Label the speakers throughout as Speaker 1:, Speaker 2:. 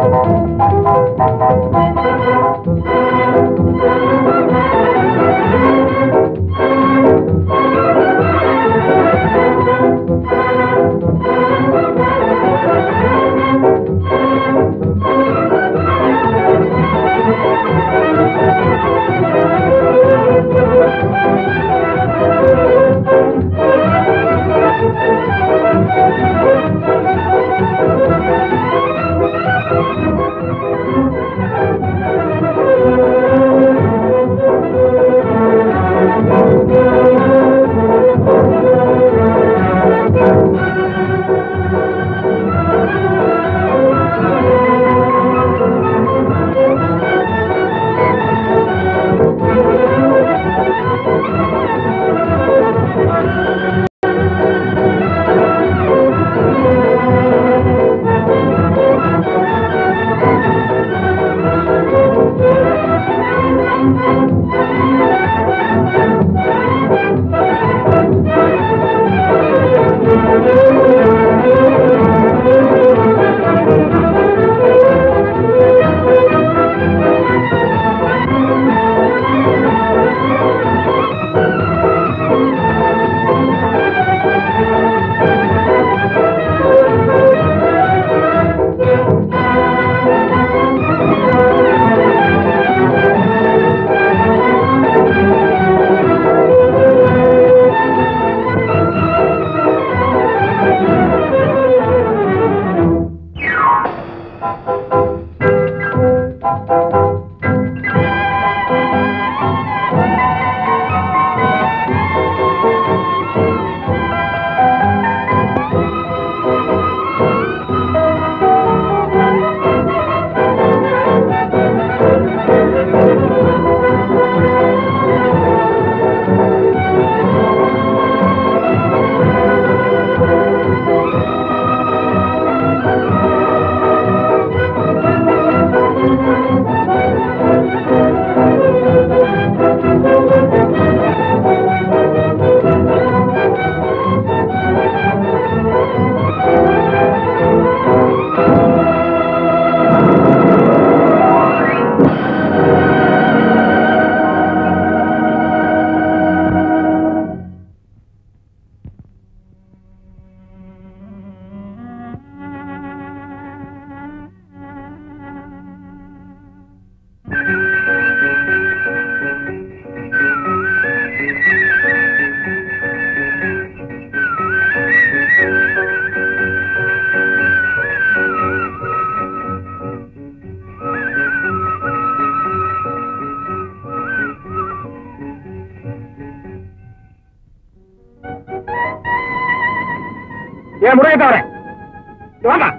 Speaker 1: ஏன் முறையை தவிர வாமா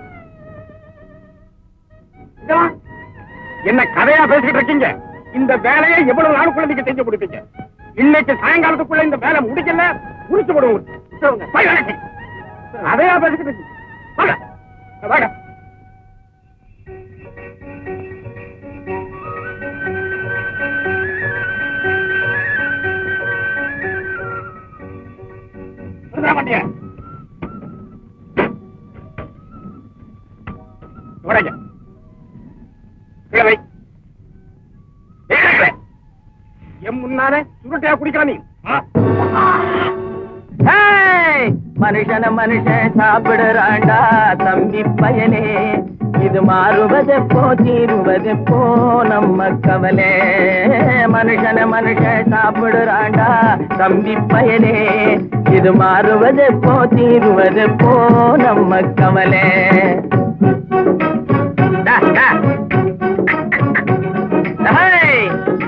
Speaker 1: இங்க வா. என்ன கதையா பேசிட்டு இருக்கீங்க இந்த வேலையை எவ்வளவு நாளுக்குள்ள நீங்க செஞ்சு முடிப்பீங்க இன்னைக்கு சாயங்காலத்துக்குள்ள இந்த வேலை முடிக்கல முடிச்சு போடுவோம் போய் வேலைக்கு. கதையா பேசிட்டு இருக்கீங்க வாங்க. வாங்க வந்துட மாட்டியா? உடைங்க. கீழே வை. கீழே வை. என் முன்னாலே சுருட்டையா குடிக்கிற நீ ஆ?
Speaker 2: ஹேய்! மனுஷன மனுஷன் சாப்பிடுறாண்டா தம்பி பயனே இது மாறுவதெப்போ தீருவதெப்போ நம்ம கவலை மனுஷன மனுஷன் சாப்பிடுறாண்டா தம்பி பயனே இது மாறுவதெப்போ தீருவதெப்போ நம்ம கவலை டா, டா. ஹேய்!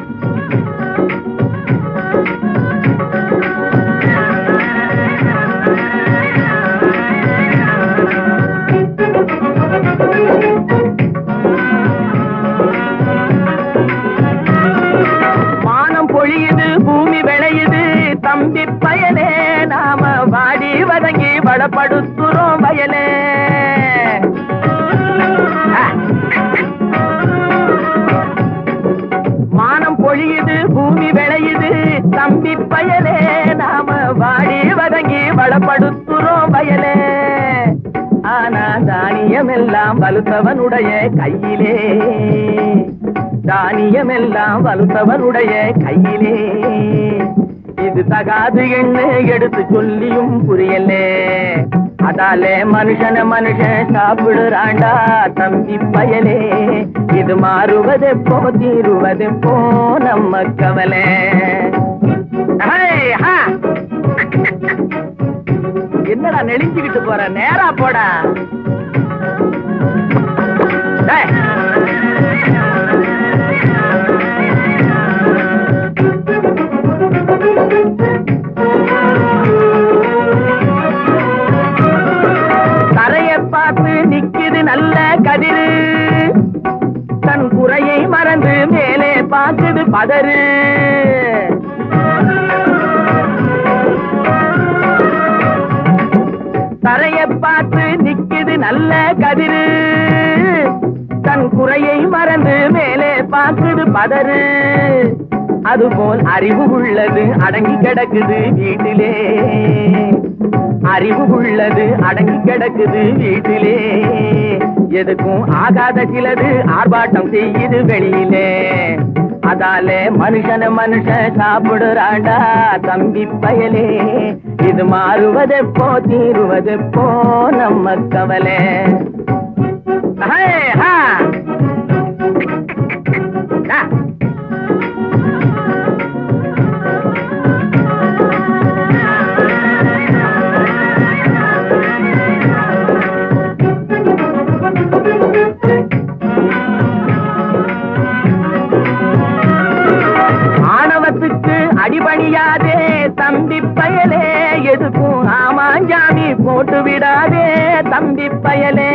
Speaker 2: வானம் பொழியுது பூமி விளையுது தம்பி பயலே நாம வாடி வதங்கி வளப்படுத்துறோம் வயலே ஆ. வானம் பொழியுது பூமி விளையுது தம்பி பயலே நாம வாடி வதங்கி வளப்படுத்துறோம் வயலே ஆனா தானியம் தானியமெல்லாம் வலுத்தவனுடைய கையிலே தானியமெல்லாம் வலுத்தவனுடைய கையிலே இது தகாது என்று எடுத்து சொல்லியும் புரியலே அதாலே மனுஷன மனுஷன் சாப்பிடுறாண்டா தம்பி பயலே இது மாறுவதெப்போ தீருவதெப்போ நம்ம கவலை ஹே, ஹா. என்னடா நெளிஞ்சுக்கிட்டு போற நேரா போடா டேய். தரைய பார்த்து நிக்குது நல்ல கதிரு தன் குறையை மறந்து மேலே பார்க்குது பதறு தரைய பார்த்து நிக்குது நல்ல கதிரு தன் குறையை மறந்து மேலே பார்க்குது பதறு அதுபோல் அறிவு உள்ளது அடங்கி கிடக்குது வீட்டிலே அறிவு உள்ளது அடங்கி கிடக்குது வீட்டிலே எதுக்கும் ஆகாத சிலது ஆர்ப்பாட்டம் செய்யுது வெளியிலே அதாலே மனுஷன மனுஷன் சாப்பிடுறாண்டா தம்பி பயலே இது மாறுவதெப்போ தீருவதெப்போ நம்ம கவலை ஹே, ஹா. டா. ஆணவத்துக்கு அடிபணியாதே தம்பி பயலே எதுக்கும் ஆமாஞ்சாமி போட்டு விடாதே தம்பி பயலே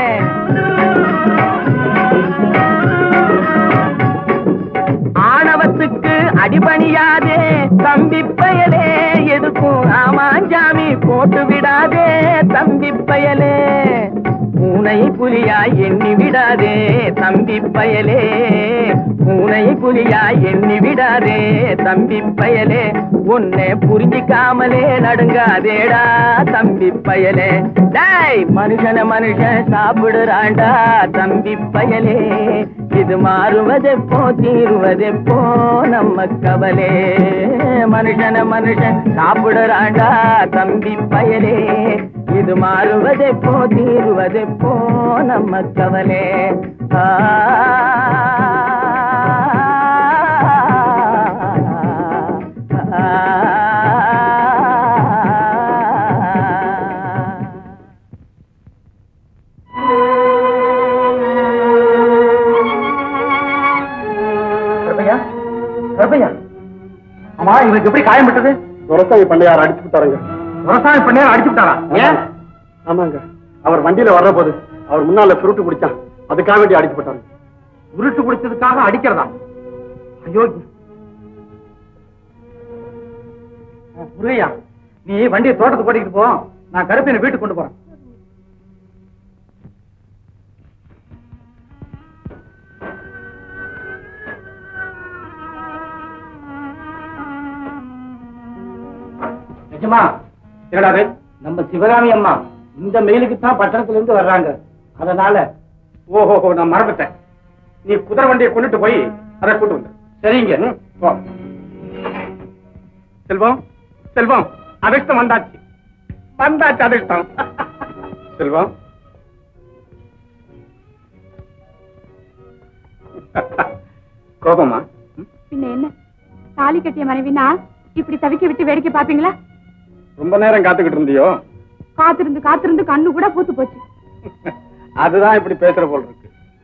Speaker 2: ஆணவத்துக்கு அடிபணியாதே தம்பி பயலே எதுக்கும் ஆமாஞ்சாமி போட்டு விடாதே தம்பி பயலே பூனை புலியாய் எண்ணி விடாதே தம்பி பயலே பூனை புலியாய் எண்ணி விடாதே தம்பி பயலே உன்னை புரிஞ்சிக்காமலே நடுங்காதேடா தம்பி பயலே டேய் மனுஷன மனுஷன் சாப்பிடுறாண்டா தம்பி பயலே இது மாறுவதெப்போ தீருவதெப்போ நம்ம கவலே மனுஷன மனுஷன் சாப்பிடுறாண்டா தம்பி பயலே இது மாறுவதெப்போ தீருவதெப்போ நம்ம கவலே ஆ
Speaker 1: கருப்பையா கருப்பையா அம்மா இவனுக்கு எப்படி காயம்பட்டது துரசாமி பண்ணையார் அடிச்சு விட்டாருங்க துரசாமி பண்ணையார் அடிச்சு விட்டாரா ஏன் ஆமாங்க அவர் வண்டியில வர்ற போது அவர் முன்னால சுருட்டு குடிச்சான் அதுக்காக வேண்டி அடிச்சு போட்டாங்க உருட்டு குடிச்சதுக்காக அடிக்கிறதா ஐயோ முருகையா நீ வண்டியை தோட்டத்துக்கு ஓட்டிக்கிட்டு போ நான் கருப்பினை வீட்டுக்கு கொண்டு போறேன் நிஜமா என்னடாது நம்ம சிவகாமி அம்மா இந்த மெயிலுக்கு தான் பட்டணத்துல இருந்து வர்றாங்க அதனால ஓஹோ நான் மறந்துட்டேன் நீ குதிரை வண்டியை கொண்டுட்டு போய் அதை கூட்டு வந்து சரிங்க ம், போ. செல்வம் செல்வம் அதிர்ஷ்டம் வந்தாச்சு வந்தாச்சு அதிர்ஷ்டம் செல்வம் கோபமா ம்?
Speaker 3: பின்ன என்ன தாலி கட்டிய மனைவினா இப்படி தவிக்க விட்டு வேடிக்கை பாப்பீங்களா
Speaker 1: ரொம்ப நேரம் காத்துக்கிட்டு இருந்தியோ
Speaker 3: காத்திருந்து காத்திருந்து கண்ணு கூட பூத்து போச்சு
Speaker 1: அதுதான் இப்படி பேசுற போல் இருக்கு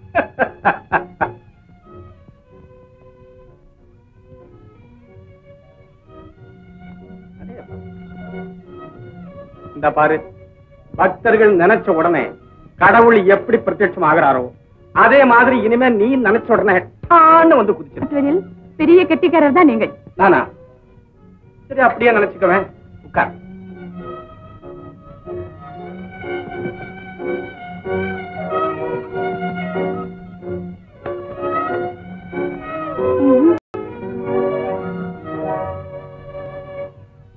Speaker 1: இந்த பாரு பக்தர்கள் நினைச்ச உடனே கடவுள் எப்படி பிரத்யட்சம் ஆகிறாரோ அதே மாதிரி இனிமே நீ நினைச்ச உடனே டான்னு வந்து குதிச்சிரு
Speaker 3: மற்றவரில் பெரிய கெட்டிக்காரர் தான் நீங்கள்
Speaker 1: நானா சரி அப்படியே நினைச்சுக்கவேன் உட்கார்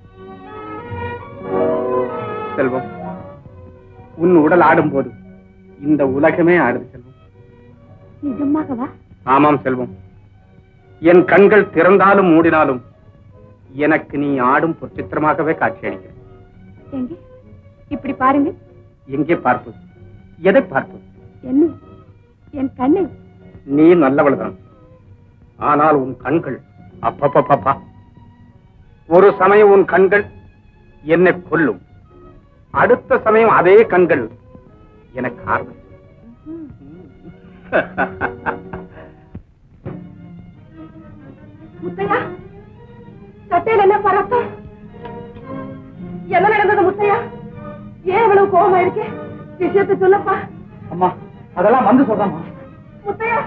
Speaker 1: செல்வம் உன் உடல் ஆடும்போது இந்த உலகமே ஆடுது செல்வம்
Speaker 3: நிஜமாகவா
Speaker 1: ஆமாம் செல்வம் என் கண்கள் திறந்தாலும் மூடினாலும் எனக்கு நீ ஆடும் பொற்சித்திரமாகவே காட்சியளிக்கிறது
Speaker 3: எங்க இப்படி பாருங்க
Speaker 1: எங்கே பார்ப்பது எதை பார்ப்பது
Speaker 3: என்ன என் கண்ணை
Speaker 1: நீ நல்லவள்தான் ஆனால் உன் கண்கள் அப்பப்பப்பா ஒரு சமயம் உன் கண்கள் என்னை கொல்லும் அடுத்த சமயம் அதே கண்கள் எனக்கு ஆர்வம்
Speaker 3: முத்தையா சட்டையில என்ன பரத்தம் என்ன நடந்தது முத்தையா ஏன் இவ்வளவு கோபமா இருக்கு விஷயத்தை சொல்லப்பா
Speaker 2: அம்மா அதெல்லாம் வந்து சொல்றேம்மா
Speaker 3: முத்தையா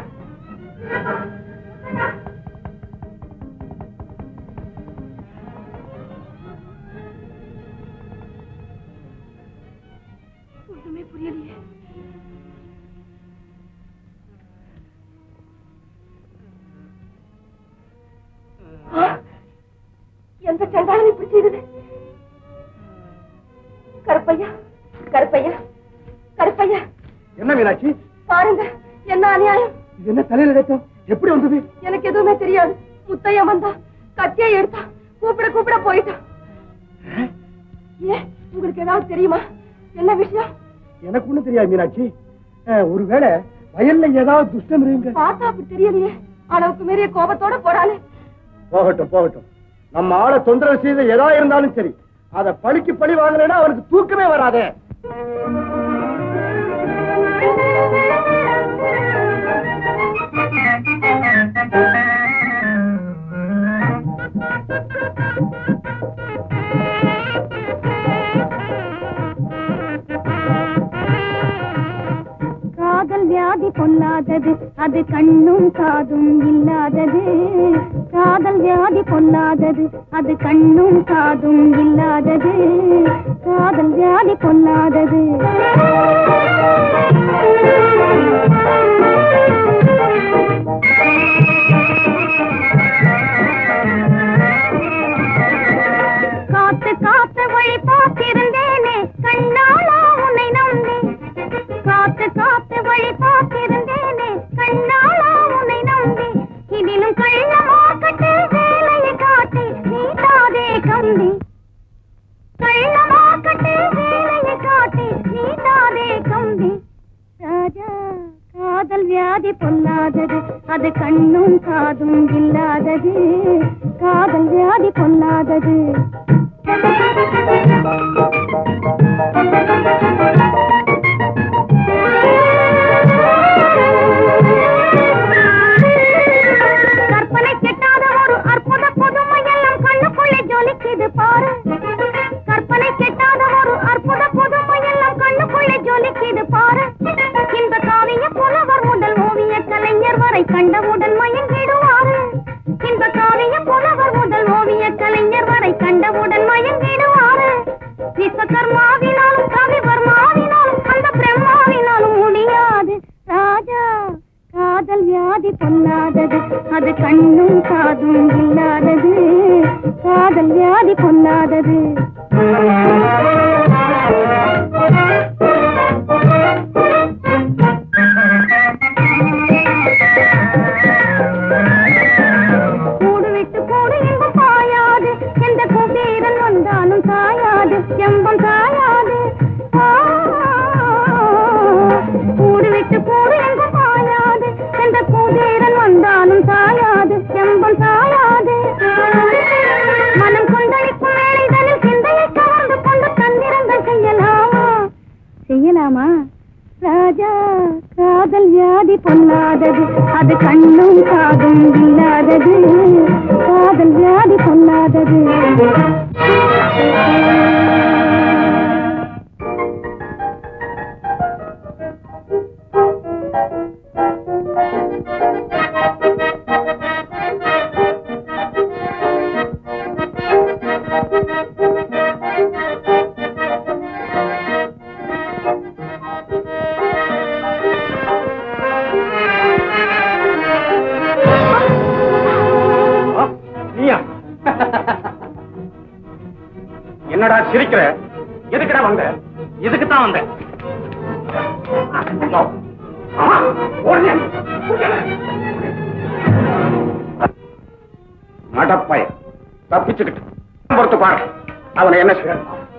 Speaker 3: ஒண்ணுமே புரியலையே ஆ! எந்த சண்டாலும் இப்படி செய்தது கருப்பையா கருப்பையா கருப்பையா
Speaker 1: என்ன மீனாட்சி
Speaker 3: பாருங்க என்ன அநியாயம்
Speaker 1: இது என்ன தலையில ரத்தம் எப்படி வந்தது
Speaker 3: எனக்கு எதுவுமே தெரியாது முத்தையா வந்தா கத்தியை எடுத்தா கூப்பிட கூப்பிட போயிட்டான் ஏன் உங்களுக்கு ஏதாவது தெரியுமா என்ன விஷயம்
Speaker 1: எனக்கு ஒண்ணும் தெரியாது மீனாட்சி ஒருவேளை வயல்ல ஏதாவது துஷ்டம் இருங்க
Speaker 3: பார்த்தா அப்படி தெரியலையே அளவுக்கு மீறிய கோபத்தோட போறானே
Speaker 1: போகட்டும் போகட்டும் நம்ம ஆளை தொந்தரவு செய்த எதா இருந்தாலும் சரி அத பழிக்கு பழி வாங்கலைன்னா அவருக்கு தூக்கமே வராதே
Speaker 4: காதல் வியாதி பொல்லாதது அது கண்ணும் காதும் இல்லாதது காதல் வியாதி பொல்லாதது அது கண்ணும் காதும் இல்லாதது காதல் வியாதி பொல்லாதது காத்து காத்து வழி பார்த்திருந்தேனே கண்ணாலா உன்னை நம்பேன் காத்து காத்து வழி பார்த்திருந்தேனே கண்ணாலா உன்னை நம்பி இதிலும் கள்ளமாக்கட்டு வேலையை காட்டி நீட்டாதே கம்பி கள்ளமாக்கட்டு வேலையை காட்டி நீட்டாதே கம்பி ராஜா காதல் வியாதி பொல்லாதது அது கண்ணும் காதும் இல்லாதது காதல் வியாதி பொல்லாதது கற்பனை கெட்டாத ஒரு அற்புத புதுமை எல்லாம் கண்ணுக்குள்ளே ஜொலிக்குது பாரு கற்பனை கெட்டாத ஒரு அற்புத புதுமை எல்லாம் கண்ணுக்குள்ளே ஜொலிக்குது பாரு இந்த காவிய புலவர் முதல் ஓவிய கலைஞர் வரை கண்டவுடன் மயங்கிடுவாரு இந்த காவிய புலவர் முதல் ஓவிய கலைஞர் வரை கண்டவுடன் மயங்கிடுவாரு விஸ்வகர்மாவினாலும் கவிவர்மாவினாலும் அந்த பிரம்மாவினாலும் முடியாது ராஜா காதல் வியாதி பொல்லாதது அது கண்ணும் காதும் இல்லாதது காதல் வியாதி பொல்லாதது கூடு விட்டு கூடு எங்கும் பாயாது எந்த குபேரன் வந்தாலும் சாயாது எம்பம் சாயாது ஆ, கூடு விட்டு கூடு எங்கும் பாயாது எந்த குபேரன் வந்தாலும் சாயாது எம்பம் சாயாது மனம் கொந்தளிக்கும் வேலைதனில் சிந்தையை கவர்ந்து கொண்டு தந்திரங்கள் செய்யலாமா செய்யலாமா ராஜா காதல் வியாதி பொல்லாதது அது கண்ணும் காதும் இல்லாதது காதல் வியாதி பொல்லாதது
Speaker 1: நீயா என்னடா சிரிக்கிற எதுக்குடா வந்த இதுக்கு தான் வந்தேன் ஆமா, ஓடுங்க. மடப்பய தப்பிச்சுக்கிட்டு பொறுத்து பாரு அவனை என்ன செய்ய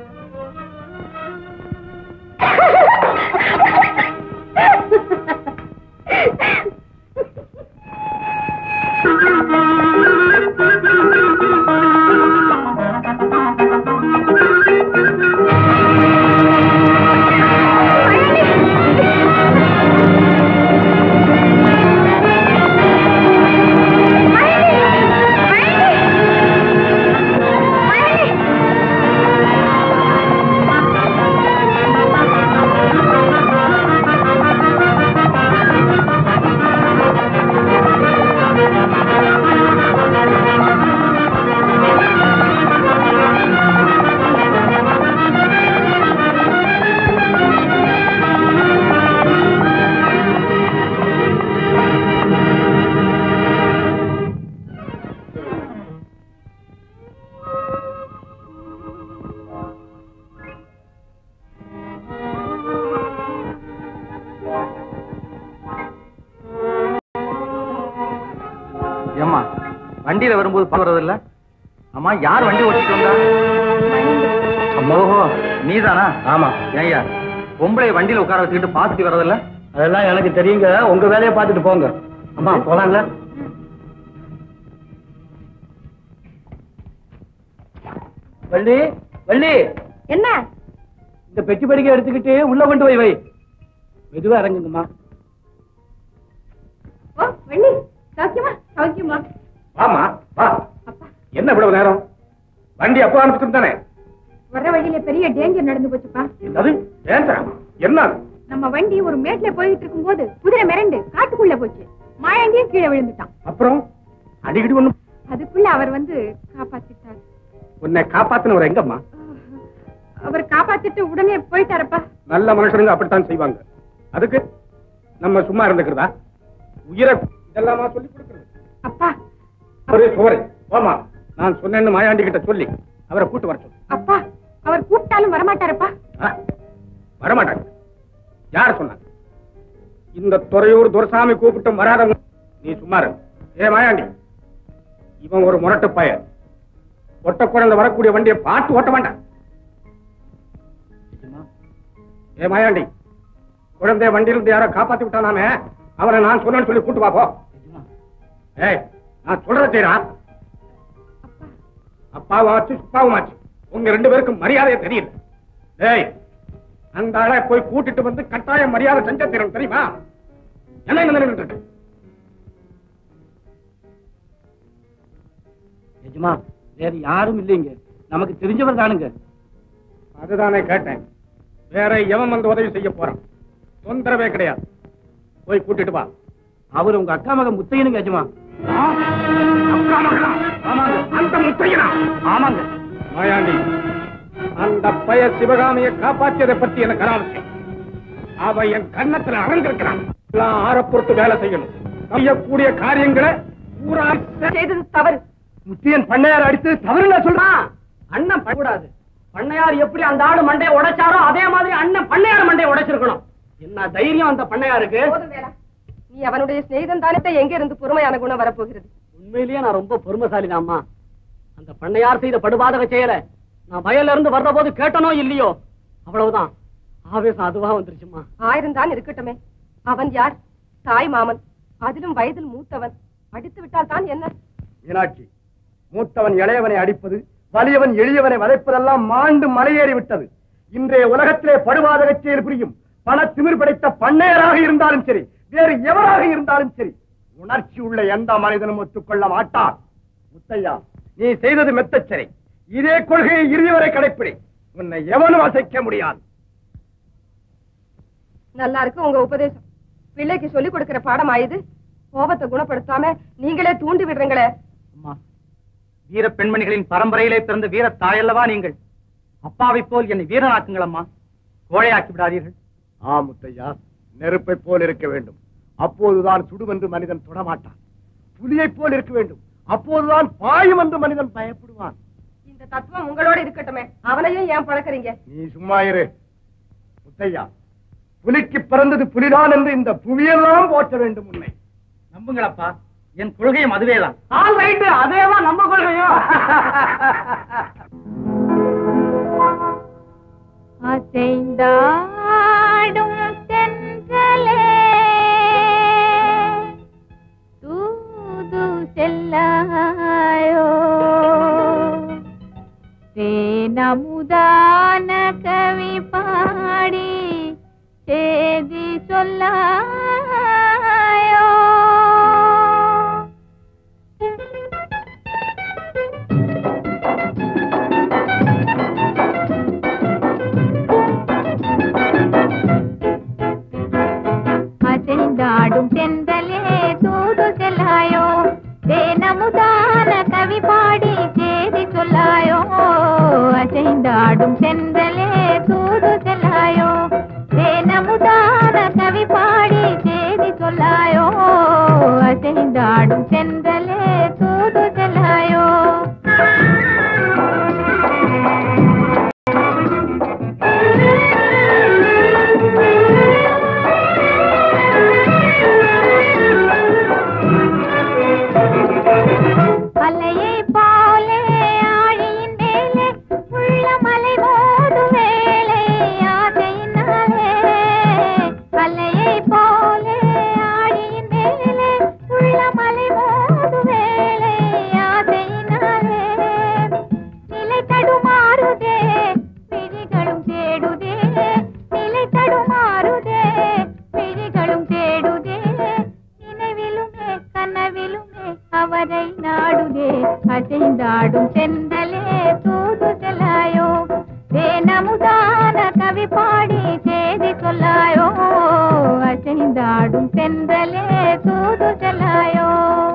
Speaker 2: ஏம்மா வண்டியில வரும்போது பாக்குறது இல்ல அம்மா யார் வண்டி ஓட்டிட்டு வந்தா ஓஹோ நீதானா ஆமா ஏய்யா பொம்பளை வண்டியில உட்கார வச்சுக்கிட்டு பாத்துட்டு வரதில்ல
Speaker 5: அதெல்லாம் எனக்கு தெரியுங்க உங்க வேலையை பார்த்துட்டு போங்க அம்மா போலாங்க வள்ளி வள்ளி
Speaker 3: என்ன
Speaker 5: இந்த பெட்டி படிக்க எடுத்துக்கிட்டு உள்ள கொண்டு போய் வை மெதுவா இறங்குங்கம்மா
Speaker 3: ஓ வெள்ளி சௌக்கியமா சௌக்கியமா
Speaker 1: வாமா வா
Speaker 3: அப்பா
Speaker 1: என்ன இவ்வளவு நேரம் வண்டி அப்போ அனுப்பிச்சு தானே
Speaker 3: வர வழியில பெரிய டேஞ்சர் நடந்து போச்சுப்பா
Speaker 1: என்னது வேண்டாம் என்ன
Speaker 3: நம்ம வண்டி ஒரு மேட்ல போயிட்டு இருக்கும்போது குதிரை மிரண்டு காட்டுக்குள்ள போச்சு மாயாண்டியும் கீழே விழுந்துட்டான்
Speaker 1: அப்புறம் அடிக்கடி ஒண்ணு
Speaker 3: அதுக்குள்ள அவர் வந்து காப்பாத்திட்டார்
Speaker 1: உன்னை காப்பாத்தினவர் எங்கம்மா
Speaker 3: அவர் காப்பாத்திட்டு உடனே போயிட்டாரப்பா
Speaker 1: நல்ல மனுஷனுங்க அப்படித்தான் செய்வாங்க அதுக்கு நம்ம சும்மா இருந்துக்கிறதா உயிரை இதெல்லாமா சொல்லி கொடுக்கிறது
Speaker 3: அப்பா
Speaker 1: ஒரு சோறு போமா நான் சொன்னேன்னு மாயாண்டி கிட்ட சொல்லி அவரை கூட்டு வர சொல்லு
Speaker 3: அப்பா அவர் கூப்பிட்டாலும் வரமாட்டாரப்பா
Speaker 1: ஆ, வரமாட்டாங்க யார் சொன்னாங்க இந்த துறையூர் துரசாமி கூப்பிட்டும் வராதவங்க நீ சும்மா இரு ஏ மாயாண்டி இவன் ஒரு முரட்டு பையன் ஒட்ட குழந்தை வரக்கூடிய வண்டியை பார்த்து ஓட்ட வேண்டாம் ஏ மாயாண்டி குழந்தைய வண்டியிலிருந்து யாரோ காப்பாத்தி விட்டானாமே அவனை நான் சொன்னேன்னு சொல்லி கூட்டு வா போ ஏய் நான் சொல்றத செய்யறா அப்பாவும் ஆச்சு சுப்பாவும் ஆச்சு உங்க ரெண்டு பேருக்கும் மரியாதையே தெரியல ஏய் அந்த ஆளை போய் கூட்டிட்டு வந்து கட்டாயம் மரியாதை செஞ்ச தீரணும் தெரியுமா என்ன என்ன நின்னுட்டு இருக்கு
Speaker 5: எஜமா வேற யாரும் இல்லைங்க நமக்கு தெரிஞ்சவர் தானுங்க
Speaker 1: அதுதானே கேட்டேன் வேற எவன் வந்து உதவி செய்ய போறான் தொந்தரவே கிடையாது போய் கூட்டிட்டு வா
Speaker 5: அவர் உங்க அக்கா மகன் முத்தையனுங்க எஜமா
Speaker 1: ஆ? அக்கா மகளா?
Speaker 5: ஆமாங்க
Speaker 1: அந்த முத்தையனா
Speaker 5: ஆமாங்க
Speaker 1: மாயாண்டி அந்த பய சிவகாமியை காப்பாற்றியதை பத்தி எனக்கு அனாவசியம் அவ என் கன்னத்துல அறந்திருக்கிறான் எல்லாம் ஆற பொறுத்து வேலை செய்யணும் செய்யக்கூடிய காரியங்களை பூரா
Speaker 3: செய்தது தவறு
Speaker 5: முத்தையன் பண்ணையார் அடித்து தவறு நான் சொல்றான் அண்ணன் பண்ணக்கூடாது பண்ணையார் எப்படி அந்த ஆடு மண்டையை உடைச்சாரோ அதே மாதிரி அண்ணன் பண்ணையார் மண்டையை உடைச்சிருக்கணும் என்ன தைரியம் அந்த பண்ணையாருக்கு
Speaker 3: போதும் வேலா நீ அவனுடைய சிநேகிதன் தானே எங்க இருந்து பொறுமையான குணம் வரப்போகிறது
Speaker 5: உண்மையிலேயே நான் ரொம்ப பொறுமைசாலி அம்மா அந்த பண்ணையார் செய்த படுபாதக செயல நான் வயல்ல இருந்து வர்ற போது கேட்டனோ இல்லையோ அவ்வளவுதான் ஆவேசம் அதுவா வந்துருச்சுமா
Speaker 3: ஆயிரம் தான் இருக்கட்டுமே அவன் யார் தாய் மாமன் அதிலும் வயதில் மூத்தவன் அடித்து விட்டால் தான் என்ன
Speaker 5: மீனாட்சி மூத்தவன் இளையவனை அடிப்பது வலியவன் எளியவனை வதைப்பதெல்லாம் மாண்டு மலையேறி விட்டது இன்றைய உலகத்திலே படுவாதக செயல் புரியும் பண திமிர் படைத்த பண்ணையராக இருந்தாலும் சரி வேறு எவராக இருந்தாலும் சரி உணர்ச்சி உள்ள எந்த மனிதனும் ஒத்துக்கொள்ள மாட்டான் முத்தையா நீ செய்தது மெத்தச் சரி இதே கொள்கையை இறுதி வரை கடைப்பிடி உன்னை எவனும் அசைக்க முடியாது
Speaker 3: நல்லா இருக்கு உங்க உபதேசம் பிள்ளைக்கு சொல்லி கொடுக்கிற பாடம் ஆயுது கோபத்தை குணப்படுத்தாம நீங்களே தூண்டி விடுறீங்களே
Speaker 2: அம்மா வீர பெண்மணிகளின் பரம்பரையிலே பிறந்த வீர தாயல்லவா நீங்கள் அப்பாவை போல் என்னை வீரனாக்குங்கள் அம்மா கோழையாக்கி விடாதீர்கள்
Speaker 5: ஆ முத்தையா நெருப்பை போல் இருக்க வேண்டும் அப்போதுதான் சுடுவென்று மனிதன் தொடமாட்டான் புலியைப் போல் இருக்க வேண்டும் அப்போதுதான் பாயும் என்று மனிதன் பயப்படுவான்
Speaker 3: இந்த தத்துவம் உங்களோட இருக்கட்டுமே அவனையும் ஏன் பழக்கறீங்க
Speaker 5: நீ சும்மா இரு முத்தையா புலிக்கு பிறந்தது புலிதான் என்று இந்த புவியெல்லாம் போற்ற வேண்டும் உன்னை
Speaker 2: நம்புங்களப்பா என் கொள்கையும் அதுவேதான்
Speaker 5: ஆல் ரைட் அதேதான் நம்ம கொள்கையும்
Speaker 4: அசைந்தாடும் தென்றலே தூது செல்லாயோ தேனமுதான கவி பாடி சேதி சொல்லாயோ அசைந்தாடும் தென்றலே தூது செல்லாயோ தேனமுதான கவி பாடி சேதி சொல்லாயோ அசைந்தாடும் தென்றலே தூது செல்லாயோ தேனமுதான கவி பாடி சேதி சொல்லாயோ அசைந்தாடும் தென்றலே தூது செல்லாயோ அலையை போலே ஆழியின் மேலே உள்ள மலை மோது வேலை ஆசையினாலே அலையை போலே ஆழியின் மேலே உள்ள மலை மோது வேலை ஆசையினாலே நிலை தடுமாறுதே விழிகளும் தேடுதே நிலை தடுமாறுதே விழிகளும் தேடுதே நினைவிலுமே கனவிலுமே அவரை நாடுதே அசைந்தாடும் செந்தலே தூது செல்லாயோ தேனமுதான கவி பாடி சேதி சொல்லாயோ அசைந்தாடும் செந்தலே தூது செல்லாயோ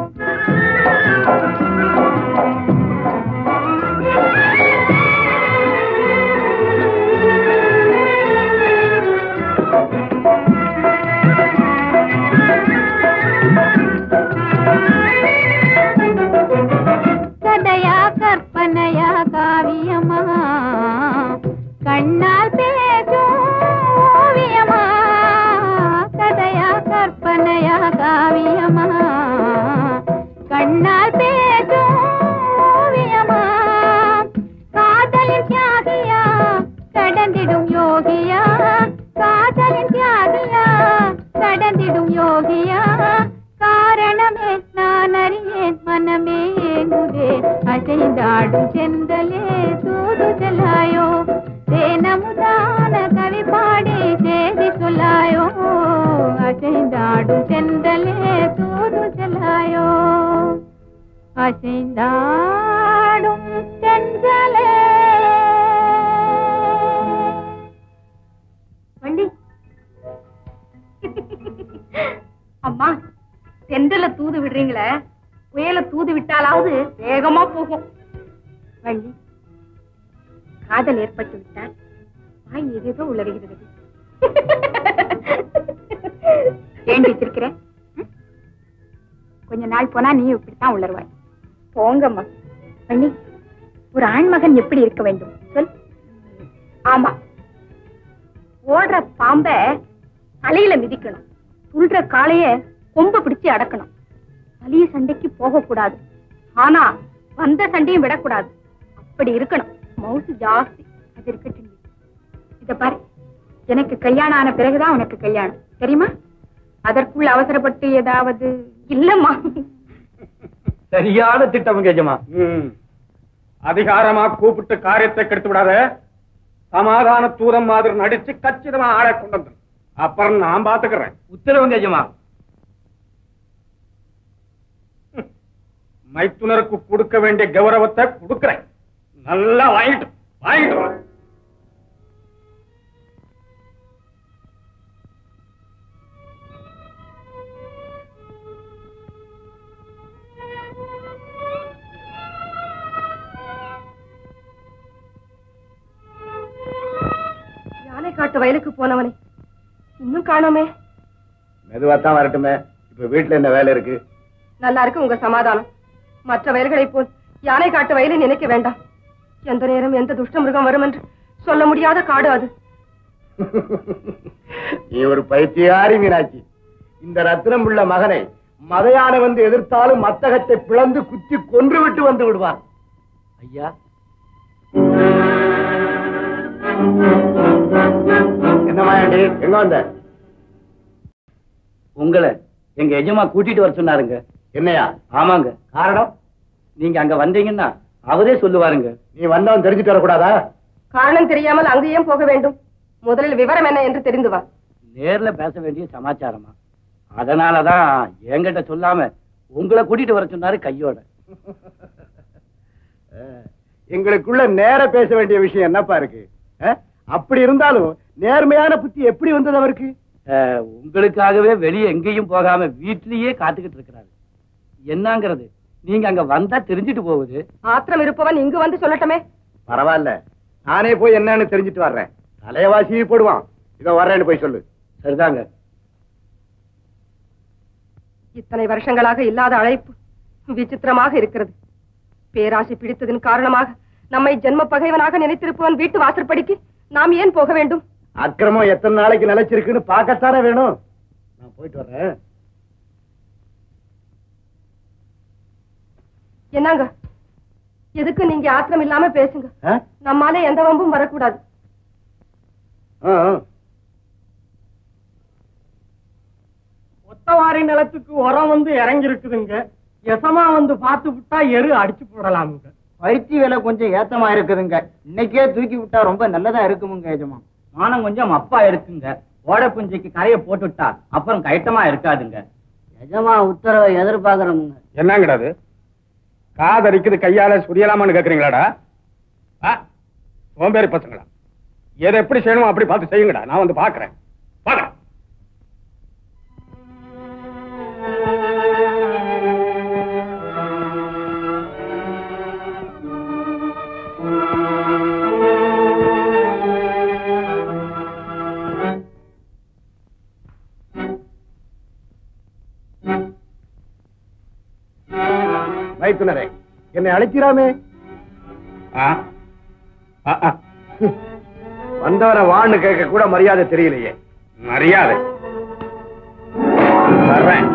Speaker 4: கதையா கற்பனையா காவியமா கண்ணால் பேசும் ஓவியமா கதையா கற்பனையா காவியமா கண்ணால் பேசும் ஓவியமா காதலின் தியாகியா கடந்திடும் யோகியா காதலின் தியாகியா கடந்திடும் யோகியா காரணமே நான் அறியேன் மனமே ஏங்குதே அசைந்தாடும் செந்தலே தூது செல்லாயோ தேனமுதான கவி பாடி சேதி சொல்லாயோ அசைந்தாடும் செந்தலே தூது செல்லாயோ அசைந்தாடும் செந்தலே
Speaker 3: வண்டி அம்மா செந்தல தூது விடுறீங்களே புயல தூது விட்டாலாவது வேகமா போகும் வண்டி காதல் ஏற்பட்டு விட்டால் வாய் ஏதேதோ உளறுகிறது ஏண்டி வச்சிருக்கிற கொஞ்ச நாள் போனா நீ இப்படித்தான் உளருவாய் போங்கம்மா வண்டி ஒரு ஆண்மகன் எப்படி இருக்க வேண்டும் சொல் ஆமா ஓடுற பாம்ப தலையில மிதிக்கணும் துள்ற காளைய கொம்ப பிடிச்சு அடக்கணும் வலிய சண்டைக்கு போக கூடாது ஆனா வந்த சண்டையும் விடக்கூடாது அப்படி இருக்கணும் மவுசு ஜாஸ்தி அது இருக்கட்டும் இத பாரு எனக்கு கல்யாணம் ஆன பிறகுதான் உனக்கு கல்யாணம் தெரியுமா அதற்குள்ள அவசரப்பட்டு ஏதாவது இல்லம்மா
Speaker 5: சரியான திட்டம் கேஜமா
Speaker 1: ம். அதிகாரமா கூப்பிட்டு காரியத்தை கெடுத்து விடாத சமாதான தூதம் மாதிரி நடிச்சு கச்சிதமா ஆளை கொண்டு வந்து அப்புறம் நான் பாத்துக்கிறேன்
Speaker 2: உத்தரவு கேஜமா
Speaker 1: மைத்துனருக்கு கொடுக்க வேண்டிய கௌரவத்தை கொடுக்கிறேன் நல்லா வாங்கிட்டு வாங்கிட்டு வா
Speaker 3: யானை காட்டு வயலுக்கு போனவனே இன்னும் காணோமே
Speaker 5: மெதுவா தான் வரட்டுமே இப்ப வீட்டுல என்ன வேலை இருக்கு
Speaker 3: நல்லா இருக்கு உங்க சமாதானம் மற்ற வயல்களைப் போல் யானை காட்டு வயலை நினைக்க வேண்டாம் எந்த நேரம் எந்த துஷ்ட மிருகம் வரும் என்று சொல்ல முடியாத காடு அது
Speaker 5: நீ ஒரு பைத்தியாரி மீனாட்சி இந்த ரத்தினம் உள்ள மகனை மதையான வந்து எதிர்த்தாலும் மத்தகத்தை பிளந்து குத்தி கொன்று விட்டு வந்து விடுவான்
Speaker 2: ஐயா
Speaker 5: என்ன மாயாண்டி எங்க வந்த
Speaker 2: உங்களை எங்க எஜமா கூட்டிட்டு வர சொன்னாருங்க
Speaker 5: என்னையா
Speaker 2: ஆமாங்க
Speaker 5: காரணம்
Speaker 2: நீங்க அங்க வந்தீங்கன்னா அவரே சொல்லுவாருங்க
Speaker 5: நீ வந்தவன் தெரிஞ்சுட்டு வரக்கூடாதா
Speaker 3: காரணம் தெரியாமல் அங்கேயும் போக வேண்டும் முதலில் விவரம் என்ன என்று தெரிந்து வா
Speaker 2: நேர்ல பேச வேண்டிய சமாச்சாரமா அதனாலதான் என்கிட்ட சொல்லாம உங்களை கூட்டிட்டு வர சொன்னாரு கையோட
Speaker 5: அஹ், எங்களுக்குள்ள நேர பேச வேண்டிய விஷயம் என்னப்பா இருக்கு அஹ், அப்படி இருந்தாலும் நேர்மையான புத்தி எப்படி வந்தது அவருக்கு
Speaker 2: அஹ், உங்களுக்காகவே வெளியே எங்கேயும் போகாம வீட்டிலேயே காத்துக்கிட்டு இருக்கிறாரு என்னங்கிறது நீங்க அங்க வந்தா தெரிஞ்சிட்டு போகுது
Speaker 3: ஆத்திரம் இருப்பவன் இங்கு வந்து சொல்லட்டுமே
Speaker 5: பரவாயில்ல நானே போய் என்னன்னு தெரிஞ்சுட்டு வர்றேன் தலைவாசி போடுவான் இதோ வர்றேன்னு போய் சொல்லு
Speaker 2: சரிதாங்க
Speaker 3: இத்தனை வருஷங்களாக இல்லாத அழைப்பு விசித்திரமாக இருக்கிறது பேராசை பிடித்ததன் காரணமாக நம்மை ஜென்ம பகைவனாக நினைத்திருப்பவன் வீட்டு வாசற்படிக்கு நாம் ஏன் போக வேண்டும்
Speaker 5: அக்கிரமம் எத்தனை நாளைக்கு நிலைச்சிருக்குன்னு பார்க்கத்தானே வேணும் நான் போயிட்டு வர்றேன்
Speaker 3: என்னங்க எதுக்கு நீங்க ஆத்திரம் இல்லாம பேசுங்க
Speaker 5: ஆ?
Speaker 3: நம்மால எந்த வம்பும் வரக்கூடாது
Speaker 5: ஆ, ஆ.
Speaker 1: ஒத்தவாரி நிலத்துக்கு உரம் வந்து இறங்கி இருக்குதுங்க எசமா வந்து பார்த்து விட்டா எரு அடிச்சு போடலாமுங்க
Speaker 6: பருத்தி விலை கொஞ்சம் ஏத்தமா இருக்குதுங்க இன்னைக்கே தூக்கி விட்டா ரொம்ப நல்லதா இருக்குமுங்க எஜமா
Speaker 2: மானம் கொஞ்சம் அப்பா இருக்குங்க ஓடை புஞ்சிக்கு கரையை போட்டுட்டா அப்புறம் கயட்டமா இருக்காதுங்க
Speaker 6: எஜமா உத்தரவை எதிர்பார்க்கறோமுங்க
Speaker 1: என்னங்கடாது காதரிக்குது கையால சுரியலாமான்னு கேக்குறீங்களாடா ஆ? சோம்பேறி பசங்களா எதை எப்படி செய்யணுமோ அப்படி பார்த்து செய்யுங்கடா நான் வந்து பாக்குறேன் பாக்குறேன்
Speaker 5: மைத்துனரே என்னை அழைக்கிறாமே
Speaker 1: ஆ? ஆ, ஆ.
Speaker 5: வந்தவரை வான்னு கேட்க கூட மரியாதை தெரியலையே
Speaker 1: மரியாதை வர்றேன்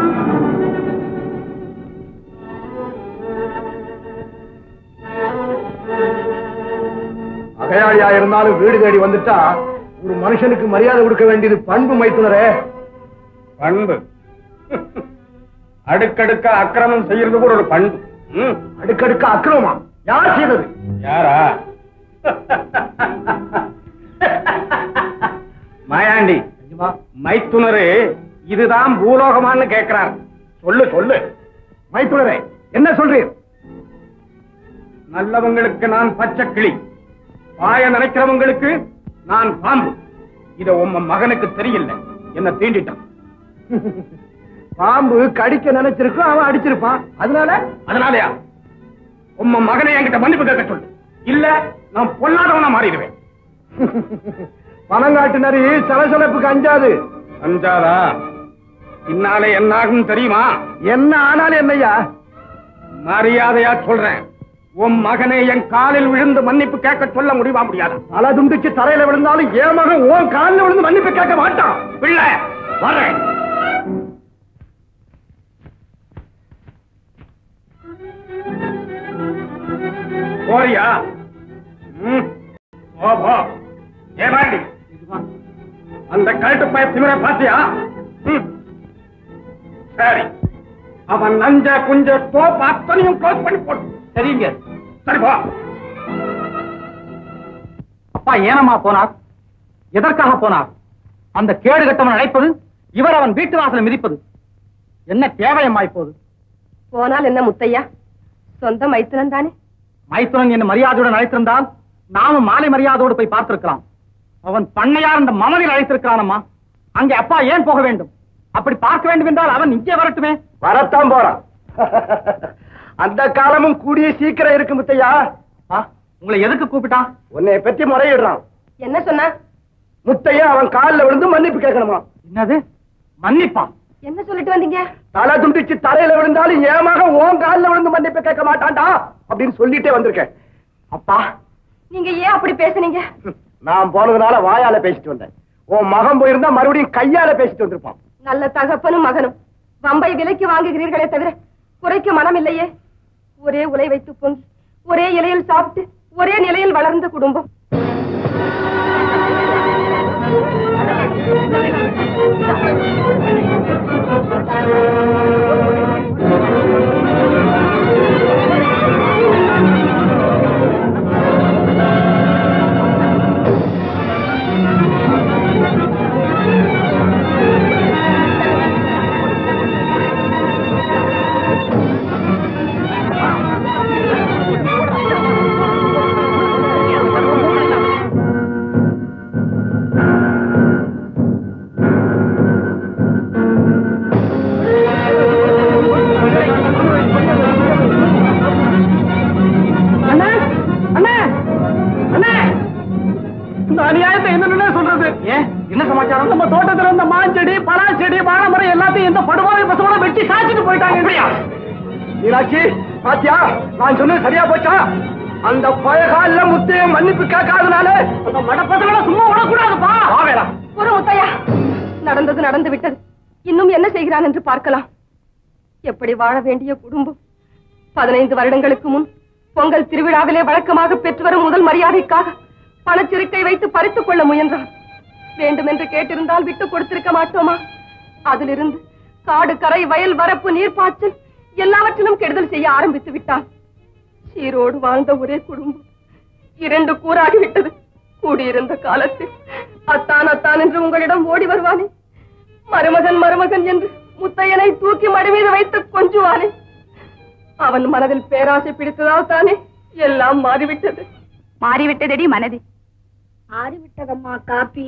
Speaker 5: அகையாளியா இருந்தாலும் வீடு தேடி வந்துட்டா ஒரு மனுஷனுக்கு மரியாதை கொடுக்க வேண்டியது பண்பு மைத்துனரே
Speaker 1: பண்பு அடுக்கடுக்க அக்கிரமம் செய்யறது கூட ஒரு பண்பு ம்.
Speaker 5: அடுக்கடுக்க அக்கிரமமா யார் செய்தது
Speaker 1: யாரா மாயாண்டி மைத்துனரு இதுதான் பூலோகமான்னு கேக்குறார் சொல்லு சொல்லு
Speaker 5: மைத்துனரே என்ன சொல்றீர்
Speaker 1: நல்லவங்களுக்கு நான் பச்சை கிளி பாய நினைக்கிறவங்களுக்கு நான் பாம்பு இத உம்ம மகனுக்கு தெரியல என்ன தீண்டிட்டான்
Speaker 5: பாம்பு கடிக்க நினைச்சிருக்கும் அவன் அடிச்சிருப்பான் அதனால
Speaker 1: அதனாலயா உம்ம மகனை என்கிட்ட மன்னிப்பு கேட்க சொல்லு இல்ல நான் பொல்லாதவனா மாறிடுவேன்
Speaker 5: பணங்காட்டு நரி சலசலப்புக்கு அஞ்சாது
Speaker 1: அஞ்சாதா பின்னாலே என்ன ஆகும் தெரியுமா
Speaker 5: என்ன ஆனாலும் என்னய்யா
Speaker 1: மரியாதையா சொல்றேன் உன் மகனை என் காலில் விழுந்து மன்னிப்பு கேட்க சொல்ல முடியுமா முடியாதா
Speaker 5: தலை துண்டிச்சு தரையில விழுந்தாலும் என் மகன் உன் காலில் விழுந்து மன்னிப்பு கேட்க மாட்டான்
Speaker 1: பிள்ளை வரேன் போறியா ம், போ போ ஏமாண்டி அந்த கழுட்டு பய திமிர பாத்தியா ம். சரி அவன் நஞ்ச குஞ்ச தோப்பு அத்தனையும் க்ளோஸ் பண்ணி போடு
Speaker 2: சரிங்க
Speaker 1: சரி போ
Speaker 2: அப்பா ஏனம்மா போனார் எதற்காக போனார் அந்த கேடு கட்டவன் அழைப்பது இவர் அவன் வீட்டு வாசலை மிதிப்பது என்ன தேவையம்மா இப்போது
Speaker 3: போனால் என்ன முத்தையா சொந்த மைத்துனன் தானே
Speaker 2: மைத்துனன் என்ன மரியாதையுடன் அழைத்திருந்தால் நாமும் மாலை மரியாதையோடு போய் பார்த்திருக்கலாம் அவன் பண்ணையார் அந்த மமதில் அழைத்திருக்கிறானம்மா அங்கே அப்பா ஏன் போக வேண்டும் அப்படி பார்க்க வேண்டும் என்றால் அவன் இங்கே வரட்டுமே
Speaker 5: வரத்தான் போறான் அந்த காலமும் கூடிய சீக்கிரம் இருக்கு முத்தையா
Speaker 2: அப்பா, உங்களை எதுக்கு கூப்பிட்டான்
Speaker 5: உன்னை பத்தி முறையிடுறான்
Speaker 3: என்ன சொன்ன
Speaker 5: முத்தையா அவன் காலில் விழுந்து மன்னிப்பு கேட்கணுமா
Speaker 2: என்னது மன்னிப்பா
Speaker 3: என்ன சொல்லிட்டு வந்தீங்க
Speaker 5: தலை துண்டிச்சு தரையில விழுந்தாலும் என் மகன் உன் காலில் விழுந்து மன்னிப்பு கேட்க மாட்டான்டா அப்படின்னு சொல்லிட்டே வந்திருக்கேன்
Speaker 2: அப்பா
Speaker 3: நீங்க ஏன் அப்படி பேசுனீங்க
Speaker 5: நான் போனதுனால வாயால பேசிட்டு வந்தேன் உன் மகன் போயிருந்தா மறுபடியும் கையால பேசிட்டு வந்திருப்பான்
Speaker 7: நல்ல தகப்பனும் மகனும் வம்பை விலைக்கு வாங்குகிறீர்களே தவிர குறைக்க மனம் இல்லையே ஒரே உலை வைத்து பொங்கி ஒரே இலையில் சாப்பிட்டு ஒரே நிலையில் வளர்ந்த குடும்பம்
Speaker 1: அண்ணா அண்ணா அண்ணா இந்த அநியாயத்தை என்னன்னு சொல்றது
Speaker 2: ஏன் என்ன சமாச்சாரம்
Speaker 1: நம்ம தோட்டத்துல இருந்த மாஞ்செடி பலாச்செடி வாழைமரம் எல்லாத்தையும் இந்த படுவாவை பசங்கள வெட்டி சாய்ச்சிட்டு போயிட்டாங்க எப்படியா
Speaker 5: மீனாட்சி பாத்தியா நான் சொன்னது சரியா போச்சா அந்த பழகால முத்தைய மன்னிப்பு கேட்காதனால
Speaker 1: அந்த மடப்பசங்கள சும்மா விடக்கூடாதுப்பா
Speaker 5: ஆவேடா
Speaker 7: ஒரு முத்தையா நடந்தது நடந்து விட்டது இன்னும் என்ன செய்கிறான் என்று பார்க்கலாம் எப்படி வாழ வேண்டிய குடும்பம் பதினைந்து வருடங்களுக்கு முன் பொங்கல் திருவிழாவிலே வழக்கமாக பெற்று வரும் முதல் மரியாதைக்காக பணச்சிறுக்கை வைத்து பறித்துக் கொள்ள முயன்றான் வேண்டுமென்று கேட்டிருந்தால் விட்டு கொடுத்திருக்க மாட்டோமா அதிலிருந்து காடு கரை வயல் வரப்பு நீர்ப்பாய்ச்சல் எல்லாவற்றிலும் கெடுதல் செய்ய ஆரம்பித்து விட்டான் சீரோடு வாழ்ந்த ஒரே குடும்பம் இரண்டு கூறாகி விட்டது கூடியிருந்த காலத்தில் அத்தான் அத்தான் என்று உங்களிடம் ஓடி வருவானே மருமகன் மருமகன் என்று முத்தையனை தூக்கி மடி மீது வைத்து கொஞ்சுவானே அவன் மனதில் பேராசை பிடித்ததால் தானே எல்லாம் மாறிவிட்டது
Speaker 3: மாறிவிட்டதடி மனதி
Speaker 4: ஆறிவிட்டதம்மா காப்பி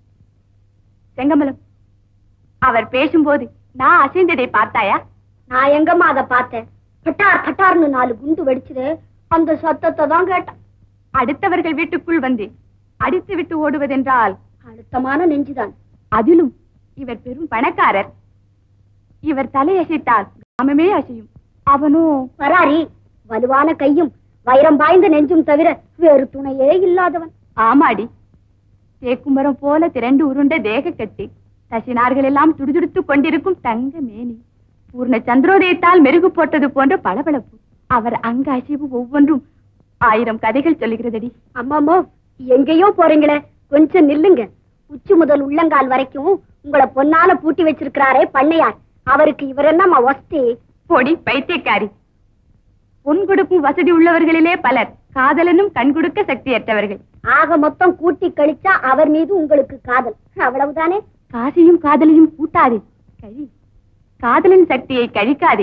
Speaker 3: செங்கமலம் அவர் பேசும்போது நான் அசைந்ததை பார்த்தாயா
Speaker 4: நான் எங்கம்மா அதை பார்த்தேன் பட்டார் பட்டார்னு நாலு குண்டு வெடிச்சது அந்த சத்தத்தை தான் கேட்டேன்
Speaker 3: அடுத்தவர்கள் வீட்டுக்குள் வந்து அடித்து விட்டு ஓடுவதென்றால்
Speaker 4: அழுத்தமான நெஞ்சுதான்
Speaker 3: அதிலும் இவர் பெரும் பணக்காரர் இவர் தலையசைத்தால் கிராமமே அசையும் அவனோ
Speaker 4: பராரி வலுவான கையும் வைரம் பாய்ந்த நெஞ்சும் தவிர வேறு துணையே இல்லாதவன்
Speaker 3: ஆமாடி தேக்குமரம் போல திரண்டு உருண்ட தேக கட்டி தசினார்கள் எல்லாம் துடிதுடித்துக் கொண்டிருக்கும் தங்க மேனி பூர்ண சந்திரோதயத்தால் மெருகு போட்டது போன்ற பளபளப்பு அவர் அங்க அசைவு ஒவ்வொன்றும் ஆயிரம் கதைகள் சொல்லுகிறதடி
Speaker 4: அம்மாமோ எங்கேயோ போறீங்களே கொஞ்சம் நில்லுங்க உச்சி முதல் உள்ளங்கால் வரைக்கும் உங்களை பொன்னால பூட்டி வச்சிருக்கிறாரே பண்ணையார் அவருக்கு இவர் என்னம்மா ஒஸ்தி
Speaker 3: பொடி பைத்தியக்காரி பொன் கொடுக்கும் வசதி உள்ளவர்களிலே பலர் காதலனும் கண் கொடுக்க சக்தியற்றவர்கள்
Speaker 4: ஆக மொத்தம் கூட்டி கழிச்சா அவர் மீது உங்களுக்கு காதல் அவ்வளவுதானே
Speaker 3: காசையும் காதலையும் கூட்டாதே கழி காதலின் சக்தியை கழிக்காதே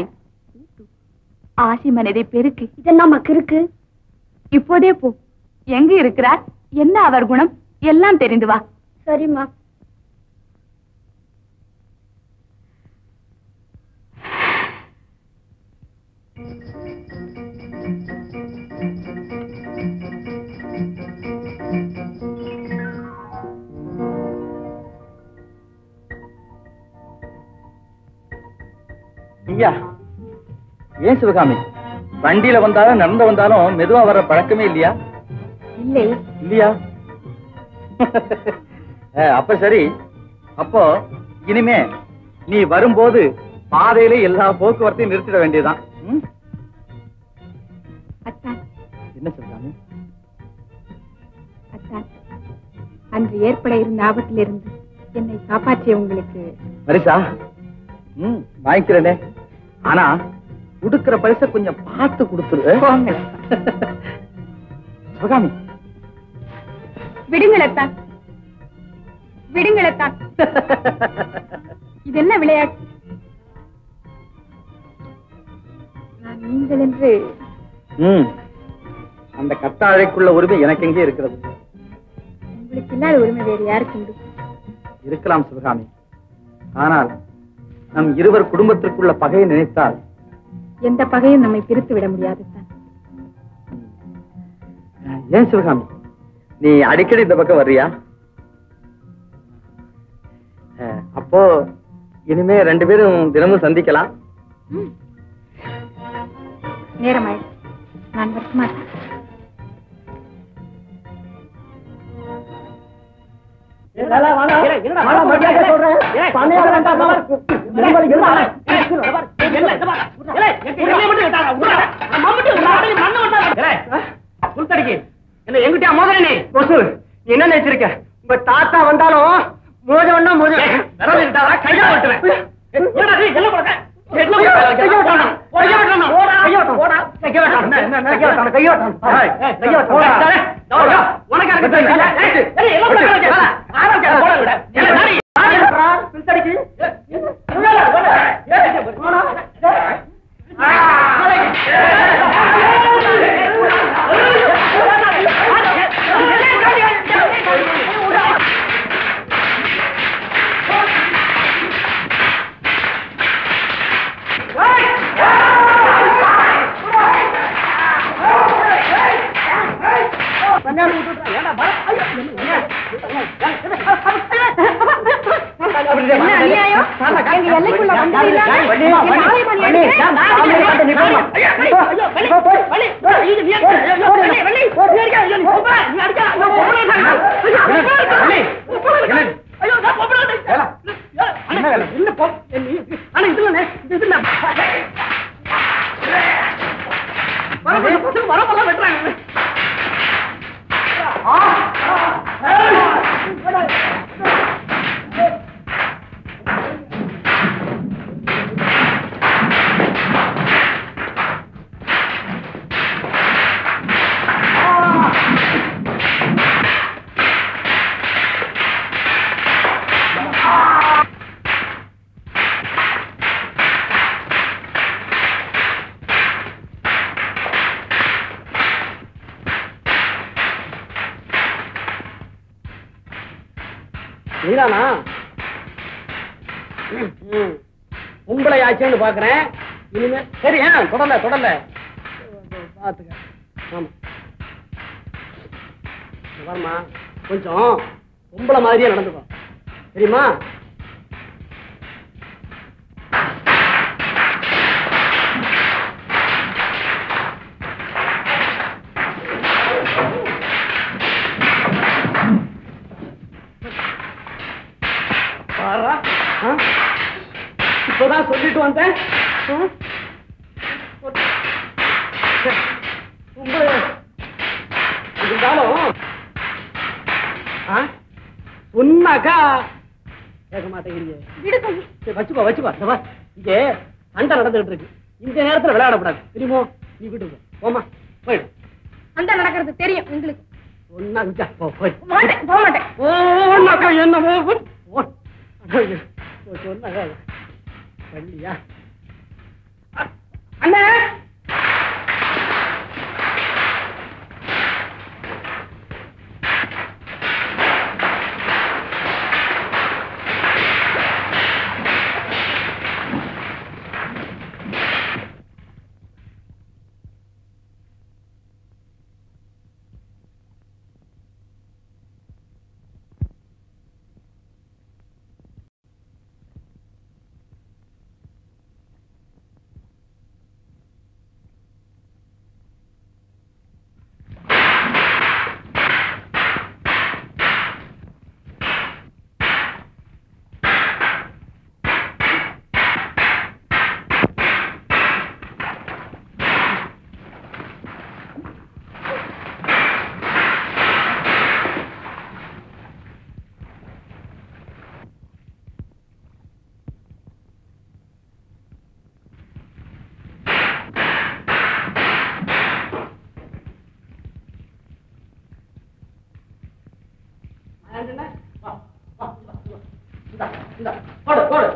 Speaker 3: ஆசி மனதை பெருக்கு
Speaker 4: இதென்னம்மா கிறுக்கு
Speaker 3: இப்போதே போ எங்க இருக்கிறார் என்ன அவர் குணம் எல்லாம் தெரிந்து வா
Speaker 4: சரிம்மா
Speaker 2: ஐயா ஏன் சிவகாமி வண்டியில வந்தாலும் நடந்து வந்தாலும் மெதுவா வர்ற பழக்கமே இல்லையா
Speaker 3: இல்லை
Speaker 2: இல்லையா அஹ், அப்ப சரி அப்போ இனிமே நீ வரும்போது பாதையில எல்லா போக்குவரத்தையும் நிறுத்திட வேண்டியதுதான் ம்?
Speaker 3: அத்தான்
Speaker 2: என்ன சிவகாமி
Speaker 3: அத்தான் அன்று ஏற்பட இருந்த ஆபத்திலிருந்து என்னை காப்பாற்றிய உங்களுக்கு
Speaker 2: மரிசா ம் வாங்கிக்கிறேனே ஆனா கொடுக்கிற பரிசை கொஞ்சம் பார்த்து கொடுத்துரு
Speaker 3: போங்க.
Speaker 2: சிவகாமி
Speaker 3: விடுங்களத்தான் விடுங்களத்தான் இது என்ன விளையாட்டு நான் நீங்கள் என்று
Speaker 2: ம் அந்த கத்தாழைக்குள்ள உரிமை எனக்கு எங்கே இருக்கிறது
Speaker 3: உங்களுக்கு இல்லாத உரிமை வேறு யாருக்கு உண்டு
Speaker 2: இருக்கலாம் சிவகாமி ஆனால் நம் இருவர் குடும்பத்திற்குள்ள பகையை நினைத்தால்
Speaker 3: எந்த பகையும் நம்மை பிரித்து விட முடியாது தான்
Speaker 2: ஏன் சிவகாமி நீ அடிக்கடி இந்த பக்கம் வர்றியா அஹ், அப்போ இனிமே ரெண்டு பேரும் தினமும் சந்திக்கலாம்
Speaker 3: நேரமாயிடுச்சு நான் வரட்ட மாட்டேன்
Speaker 1: என்ன எங்கிட்ட மோதல நீ கொசு என்ன நினைச்சிருக்க உங்க தாத்தா வந்தாலும் மோதவன்னா மோத விரல் இருந்தாரா கையா ஓட்டுவேன் என்னடா நீ என்ன பண்ற என்ன பண்ற? கையை வெட்டணும். கையை வெட்டணும். கையை வெட்டணும். கையை வெட்டணும். கையை வெட்டணும். கையை வெட்டணும். கையை வெட்டணும். டேய், டேய், டேய், உனக்கு யாருக்கு தெரியும்? ஏய், ஏய், என்ன பண்ற? ஆரோக்கிய போட விட. என்ன நாடி? நாடி பண்றா? பில்தடிக்கு. உள்ளால, உள்ளால. ஏய், போடா.
Speaker 3: என்ன அநியாயம்? எங்க எல்லைக்குள்ள வந்தீங்களா? என் ஆலயமணி அடிக்க?
Speaker 1: நீதானா ம், ம். உங்களை ஆச்சுன்னு பாக்குறேன் இனிமே சரி ஆ, தொடரல தொடரல பாத்துக்க ஆமா இங்க பாரும்மா கொஞ்சம் பொம்பளை மாதிரியே நடந்துக்கோ தெரியுமா பாரா ஆ? இப்பதான் சொல்லிட்டு வந்தேன் ஆ? உங்களை இருந்தாலும் ஆ? சொன்னாக்கா கேட்க மாட்டேங்கிறீங்க சரி, வச்சுக்கோ வச்சுக்கோ இந்த பார், இங்க சண்டை நடந்துகிட்டு இருக்கு இந்த நேரத்துல விளையாடக்கூடாது தெரியுமோ நீ வீட்டுக்கு போ. போம்மா போயிடு
Speaker 3: அந்த நடக்கிறது தெரியும் உங்களுக்கு
Speaker 1: ஒன்னா விட்டா போ போய்
Speaker 3: மாட்டேன் போக மாட்டேன்
Speaker 1: ஓனாக்கா என்னமோ ஓ சொன்னாக்கா பள்ளியா அண்ணே போடு போடு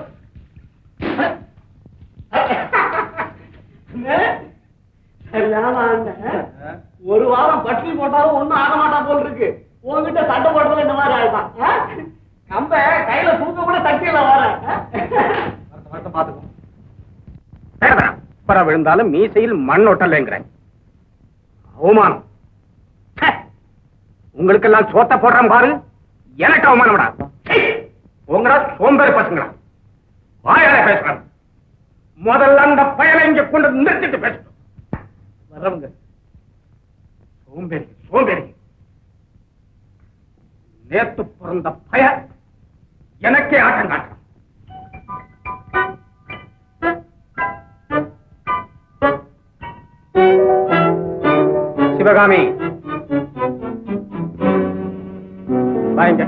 Speaker 1: சரியான அண்ணன். ஒரு வாரம் பட்டினி போட்டாலும் ஒண்ணும் ஆக மாட்டான் போல் இருக்கு உன்கிட்ட சண்டை போடுறது இந்த மாதிரி ஆயிட்டான் ஆ? கம்ப கையில தூக்க கூட சக்தியில வர
Speaker 2: வருத்தம் பாத்துக்கோ
Speaker 1: அப்புறம் விழுந்தாலும் மீசையில் மண் ஒட்டலைங்கிறேன் அவமானம் ச்சே. உங்களுக்கெல்லாம் சோத்த போடுறேன் பாரு எனக்கு அவமானம்டா ச்சே. உங்களா சோம்பேறி பசங்களா வாயால பேசுறேன் முதல்ல அந்த பயலை இங்க கொண்டு வந்து நிறுத்திட்டு பேசணும் வர்றவங்க சோம்பேறி சோம்பேறி நேத்து பிறந்த பய எனக்கே ஆட்டம் காட்டுறான் சிவகாமி வாங்க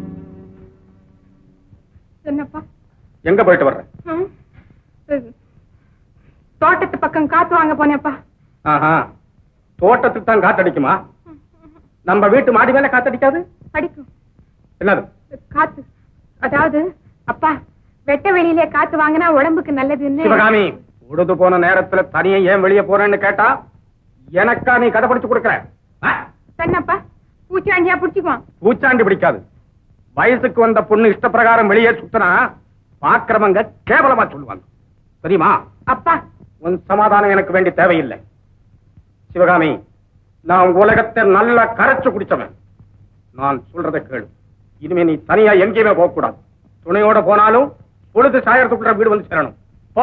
Speaker 3: என்னப்பா
Speaker 1: எங்க போயிட்டு வர்ற
Speaker 3: ம்? இது, தோட்டத்து பக்கம் காத்து வாங்க போனேப்பா
Speaker 1: ஆஹா தோட்டத்துக்கு தான் காத்தடிக்குமா நம்ம வீட்டு மாடி மேல காத்தடிக்காது
Speaker 3: அடிக்கும்
Speaker 1: என்னது
Speaker 3: காத்து அதாவது அப்பா வெட்ட வெளியிலே காத்து வாங்கினா உடம்புக்கு நல்லதுன்னு
Speaker 1: சிவகாமி உடுது போன நேரத்துல தனியா ஏன் வெளியே போறேன்னு கேட்டா எனக்கா நீ கதை படிச்சு கொடுக்கற ஆ?
Speaker 3: என்னப்பா பூச்சாண்டியா புடிச்சுக்குவான்
Speaker 1: பூச்சாண்டி பிடிக்காது வயசுக்கு வந்த பொண்ணு இஷ்டப்பிரகாரம் வெளியே சுத்தினா பாக்கிரமங்க கேவலமா சொல்லுவாங்க தெரியுமா
Speaker 3: அப்பா
Speaker 1: உன் சமாதானம் எனக்கு வேண்டி தேவையில்லை சிவகாமி நான் உலகத்தை நல்லா கரைச்சு குடிச்சவன் நான் சொல்றதை கேளு இனிமே நீ தனியா எங்கேயுமே போக கூடாது துணையோட போனாலும் பொழுது சாயறதுக்குள்ள வீடு வந்து சேரணும் போ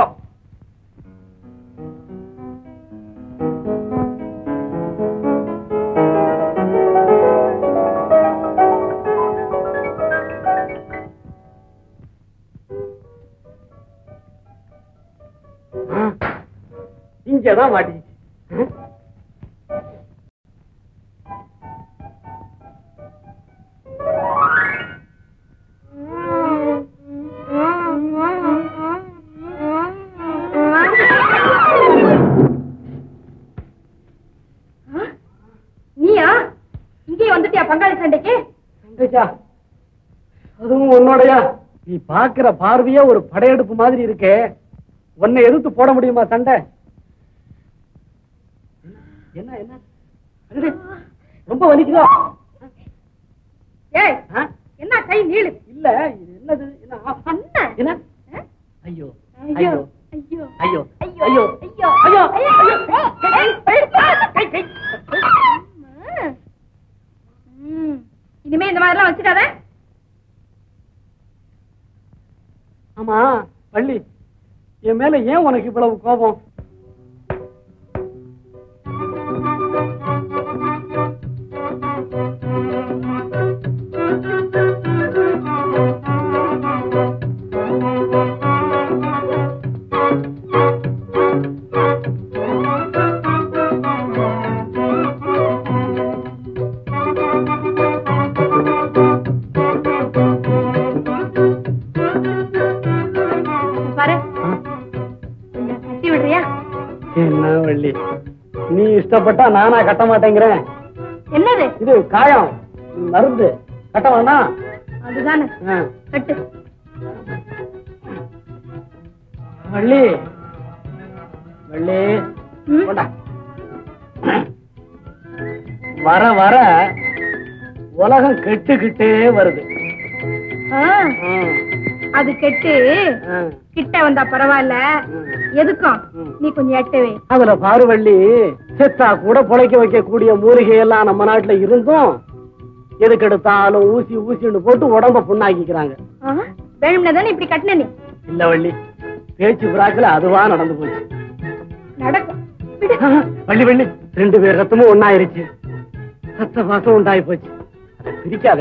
Speaker 5: இங்கதான் மாட்டிக்கிச்சு
Speaker 3: நீயா இங்கே வந்துட்டியா பங்காளி சண்டைக்கு
Speaker 5: சண்டைக்கா அதுவும் உன்னோடயா நீ பாக்குற பார்வையே ஒரு படையெடுப்பு மாதிரி இருக்கே உன்னை எதிர்த்து போட முடியுமா சண்டை என்ன என்ன அடடே, ரொம்ப வலிக்குதா
Speaker 3: ஏய்
Speaker 5: ஆ?
Speaker 3: என்ன கை நீளு
Speaker 5: இல்ல இது என்னது என்ன ஆ,
Speaker 3: அண்ணா
Speaker 5: என்ன
Speaker 3: ஆ?
Speaker 5: ஐயோ
Speaker 3: ஐயோ
Speaker 5: ஐயோ
Speaker 3: ஐயோ
Speaker 5: ஐயோ
Speaker 3: ஐயோ
Speaker 5: ஐயோ
Speaker 3: ஐயோ
Speaker 5: ஐயோ
Speaker 3: கை கை ம். இனிமே இந்த மாதிரிலாம் வச்சுக்காத
Speaker 5: ஆமா பள்ளி என் மேல ஏன் உனக்கு இவ்வளவு கோபம்
Speaker 3: பாரு கொஞ்சம் கட்டி விடுறியா
Speaker 5: என்ன வள்ளி நீ இஷ்டப்பட்டா நானா கட்ட மாட்டேங்கிறேன்
Speaker 3: என்னது
Speaker 5: இது காயம் மருந்து கட்ட வேணாம்
Speaker 3: அதுதானே
Speaker 5: ஆ.
Speaker 3: கட்டு
Speaker 5: வள்ளி வள்ளி
Speaker 3: ம்.
Speaker 5: கொண்டா. வர வர உலகம் கெட்டுக்கிட்டே வருது
Speaker 3: ஆ,
Speaker 5: ம்,
Speaker 3: அது கெட்டு
Speaker 5: ம்,
Speaker 3: கிட்ட வந்தா பரவாயில்ல
Speaker 5: ம்.
Speaker 3: எதுக்கும்
Speaker 5: ம்.
Speaker 3: நீ கொஞ்சம் எட்டவே
Speaker 5: அதுல பாரு வள்ளி செத்தா கூட பொழைக்க வைக்கக்கூடிய மூலிகை எல்லாம் நம்ம நாட்டுல இருந்தும் எதுக்கு எடுத்தாலும் ஊசி ஊசின்னு போட்டு உடம்ப புண்ணாக்கிக்கிறாங்க
Speaker 3: வேணும்னா தானே இப்படி கட்டின நீ
Speaker 5: இல்ல வள்ளி பேச்சு பிராக்குல அதுவா நடந்து போச்சு
Speaker 3: நடக்கும் விடு.
Speaker 5: வள்ளி வள்ளி ரெண்டு பேர் ரத்தமும் ஒண்ணாயிருச்சு ரத்த வாசம் உண்டாயி போச்சு அதை பிரிக்காத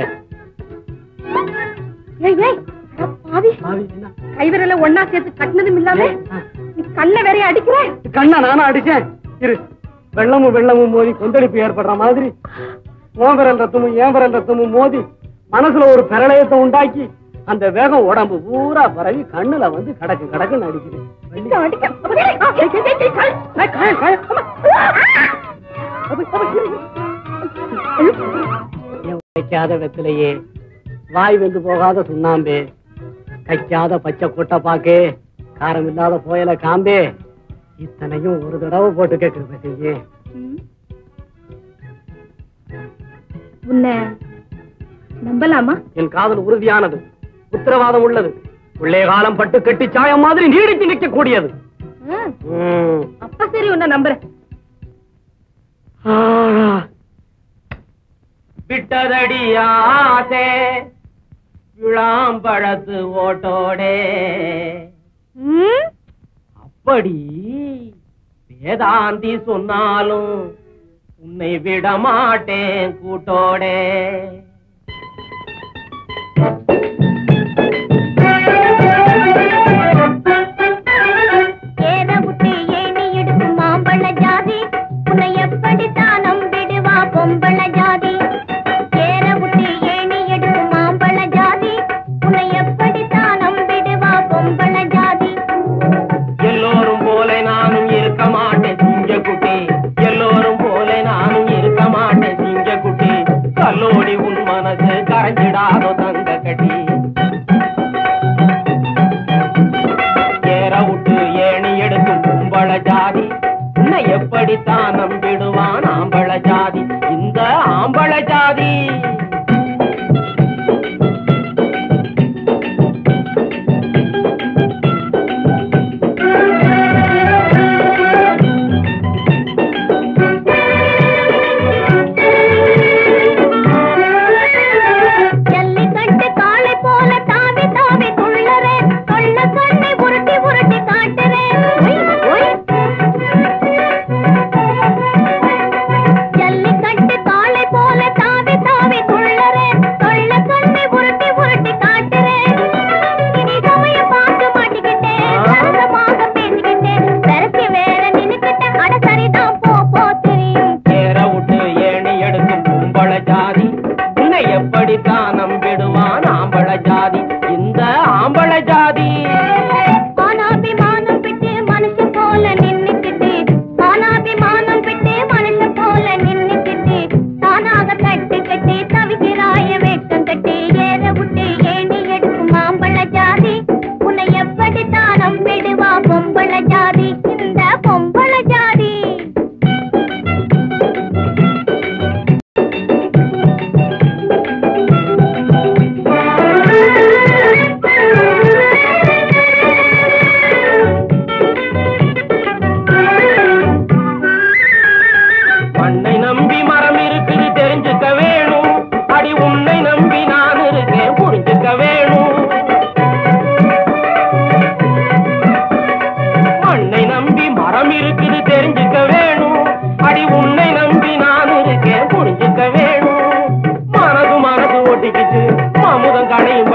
Speaker 3: ஏய் ஏய் அட பாவி
Speaker 5: பாவி, என்ன?
Speaker 3: கைவிரல ஒன்னா சேர்த்து கட்டினதும் இல்லாம
Speaker 5: ஆ.
Speaker 3: நீ கண்ணை வேறைய அடிக்கிற
Speaker 5: கண்ணா நானும் அடிச்சேன் இரு வெள்ளமும் வெள்ளமும் மோதி கொந்தளிப்பு ஏற்படுற மாதிரி உன் விரல் ரத்தமும் என் விரல் ரத்தமும் மோதி மனசுல ஒரு பிரளயத்தை உண்டாக்கி அந்த வேகம் உடம்பு பூரா பரவி கண்ணுல வந்து கடக்கு கடக்குன்னு அடிக்குது வள்ளி.
Speaker 3: அடிக்க, அடிக்க. ஏய், ஏய், ஏய், ஏய், கால்.
Speaker 5: ஏய், காயம், காயம். அம்மா.
Speaker 3: அப்ப, அப்ப, இரு, இரு.
Speaker 5: என் வைக்காத வெத்திலையே வாய் வெந்து போகாத சுண்ணாம்பே கைக்காத பச்சை கொட்டை பாக்கே காரம் இல்லாத புயல காம்பே இத்தனையும் ஒரு தடவை போட்டு கேட்கிற செய்யே
Speaker 3: ம். உன்னை நம்பலாமா
Speaker 5: என் காதல் உறுதியானது உத்தரவாதம் உள்ளது உள்ளே காலம் பட்டு கட்டி சாயம் மாதிரி நீடித்து நிற்கக்கூடியது
Speaker 3: ஆ,
Speaker 5: ம்.
Speaker 3: அப்ப சரி உன்னை நம்புறேன்
Speaker 5: ஆ.
Speaker 8: விட்டதடி ஆசை விழாம்பழத்து ஓட்டோடே
Speaker 3: ம்?
Speaker 8: அப்படி வேதாந்தி சொன்னாலும் உன்னை விட மாட்டேன் கூட்டோடே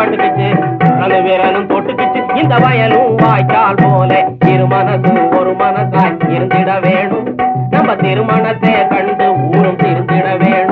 Speaker 8: பாட்டுக்குச்சு அணு விரலும் தொட்டுக்குச்சு இந்த வயலும் வாய்க்கால் போல இரு மனசு ஒரு மனசாய் இருந்திட வேணும் நம்ம திருமணத்தை கண்டு ஊரும் திருந்திட வேணும்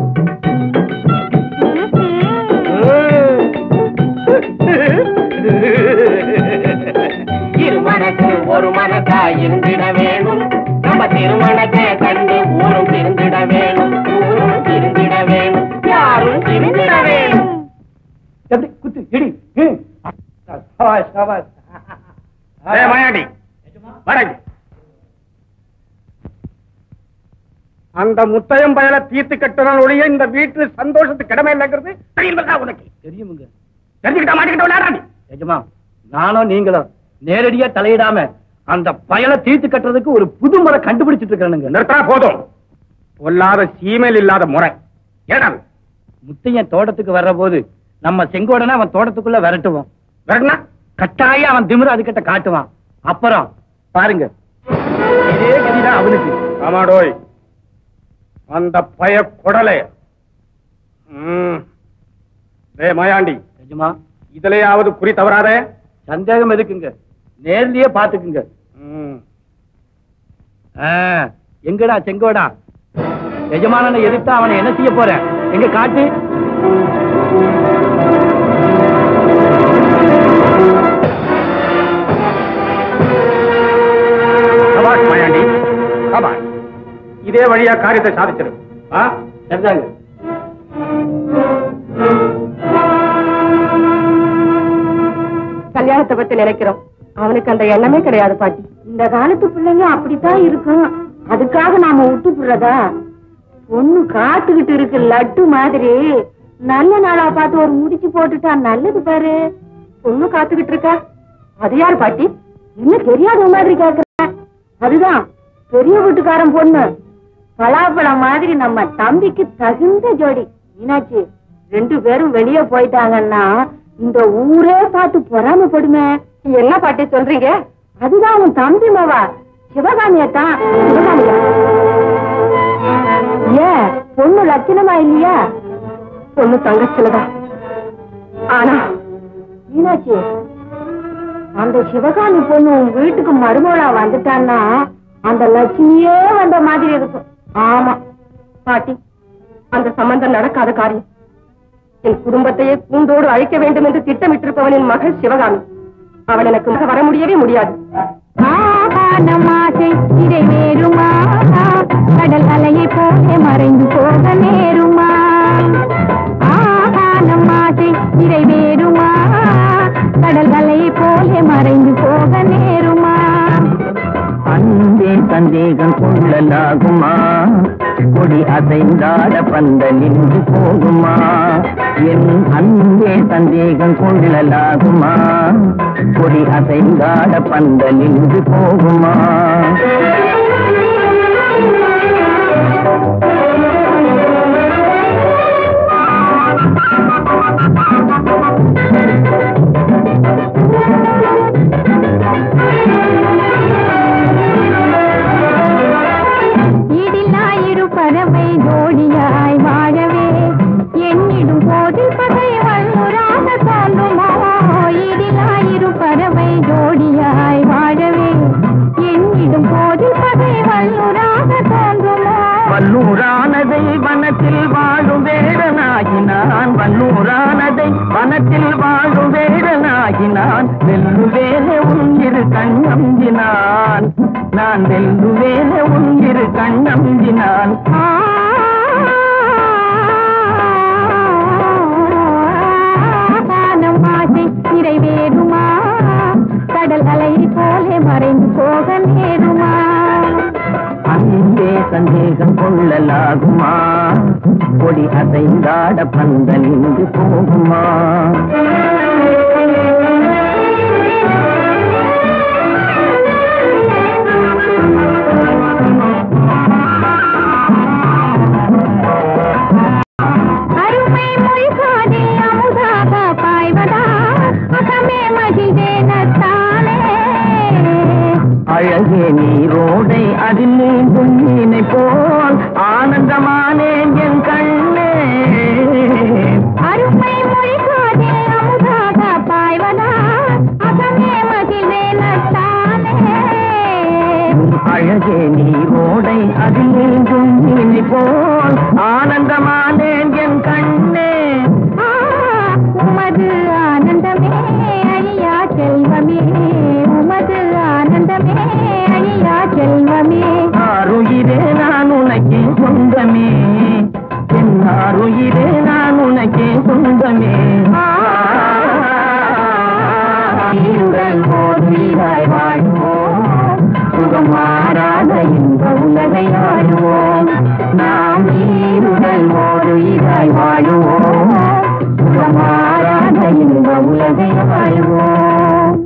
Speaker 8: இரு மனசு ஒரு மனசாய் இருந்திட வேணும் நம்ம திருமணத்தை கண்டு ஊரும் திருந்திட வேணும் ஊரும் திருந்திட வேணும் யாரும் திருந்திட வேணும்
Speaker 5: எப்படி குத்து இடி ம். சபாஷ், சபாஷ்.
Speaker 1: ஏய், மாயாண்டி வாடா அந்த முத்தையம் பயல தீர்த்து கட்டுறான் ஒழிய இந்த வீட்டு சந்தோஷத்துக்கு கிடமை இல்லைங்கிறது தெரியுங்களா உனக்கு
Speaker 5: தெரியுமுங்க
Speaker 1: தெரிஞ்சுக்கிட்ட மாட்டிக்கிட்ட விளையாடா நீ
Speaker 5: எஜமா நானும் நீங்களும் நேரடியா தலையிடாம அந்த பயலை தீர்த்து கட்டுறதுக்கு ஒரு புது முறை கண்டுபிடிச்சிட்டு இருக்கானுங்க
Speaker 1: நிறுத்தா போதும் பொல்லாத சீமையில் இல்லாத முறை ஏடா அது?
Speaker 5: முத்தையன் தோட்டத்துக்கு வர்ற போது நம்ம செங்கோடனை அவன் தோட்டத்துக்குள்ள விரட்டுவோம்
Speaker 1: விரட்டுனா
Speaker 5: கட்டாயம் அவன் திமிரு அதுகிட்ட காட்டுவான் அப்புறம் பாருங்க இதே கதிதான் அவனுக்கு
Speaker 1: ஆமாடோய் அந்த பய கொடலை ம். டேய் மாயாண்டி
Speaker 5: எஜமா
Speaker 1: இதுலயாவது குறி தவறாதே
Speaker 5: சந்தேகம் எதுக்குங்க நேர்லயே பாத்துக்குங்க
Speaker 1: ம்.
Speaker 5: ஆ, எங்கடா செங்கோடா எஜமானனை எதிர்த்தா அவனை என்ன செய்ய போறேன் எங்க காட்டு
Speaker 1: சபாஷ் மாயாண்டி சபாஷ் இதே வழியா காரியத்தை சாதிச்சிரு ஆ?
Speaker 5: சரிதாங்க
Speaker 7: கல்யாணத்தை பத்தி நினைக்கிறோம் அவனுக்கு அந்த எண்ணமே கிடையாது பாட்டி
Speaker 3: இந்த காலத்து பிள்ளைங்க அப்படித்தான் இருக்கும் அதுக்காக நாம விட்டு போடுறதா பொண்ணு காத்துக்கிட்டு இருக்கு லட்டு மாதிரி நல்ல நாளா பார்த்து ஒரு முடிச்சு போட்டுட்டா நல்லது பாரு
Speaker 7: பொண்ணு காத்துக்கிட்டு இருக்கா அது யார் பாட்டி
Speaker 3: இன்னும் தெரியாத மாதிரி கேக்குற அதுதான் பெரிய வீட்டுக்காரன் பொண்ணு பலாப்பழம் மாதிரி நம்ம தம்பிக்கு தகுந்த ஜோடி மீனாட்சி ரெண்டு பேரும் வெளியே போயிட்டாங்கன்னா இந்த ஊரே பார்த்து பொறாமப்படுமே
Speaker 7: என்ன பாட்டி சொல்றீங்க
Speaker 3: அதுதான் உன் தம்பி மாவா சிவகாமியத்தான் சிவகாமியா ஏன் பொண்ணு லட்சணமா இல்லையா
Speaker 7: பொண்ணு தங்கச்சிலதான் ஆனா
Speaker 3: மீனாட்சி அந்த சிவகாமி பொண்ணு உன் வீட்டுக்கு மருமகளா வந்துட்டான்னா அந்த லட்சுமியே வந்த மாதிரி இருக்கும் ஆமா
Speaker 7: பாட்டி அந்த சம்பந்தம் நடக்காத காரியம் என் குடும்பத்தையே கூண்டோடு அழிக்க வேண்டும் என்று திட்டமிட்டிருப்பவனின் மகள் சிவகாமி அவள் எனக்கு மக வர முடியவே முடியாது
Speaker 4: ஆகானமாசை இதை வேறுமா கடல் அலையை போல மறைந்து போக நேருமா ஆகானமாசை இதை வேறுமா கடல் அலையை போல மறைந்து போக நேருமா
Speaker 8: அன்பே சந்தேகம் கொள்ளலாகுமா கொடி அசைந்தாட பந்தலின்று போகுமா என் அன்பே சந்தேகம் கொள்ளலாகுமா கொடி அசைந்தாட பந்தலின்று போகுமா
Speaker 4: இடிலாயிரு பறவை ஜோடியாய் வாழவே எண்ணிடும் போது பகை வல்லுராக தோன்றுமோ இடிலாயிரு பறவை ஜோடியாய் வாழவே எண்ணிடும் போது பகை வல்லுராக தோன்றுமோ
Speaker 8: வல்லூரானதை வனத்தில் வாழும் வேடனாகினான் வல்லூரானதை வனத்தில் வாழும் வேடனாகினான் வெல்லுவேனே உன்னிரு கண்ணம்பினான் நான் வெல்லுவேனே உன்னிரு கண்ணம்பினான்
Speaker 4: ஆகானம் ஆசை நிறைவேறுமா கடல் அலை போல மறைந்து போக நேருமா
Speaker 8: அன்பே சந்தேகம் கொள்ளலாகுமா கொடி அசைந்தாட பந்தலிந்து போகுமா
Speaker 4: அருமை மொழிகாதே அமுதாக பாய்வதா அகமே மகிழ்ந்தேனத்தானே
Speaker 8: அழகே நீரோடை அதில் நீந்தும் மீனை போல் ஆனந்தமானேன் என் கண்ணே
Speaker 4: அருமை மொழிகாதே அமுதாக
Speaker 8: அழகே நீரோடை அதில் நீங்கும் நீலி போல் ஆனந்தமானேன் என் கண்ணே
Speaker 4: உமது ஆனந்தமே அழியா செல்வமே உமது ஆனந்தமே அழியா செல்வமே
Speaker 8: ஆறுயிரே நான் உனக்கே சொந்தமே என் ஆறுயிரே நான் உனக்கே சொந்தமே உடல் போதுவாய் வாழ்வோம் சுகம் மாறாத இன்ப உலகை ஆடுவோம் நாம் ஈருடல் ஓருயிராய் வாழுவோம் சுகம் மாறாத இன்ப உலகை வாழ்வோம்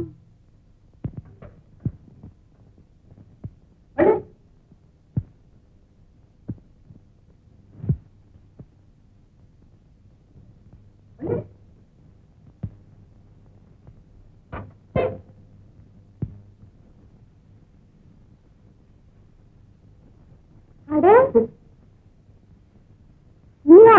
Speaker 4: அட நீயா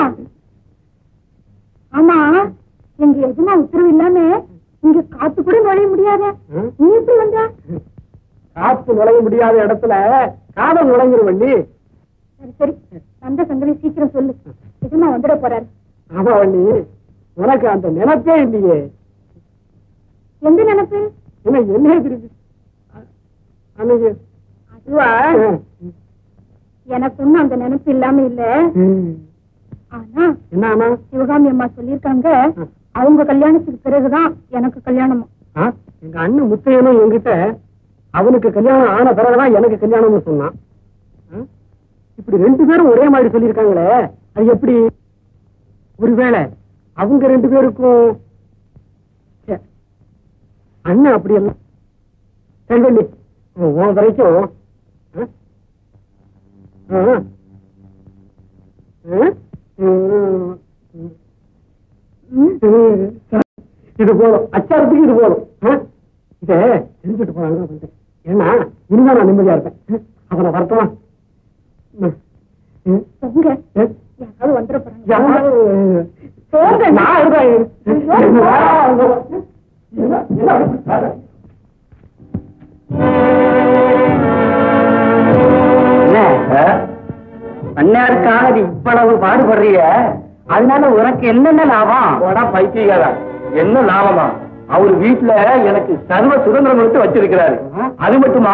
Speaker 4: ஆமா எங்க எதுனா உத்தரவு இல்லாம இங்க காத்து கூட நுழைய முடியாத நீ எப்படி வந்தா
Speaker 5: காத்து நுழைய முடியாத இடத்துல காதல் நுழைஞ்சிரும் வள்ளி
Speaker 4: சரி சரி வந்த சங்கவி சீக்கிரம் சொல்லு எதுனா வந்துட போறாரு
Speaker 5: ஆமா வள்ளி உனக்கு அந்த நினைப்பே இல்லையே
Speaker 4: எந்த நினைப்பு
Speaker 5: என்ன என்ன திருப்பி அன்னைக்கு
Speaker 4: அதுவா எனக்கு ஒண்ணும் அந்த நினைப்பு இல்லாம இல்ல ஆனா
Speaker 5: என்ன ஆனா
Speaker 4: சிவகாமி அம்மா சொல்லியிருக்காங்க அவங்க கல்யாணத்துக்கு பிறகுதான் எனக்கு கல்யாணமா
Speaker 5: ஆ, எங்க அண்ணன் முத்தையனும் என்கிட்ட அவனுக்கு கல்யாணம் ஆன பிறகுதான் எனக்கு கல்யாணம்னு சொன்னான் ஆ? இப்படி ரெண்டு பேரும் ஒரே மாதிரி சொல்லியிருக்காங்களே அது எப்படி ஒருவேளை அவங்க ரெண்டு பேருக்கும் ச்சே, அண்ணன் அப்படி எல்லாம் செல்வெள்ளி உன் வரைக்கும் ஆ? ஆ? ஆ? ம். இது போதும் அச்சாரத்துக்கு இது போதும் ஆ? இத தெரிஞ்சுட்டு போறாங்க வந்துட்டேன் ஏன்னா இனிமே நான் நிம்மதியா இருப்பேன் அவனை வரட்டுமா ம். ம்.
Speaker 4: எங்க
Speaker 5: ஏ?
Speaker 4: யாராவது வந்துட போறாங்க
Speaker 5: யாரு?
Speaker 4: போங்க.
Speaker 5: நான் இருக்கேன். என்ன- என்ன-
Speaker 8: பண்ணையாருக்காக நீ இவ்வளவு பாடுபடுறிய அதனால உனக்கு என்னென்ன லாபம்
Speaker 5: போடா பைத்தியக்காரா என்ன லாபமா அவர் வீட்டுல எனக்கு சர்வ சுதந்திரம் கொடுத்து வச்சிருக்கிறாரு அது மட்டுமா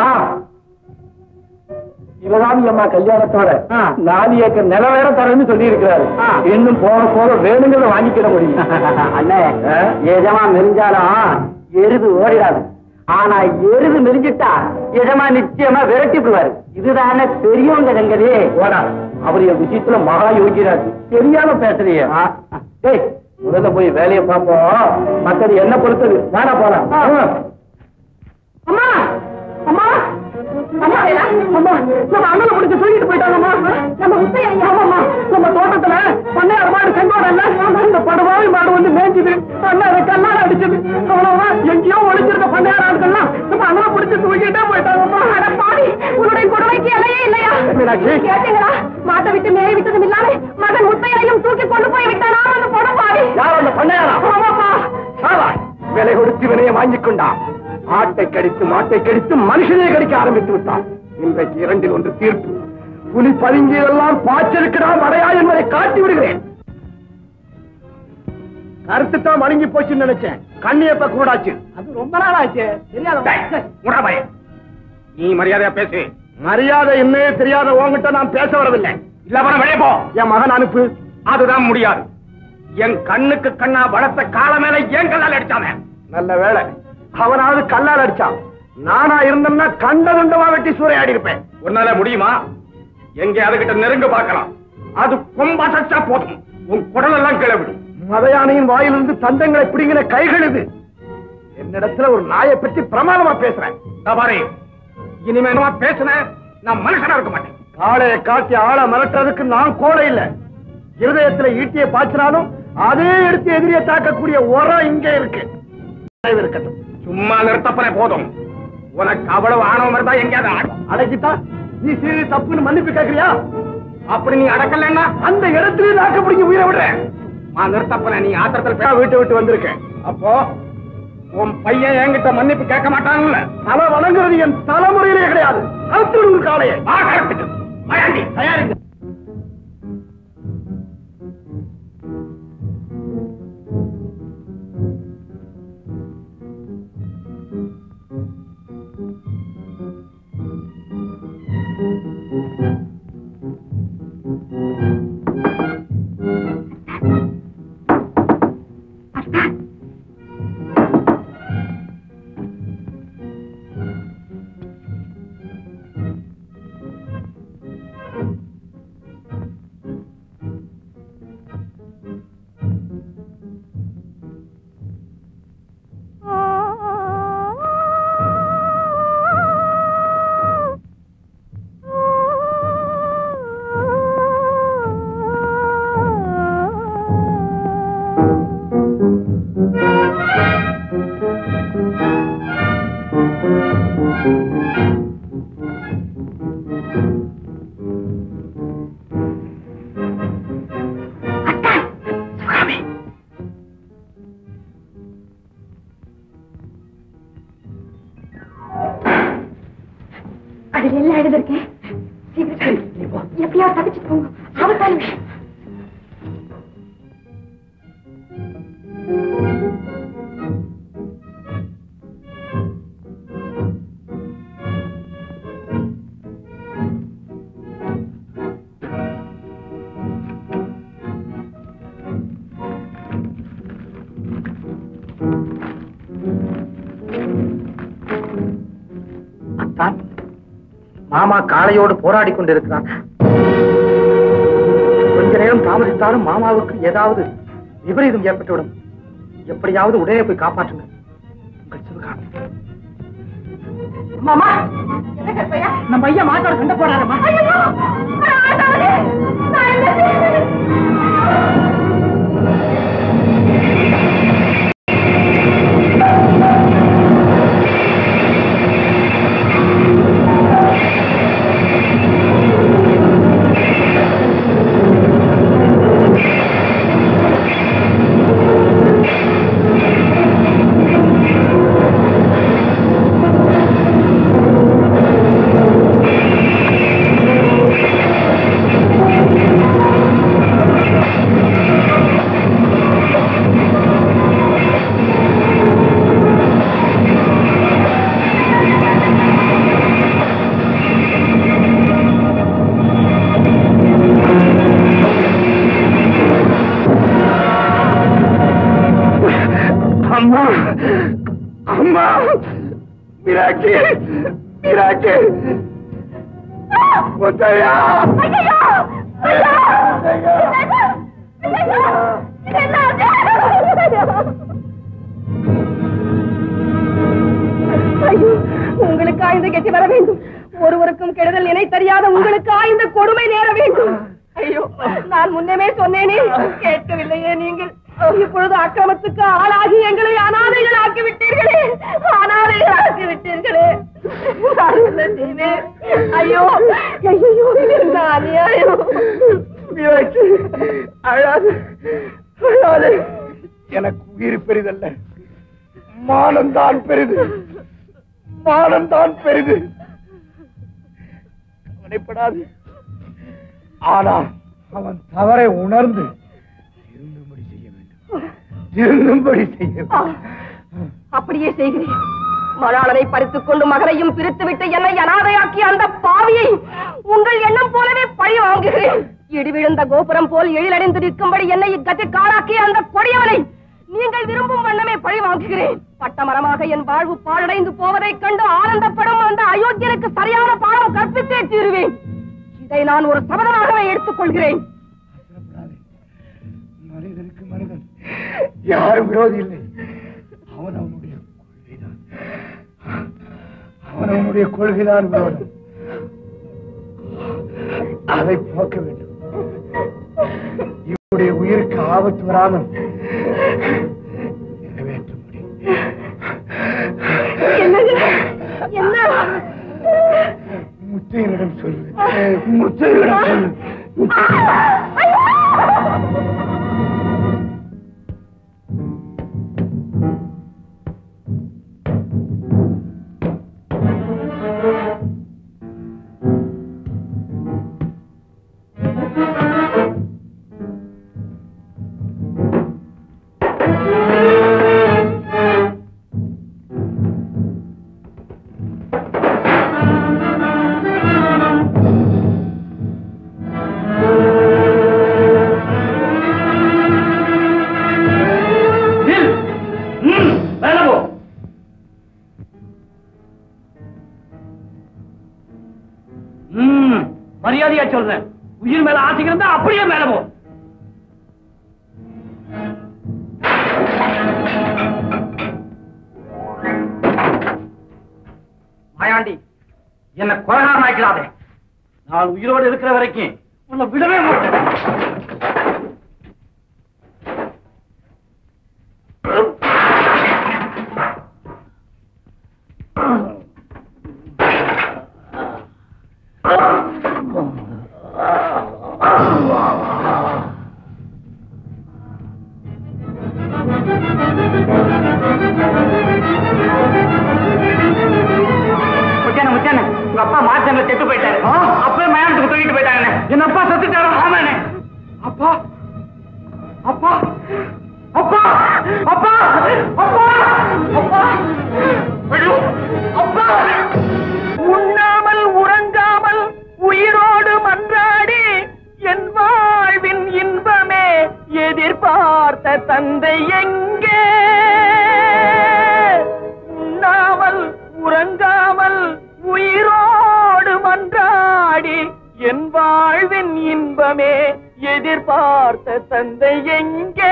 Speaker 5: சிவகாமி அம்மா கல்யாணத்தோட
Speaker 8: ஆ.
Speaker 5: நாலு ஏக்கர் நில வேற தரேன்னு சொல்லி இருக்கிறாரு
Speaker 8: ஆ.
Speaker 5: இன்னும் போக போக வேணுங்கிறத வாங்கிக்கிட முடியும்
Speaker 8: அண்ணே
Speaker 5: ஆ?
Speaker 8: எஜமா மெரிஞ்சாலும் எருது ஓடிடாது ஆனா எருது மெரிஞ்சிட்டா எஜமா நிச்சயமா விரட்டி விடுவாரு இதுதானே பெரியவங்க சங்கதி
Speaker 5: போடா அவர் என் விஷயத்துல மகா யோகிராஜ் தெரியாம பேசுறிய டேய் முதல்ல போய் வேலையை பார்ப்போம் மத்தது என்ன பொறுத்தது வேணா போலாம்
Speaker 7: அம்மா அம்மா அம்மா அம்மா நம்ம அண்ணனை பிடிச்சு தூக்கிட்டு போயிட்டாங்கம்மா நம்ம முத்தையா ஆமாம்மா நம்ம தோட்டத்துல பண்ணையார் மாடு செங்கோட இல்ல இந்த படுவாய் மாடு வந்து மேய்ஞ்சுது அண்ணன் அதை கல்லால அடிச்சது அவ்வளவுதான் எங்கேயோ ஒளிஞ்சிருக்க பண்ணையார் ஆட்கள்லாம் நம்ம அண்ணனை பிடிச்சு தூக்கிட்டே போயிட்டாங்கம்மா அட பாவி உன்னுடைய கொடுமைக்கு எல்லையே இல்லையா
Speaker 5: மீனாட்சி.
Speaker 7: கேட்டீங்களா மாட்டை விட்டு மேய விட்டதும் இல்லாம மகன் முத்தையனையும் தூக்கி கொண்டு போய் விட்டானா அந்த படுவாய்
Speaker 5: யார் அந்த பண்ணையாரா
Speaker 7: ஆமாப்பா
Speaker 5: சாவாய். விலை கொடுத்து வினையை வாங்கிக் கொண்டான் ஆட்டை கடித்து மாட்டை கடித்து மனுஷனை கடிக்க ஆரம்பித்து விட்டான் இன்றைக்கு இரண்டில் ஒன்று தீர்ப்பு புலி பதுங்கியதெல்லாம் பாய்ச்சலுக்குடா மடையா என்பதை காட்டி விடுகிறேன் கருத்து தான் மழுங்கி போச்சுன்னு நினைச்சேன் கண்ணியப்ப கூடாச்சு
Speaker 7: அது ரொம்ப நாள் ஆச்சு தெரியாத
Speaker 1: நீ மரியாதையா பேசு
Speaker 5: மரியாதை என்னே தெரியாத உங்ககிட்ட நான் பேச வரவில்லை
Speaker 1: இல்ல வர வெளியே போ
Speaker 5: என் மகன் அனுப்பு
Speaker 1: அதுதான் முடியாது என் கண்ணுக்கு கண்ணா வளர்த்த கால மேல ஏன் கல்லால் அடிச்சானே
Speaker 5: நல்ல வேலை அவனாவது கல்லால் அடிச்சான் நானா இருந்தேன்னா கண்ட கண்டமா வெட்டி சூறையாடி இருப்பேன்
Speaker 1: உன்னால முடியுமா எங்க அதுகிட்ட நெருங்க பார்க்கலாம் அது கொம்ப சச்சா போதும் உன் குடல் எல்லாம் கிளவிடும்
Speaker 5: மதையானையின் வாயிலிருந்து தந்தங்களை பிடிங்கின கைகள் இது என்னிடத்துல ஒரு நாயை பற்றி பிரமாதமா பேசுறேன்
Speaker 1: பாரு இனிமே என்னமா பேசுனேன் நான் மனுஷனா இருக்க மாட்டேன்
Speaker 5: காளையை காட்டி ஆளை மிரட்டுறதுக்கு நான் கோடை இல்ல இருதயத்துல ஈட்டியை பாய்ச்சினாலும் அதே எடுத்து எதிரியை தாக்கக்கூடிய உரம் இங்கே இருக்கு நினைவு இருக்கட்டும்
Speaker 1: சும்மா நிறுத்தப்பனே போதும் உனக்கு அவ்வளவு ஆணவம் இருந்தா எங்கேயாவது ஆடும்
Speaker 5: அடக்கிட்டா நீ சீரி தப்புன்னு மன்னிப்பு கேட்கறியா
Speaker 1: அப்படி நீ அடக்கலன்னா
Speaker 5: அந்த இடத்துல நாக்க பிடிங்க உயிரை விடுறேன்
Speaker 1: நான் நிறுத்தப்பன நீ ஆத்திரத்தில் பே-
Speaker 5: வீட்டை விட்டு வந்திருக்கேன்
Speaker 1: அப்போ உன் பையன் என்கிட்ட மன்னிப்பு கேட்க மாட்டாங்கல்ல
Speaker 5: தலை வணங்குறது என் தலைமுறையிலே கிடையாது அவுத்து விடு உன் காளையை
Speaker 1: வா கருத்துக்கு மயாண்டி
Speaker 5: தயாரிங்க
Speaker 3: அதுல எல்லாம் எழுதிருக்கேன் சீக்கிரம் எப்படியாவது தப்பிச்சுட்டு போங்க ஆபத்தான விஷயம்
Speaker 2: அத்தான் மாமா காளையோடு போராடி கொண்டிருக்கிறான் கொஞ்ச நேரம் தாமதித்தாலும் மாமாவுக்கு ஏதாவது விபரீதம் ஏற்பட்டுவிடும் எப்படியாவது உடனே போய் காப்பாற்றுங்க உங்கள் சிவகாமி
Speaker 3: மாமா என்ன கற்பையா
Speaker 2: நம்ம ஐயா மாட்டோட சண்டை போறாரம்மா
Speaker 3: ஐயோ ஆண்டவரே நான் என்ன செய்வேன்?
Speaker 5: அம்மா அம்மா மீராட்சி மீராட்சி முத்தையா
Speaker 3: ஐயையோ! ஐயோ! ஐயையோ! என்னாச்சு? ஐயோ, உங்களுக்கு ஆய்ந்த கெட்டி வர வேண்டும் ஒருவருக்கும் கெடுதல் நினை தெரியாத உங்களுக்கு ஆய்ந்த கொடுமை நேர வேண்டும் ஐயோ நான் முன்னமே சொன்னேனே கேட்கவில்லையே நீங்கள் இப்பொழுது அக்கிரமத்துக்கு ஆளாகி எங்களை அனாதைகள் ஆக்கி விட்டீர்களே அனாதைகள் ஆக்கி விட்டீர்களே நான் என்ன செய்வேன் ஐயோ ஐயோ இது என்ன அநியாயம்
Speaker 5: மீராட்சி அழாது அழாது எனக்கு உயிர் பெரிதல்ல மானம்தான் பெரிது மானம்தான் பெரிது கவலைப்படாது ஆனால் அவன் தவறை உணர்ந்து திருந்தும்படி செய்ய வேண்டும் திருந்தும்படி செய்ய வேண்டும்
Speaker 7: அப்படியே செய்கிறேன் மணாளனை பறித்துக் கொண்டு மகனையும் பிரித்துவிட்டு என்னை அனாதையாக்கிய அந்த பாவியை உங்கள் எண்ணம் போலவே பழி வாங்குகிறேன் இடி விழுந்த கோபுரம் போல் எழிலடைந்து நிற்கும்படி என்னை இக்கத்தை காலாக்கிய அந்த கொடியவனை நீங்கள் விரும்பும் வண்ணமே பழி வாங்குகிறேன் பட்ட மரமாக என் வாழ்வு பாழடைந்து போவதைக் கண்டு ஆனந்தப்படும் அந்த அயோக்கியனுக்கு சரியான பாடம் கற்பித்தே தீருவேன் இதை நான் ஒரு சபதமாகவே எடுத்துக் கொள்கிறேன்
Speaker 5: அவசரப்படாதே. மனிதனுக்கு மனிதன் யாரும் விரோதி இல்லை அவன் அவனுடைய கொள்கைதான் அவன் அவனுடைய கொள்கைதான் விரோதம் அதை போக்க வேண்டும் இவருடைய உயிருக்கு ஆபத்து வராமல் நிறைவேற்ற முடியும்
Speaker 7: என்ன
Speaker 5: முத்தையனிடம் சொல்லு முத்தையனிடம் சொல்லு
Speaker 1: மரியாதையா சொல்றேன் உயிர் மேல ஆசை இருந்தா அப்படியே மேல போ மாயாண்டி என்ன கொலகாரன் ஆக்கிறாதே நான் உயிரோடு இருக்கிற வரைக்கும் உன்னை விடவே மாட்டேன் முத்தியான முத்தியான உங்க அப்பா மாத்தங்க செத்து போயிட்டாரு அப்பவே மயானத்துக்கு தூக்கிட்டு போயிட்டாங்க என் அப்பா செத்துட்டாரா ஆமாண்ணே அப்பா அப்பா அப்பா அப்பா அப்பா அப்பா ஐயோ அப்பா உண்ணாமல் உறங்காமல் உயிரோடு மன்றாடி என் வாழ்வின் இன்பமே எதிர்பார்த்த தந்தை எங்கே உண்ணாமல் உறங்காமல் உயிரோடு மன்றாடி என் வாழ்வின் இன்பமே எதிர்பார்த்த தந்தை எங்கே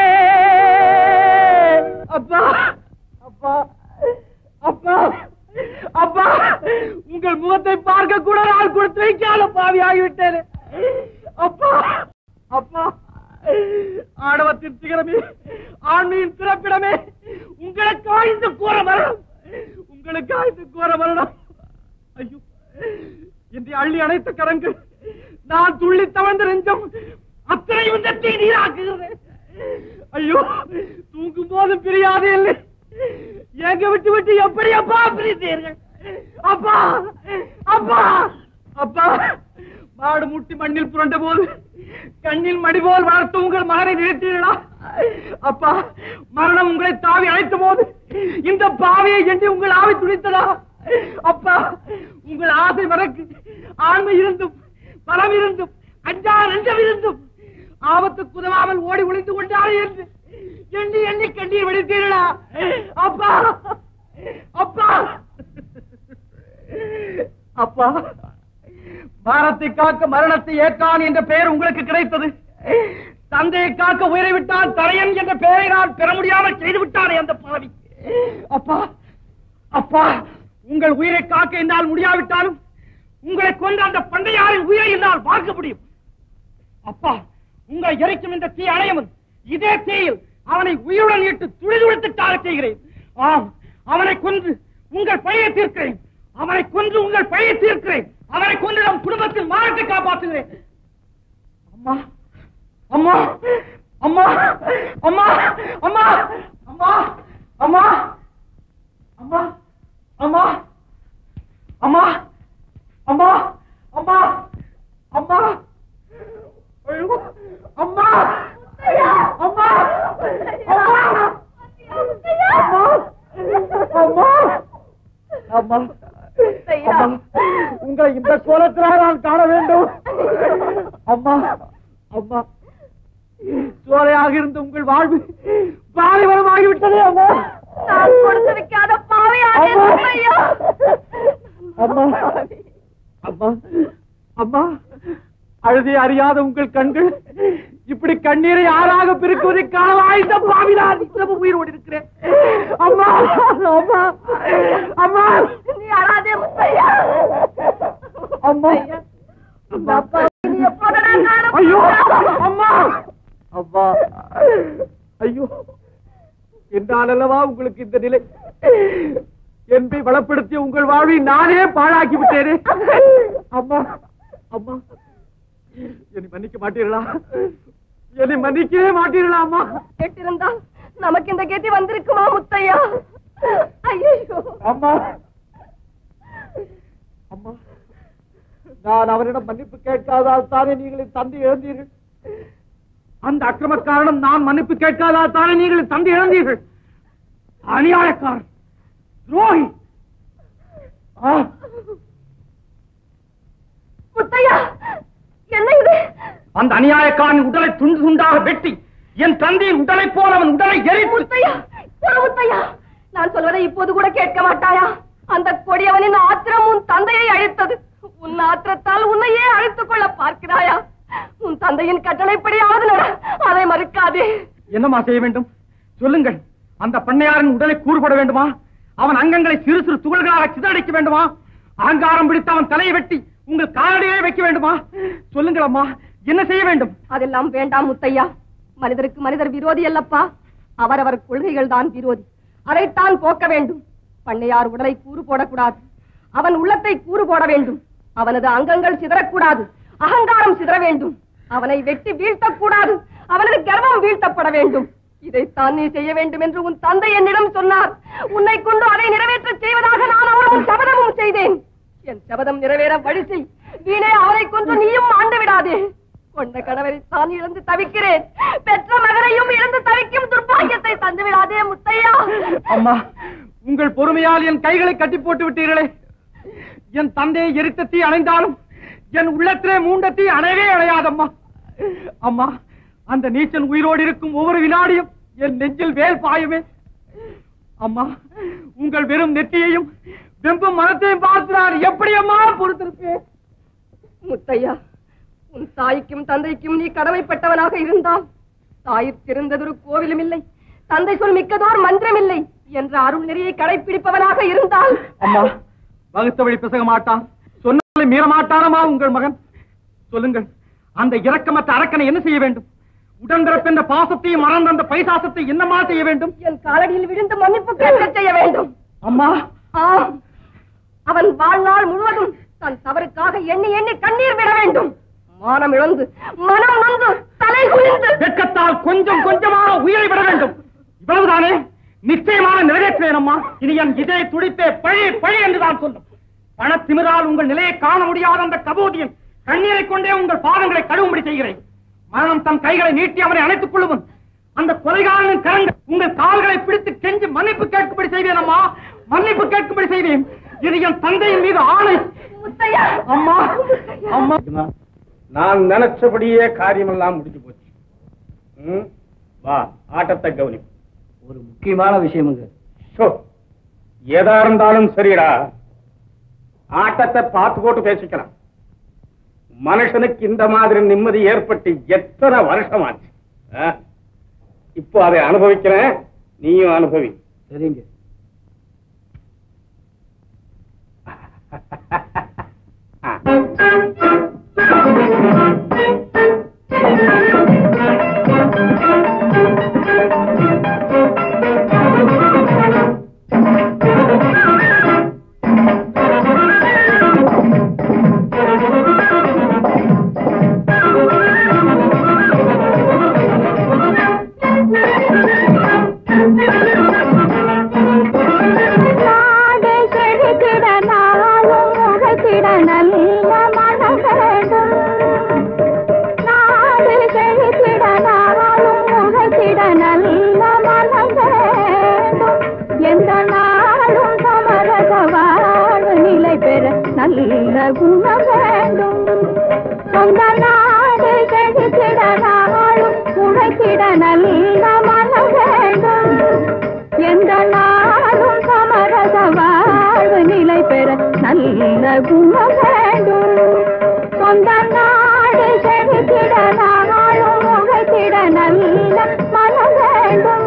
Speaker 1: அப்பா அப்பா அப்பா அப்பா உங்கள் முகத்தை பார்க்க கூட நான் கொடுத்து வைக்காத பாவி ஆகிவிட்டேன் அப்பா அப்பா ஆணவத்தின் சிகரமே ஆண்மையின் பிறப்பிடமே உங்களுக்கு ஆய்ந்து கூற மரணம் உங்களுக்கு ஆய்ந்து கூற மரணம் ஐயோ இன்று அள்ளி அணைத்த கரங்கள் நான் துள்ளி தவழ்ந்த நெஞ்சம் அத்தனை உந்தத்தை நீராக்குகிறது ஐயோ தூங்கும் போதும் பிரியாது இல்லை எங்க விட்டு விட்டு எப்படி அப்பா பிரித்தீர்கள் அப்பா அப்பா அப்பா மாடு முட்டி மண்ணில் புரண்ட போது கண்ணில் மடி போல் வளர்த்து உங்கள் மகனை நிறுத்தீர்களா அப்பா மரணம் உங்களை தாவி அழைத்த போது இந்த பாவியை என்று உங்கள் ஆவி துடித்ததா அப்பா உங்கள் ஆசை மறக்கு ஆண்மை இருந்தும் பலம் இருந்தும் அஞ்சா நெஞ்சம் இருந்தும் ஆபத்துக்கு உதவாமல் ஓடி ஒளிந்து கொண்டாரே என்று எண்ணி எண்ணி கண்ணீர் வடித்தீர்களா அப்பா அப்பா அப்பா பாரத்தை காக்க மரணத்தை ஏற்கான் என்ற பெயர் உங்களுக்கு கிடைத்தது தந்தையை காக்க உயிரை விட்டால் தரையன் என்ற பெயரை நான் பெற முடியாமல் செய்து விட்டாரே அந்த பாவி அப்பா அப்பா உங்கள் உயிரை காக்க என்னால் முடியாவிட்டாலும் உங்களை கொண்ட அந்த பண்டையாரின் உயிரை என்னால் பார்க்க முடியும் அப்பா உங்களை எரிக்கும் இந்த தீ அணையவன் இதே தீயில் அவனை உயிருடன் இட்டு துளிதுளித்துட்டாக செய்கிறேன் ஆம் அவனை கொன்று உங்கள் பழைய தீர்க்கிறேன் அவனை கொன்று உங்கள் பழைய தீர்க்கிறேன் அவனை கொன்று நம் குடும்பத்தில் மானத்தை காப்பாற்றுகிறேன் அம்மா அம்மா அம்மா அம்மா அம்மா அம்மா அம்மா அம்மா அம்மா அம்மா அம்மா அம்மா அம்மா ஐயோ அம்மா அம்மா அம்மா அம்மா அம்மா அம்மா உங்களை இந்த கோலத்திலாக நான் காண வேண்டும் அம்மா அம்மா சோலையாக இருந்த உங்கள் வாழ்வு பாலைவனமாகிவிட்டதே அம்மா
Speaker 7: நான் கொடுத்து வைக்காத பாவையாக
Speaker 1: அம்மா.
Speaker 7: ஐயா
Speaker 1: அம்மா அம்மா அம்மா அழுதி அறியாத உங்கள் கண்கள் இப்படி கண்ணீரை ஆறாக பிரிக்குவதை காணவா இந்த பாவிதான் இன்னமும் உயிரோடு இருக்கிறேன் அம்மா அம்மா அம்மா
Speaker 7: நீ அழாதே முத்தையா
Speaker 1: அம்மா
Speaker 7: இந்த அப்பாவை நீ எப்போதடா காண
Speaker 1: ஐயோ
Speaker 7: போகிறாய்?
Speaker 1: அம்மா அம்மா ஐயோ என்னால் அல்லவா உங்களுக்கு இந்த நிலை என்பை வளப்படுத்திய உங்கள் வாழ்வை நானே பாழாக்கி விட்டேனே அம்மா அம்மா என்னை மன்னிக்க மாட்டீர்களா என்னை மன்னிக்கவே மாட்டீர்களா அம்மா
Speaker 7: கேட்டிருந்தால் நமக்கு இந்த கதி வந்திருக்குமா முத்தையா ஐயோ
Speaker 1: அம்மா அம்மா நான் அவரிடம் மன்னிப்பு கேட்காதால் தானே நீங்கள் என் தந்தை இழந்தீர்கள் அந்த அக்கிரமக்காரனும் நான் மன்னிப்பு கேட்காதால் தானே நீங்கள் என் தந்தை இழந்தீர்கள் அநியாயக்காரன் துரோகி ஆ,
Speaker 7: முத்தையா என்ன இது
Speaker 1: அந்த அநியாயக்காரன் உடலை துண்டு துண்டாக வெட்டி என் தந்தையின் உடலை போல அவன் உடலை எரித்து
Speaker 7: முத்தையா ஒரு முத்தையா நான் சொல்வதை இப்போது கூட கேட்க மாட்டாயா அந்த கொடியவனின் ஆத்திரம் உன் தந்தையை அழித்தது உன் ஆத்திரத்தால் உன்னையே அழைத்துக் கொள்ள பார்க்கிறாயா உன் தந்தையின் கட்டளைப்படியாவது நட அதை மறுக்காதே
Speaker 2: என்னம்மா செய்ய வேண்டும் சொல்லுங்கள் அந்த பண்ணையாரின் உடலை கூறுபட வேண்டுமா அவன் அங்கங்களை சிறு சிறு துகள்களாக சிதறடிக்க வேண்டுமா அகங்காரம் பிடித்து அவன் தலையை வெட்டி உங்கள் காலடியே வைக்க வேண்டுமா சொல்லுங்கள் அம்மா என்ன செய்ய வேண்டும்
Speaker 7: அதெல்லாம் வேண்டாம் முத்தையா மனிதருக்கு மனிதர் விரோதி அல்லப்பா அவரவர் கொள்கைகள் தான் விரோதி அதைத்தான் போக்க வேண்டும் பண்ணையார் உடலை கூறு போடக்கூடாது அவன் உள்ளத்தை கூறு போட வேண்டும் அவனது அங்கங்கள் சிதறக்கூடாது அகங்காரம் சிதற வேண்டும் அவனை வெட்டி வீழ்த்தக்கூடாது அவனது கர்வம் வீழ்த்தப்பட வேண்டும் இதைத்தான் நீ செய்ய வேண்டும் என்று உன் தந்தை என்னிடம் சொன்னார் உன்னை கொண்டு அதை நிறைவேற்றச் செய்வதாக நான் அவரும் சபதமும் செய்தேன் என் சபதம் நிறைவேற வழி செய் வீணே அவரை கொன்று நீயும் ஆண்டு விடாதே கொண்ட கணவரை தான் இழந்து தவிக்கிறேன் பெற்ற மகனையும் இழந்து தவிக்கும் துர்பாகியத்தை தந்து விடாதே முத்தையா
Speaker 2: அம்மா உங்கள் பொறுமையால் என் கைகளை கட்டி போட்டு விட்டீர்களே என் தந்தையை எரித்த தீ அணைந்தாலும் என் உள்ளத்திலே மூண்ட தீ அணையவே அணையாதம்மா அம்மா அந்த நீச்சன் உயிரோடு இருக்கும் ஒவ்வொரு வினாடியும் என் நெஞ்சில் வேல் பாயுமே அம்மா உங்கள் வெறும் நெற்றியையும் வெம்பும் மனத்தையும் பார்த்து நான் எப்படி அம்மா பொறுத்திருப்பேன்
Speaker 7: முத்தையா உன் தாய்க்கும் தந்தைக்கும் நீ கடமைப்பட்டவனாக இருந்தால் தாயிற் சிறந்ததொரு கோவிலும் இல்லை தந்தை சொல் மிக்கதோர் மந்திரம் இல்லை என்ற அருள் நெறியை கடைப்பிடிப்பவனாக இருந்தால்
Speaker 2: அம்மா வகுத்தவழி பிசக மாட்டான் சொன்னாலே மீற மாட்டானமா உங்கள் மகன் சொல்லுங்கள் அந்த இரக்கமற்ற அரக்கனை என்ன செய்ய வேண்டும் உடன்பிறப்பென்ற பாசத்தையும் மறந்த அந்த பைசாசத்தை என்னமா செய்ய வேண்டும்
Speaker 7: என் காலடியில் விழுந்து மன்னிப்பு கேட்க செய்ய வேண்டும்
Speaker 2: அம்மா
Speaker 7: ஆம் அவன் வாழ்நாள் முழுவதும் தன் தவறுக்காக எண்ணி எண்ணி கண்ணீர் விட வேண்டும் மானம் இழந்து மனம் நொந்து தலை குனிந்து
Speaker 2: வெட்கத்தால் கொஞ்சம் கொஞ்சமாக உயிரை விட வேண்டும் இவ்வளவுதானே நிச்சயமாக நிறைவேற்றுவேன் அம்மா இனி என் இதய துடிப்பே பழி பழி என்று தான் சொல்லும் பணத்திமிரால் உங்கள் நிலையை காண முடியாத அந்த கபோதியன் கண்ணீரை கொண்டே உங்கள் பாதங்களை கழுவும்படி செய்கிறேன் மரணம் தன் கைகளை நீட்டி அவனை அணைத்துக் கொள்ளுவன் அந்த கொலைகாரனின் கரங்கள் உங்கள் கால்களை பிடித்து கெஞ்சி மன்னிப்பு கேட்கும்படி செய்வேன் அம்மா மன்னிப்பு கேட்கும்படி செய்வேன் இது என் தந்தையின் மீது ஆணை
Speaker 7: முத்தையா
Speaker 2: அம்மா அம்மா
Speaker 1: நான் நினைச்சபடியே காரியமெல்லாம் முடிஞ்சு போச்சு ம், வா ஆட்டத்தை கவனி
Speaker 6: ஒரு முக்கியமான விஷயமுங்க
Speaker 1: ஷோ எதா இருந்தாலும் சரிடா ஆட்டத்தை பார்த்து போட்டு பேசிக்கலாம் மனுஷனுக்கு இந்த மாதிரி நிம்மதி ஏற்பட்டு எத்தனை வருஷமாச்சு ஆ? இப்போ அதை அனுபவிக்கிறேன் நீயும் அனுபவி
Speaker 6: சரிங்க
Speaker 4: நாடு செழித்திட நாளும் முகத்திட நல்ல மனம் வேண்டும் நாடு செழித்திட நாளும் முகத்திட நல்ல மனம் வேண்டும் எந்த நாளும் சமரச வாழ்வு நிலை பெற நல்ல குணம் வேண்டும் சொந்த நாடு செழித்திட நாளும் உழைத்திட நல்ல மனம் வேண்டும் எந்த நாளும் சமரச வாழ்வு நிலை பெற நல்ல குணம் வேண்டும் சொந்த நாடு செழித்திட நாளும் உழைத்திட நல்ல மனம் வேண்டும்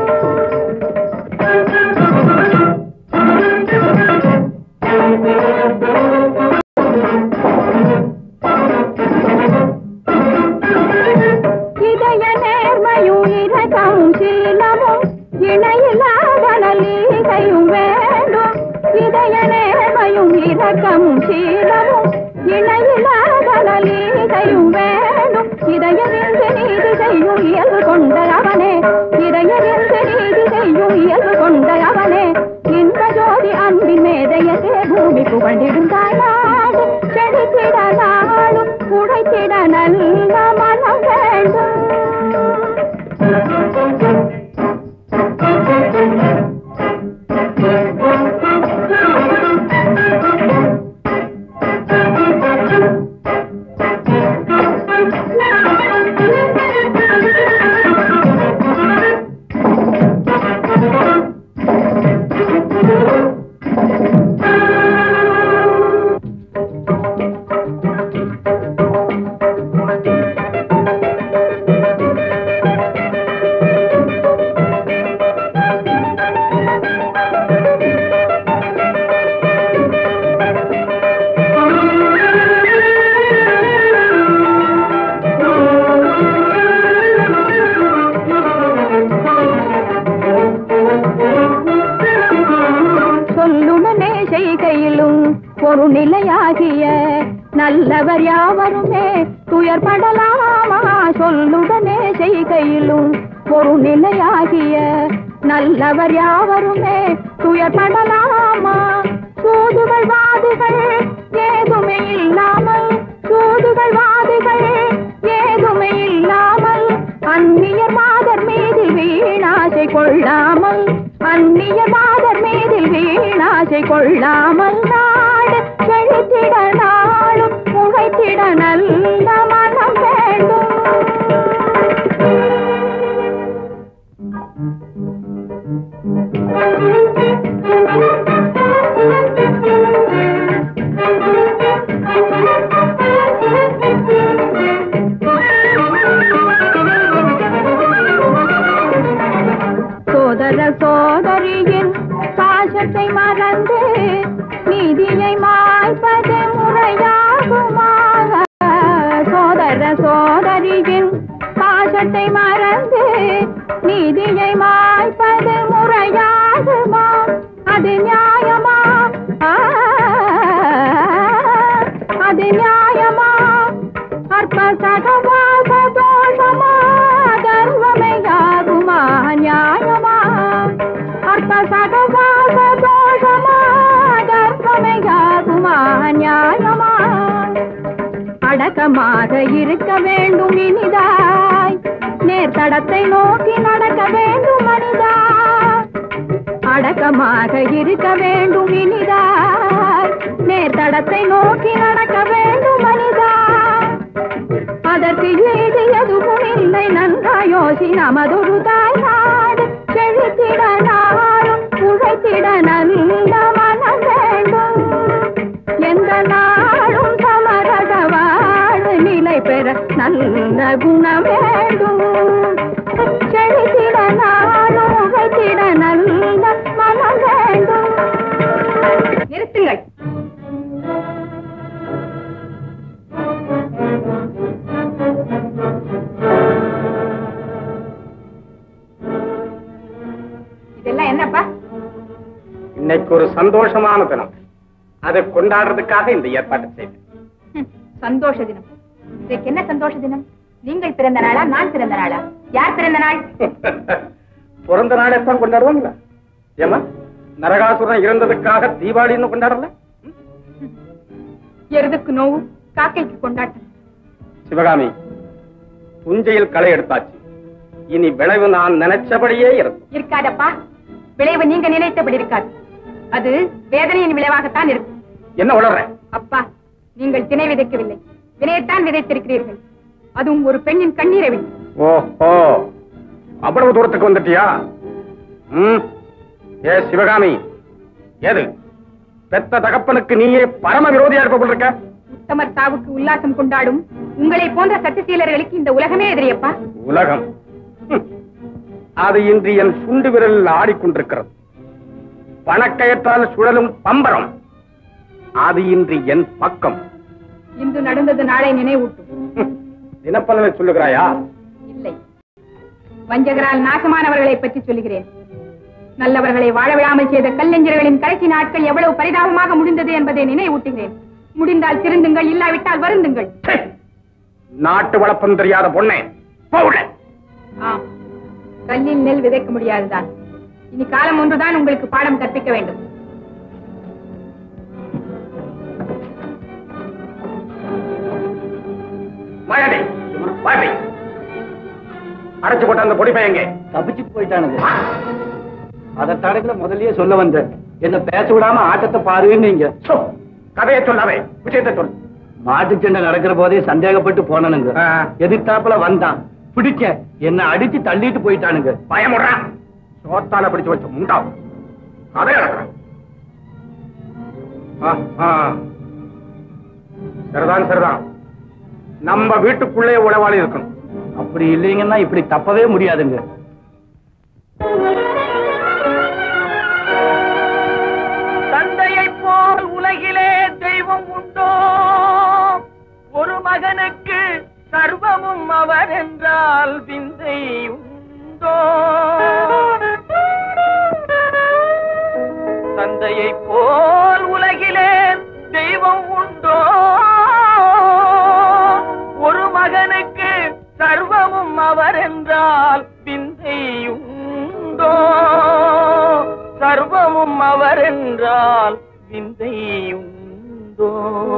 Speaker 4: இதய நேர்மையும் இரக்கமும் சீலமும் இணையில்லாத நல்லீகையும் வேண்டும் இதய நேர்மையும் இரக்கமும் சீலமும் இணையில்லாத நல்லீகையும் வேண்டும் இதயவிந்து நீதி செய்யும் இயல்பு கொண்ட அவனே இதயவிந்து நீதி செய்யும் இயல்பு கொண்ட அவனே இந்த ஜோதி அன்பின் மேதையதே பூமி புகழ்ந்திடும் தாய்நாடு செழித்திட நாளும் உழைத்திட நல்ல மனம் வேண்டும் நல்லவர் யாவருமே துயர்படலாமா சொல்லுடனே செய்கையிலும் ஒரு நிலையாகிய நல்லவர் யாவருமே துயர்படலாமா சூதுகள் வாதுகள் ஏதுமே இல்லாமல் சூதுகள் வாதுகள் ஏதுமே இல்லாமல் அந்நியர் மாதர் மீதில் வீணாசை கொள்ளாமல் அந்நியர் மாதர் மீதில் வீணாசை கொள்ளாமல் நாடு செழித்திட நாளும் உழைத்திட நல்ல மனம் வேண்டும் சோதர சோதரியின் பாசத்தை மறந்து நீதியை மாய்ப்பது முறையாகுமாக சோதர சோதரியின் பாசத்தை மறந்து நீதியை மாய்ப்பது முறையாகுமா அது நியாயமா ஆ, அது நியாயமா அற்ப சகவாச தோஷமா கர்வமையாகுமா நியாயமா அற்ப சகவாச தோஷமா கர்வமையாகுமா நியாயமா அடக்கமாக இருக்க வேண்டும் இனிதாய் நேர்த்தடத்தை நோக்கி நடக்க வேண்டும் மனிதா அடக்கமாக இருக்க வேண்டும் இனிதாய் நேர்த்தடத்தை நோக்கி நடக்க வேண்டும் மனிதா அதற்கு ஏது எதுவும் இல்லை நன்றா யோசி நமதொரு தாய் நாடு செழித்திட நாளும் உழைத்திட நல்ல மனம் வேண்டும் எந்த நாளும் சமரக வாழ்வு நிலை பெற நல்ல குணம் வேண்டும் செழித்திட நாளும் உழைத்திட நல்ல மனம் வேண்டும்
Speaker 3: நிறுத்துங்கள் இதெல்லாம் என்னப்பா
Speaker 1: இன்னைக்கு ஒரு சந்தோஷமான தினம் அதை கொண்டாடுறதுக்காக இந்த ஏற்பாட்டை செய்தேன்
Speaker 3: ஹம், சந்தோஷ தினம் இதுக்கு என்ன சந்தோஷ தினம் நீங்கள் பிறந்த நாளா நான் பிறந்த நாளா யார் பிறந்த நாள்
Speaker 1: பிறந்த நாள் எப்ப கொண்டாடுவாங்களா ஏமா நரகாசுரன் இறந்ததுக்காக தீபாவளின்னு கொண்டாடல
Speaker 3: எருதுக்கு நோவு காக்கைக்கு கொண்டாட்டம்
Speaker 1: சிவகாமி புஞ்சையில் களை எடுத்தாச்சு இனி விளைவு நான் நினைச்சபடியே இருக்கும்
Speaker 3: இருக்காதப்பா விளைவு நீங்க நினைத்தபடி இருக்காது அது வேதனையின் விளைவாகத்தான் இருக்கும்
Speaker 1: என்ன உளற
Speaker 3: அப்பா நீங்கள் திணை விதைக்கவில்லை வினையத்தான் விதைத்திருக்கிறீர்கள் அதுவும் ஒரு பெண்ணின் கண்ணீரை விட்டு
Speaker 1: ஓஹோ அவ்வளவு தூரத்துக்கு வந்துட்டியா ம் ஏ சிவகாமி ஏது பெத்த தகப்பனுக்கு நீயே பரம விரோதியா இருப்ப போல இருக்க
Speaker 3: உத்தமர் சாவுக்கு உல்லாசம் கொண்டாடும் உங்களை போன்ற சட்டசீலர்களுக்கு இந்த உலகமே எதிரியப்பா
Speaker 1: உலகம் ஹம். அது இன்று என் சுண்டு விரலில் ஆடிக்கொண்டிருக்கிறது பணக்கயற்றால் சுழலும் பம்பரம் அது இன்று என் பக்கம்
Speaker 3: இன்று நடந்தது நாளை நினைவூட்டும்
Speaker 1: ஹம். தினப்பலனை சொல்லுகிறாயா
Speaker 3: இல்லை வஞ்சகரால் நாசமானவர்களை பற்றி சொல்லுகிறேன் நல்லவர்களை வாழ விடாமல் செய்த கல்லெஞ்சர்களின் கடைசி நாட்கள் எவ்வளவு பரிதாபமாக முடிந்தது என்பதை நினைவூட்டுகிறேன் முடிந்தால் திருந்துங்கள் இல்லாவிட்டால் வருந்துங்கள்
Speaker 1: ச்சே. நாட்டு வளப்பம் தெரியாத பொண்ணே போவுட
Speaker 3: ஆம் கல்லில் நெல் விதைக்க முடியாதுதான் இனி காலம் ஒன்றுதான் உங்களுக்கு பாடம் கற்பிக்க வேண்டும்
Speaker 1: மழை வாடி அடைச்சு போட்ட அந்த பொடி பையங்க
Speaker 2: தப்பிச்சு போயிட்டானுங்க அதை தடத்துல முதல்லயே சொல்ல வந்தேன் என்ன பேச விடாம ஆட்டத்தை பாருன்னு நீங்க
Speaker 1: கதையை சொல்லாவே விஷயத்தை சொல்
Speaker 2: மாட்டு சண்டை நடக்கிற போதே சந்தேகப்பட்டு போனானுங்க
Speaker 1: ஆ.
Speaker 2: எதிர்த்தாப்புல வந்தான் பிடிச்ச என்ன அடிச்சு தள்ளிட்டு போயிட்டானுங்க
Speaker 1: பயமுடுறா சோத்தால பிடிச்சு வச்ச முண்டா கதை நடக்கிறான் சரிதான் சரிதான் நம்ம வீட்டுக்குள்ளே உளவாளி இருக்கணும்
Speaker 2: அப்படி இல்லைங்கன்னா இப்படி தப்பவே முடியாதுங்க
Speaker 8: தந்தையை போல் உலகிலே தெய்வம் உண்டோ ஒரு மகனுக்கு சர்வமும் அவர் என்றால் விந்தை உண்டோ தந்தையை போல் உலகிலே தெய்வம் உண்டோ பிதாவும் அவர் என்றால் விந்தை உண்டோ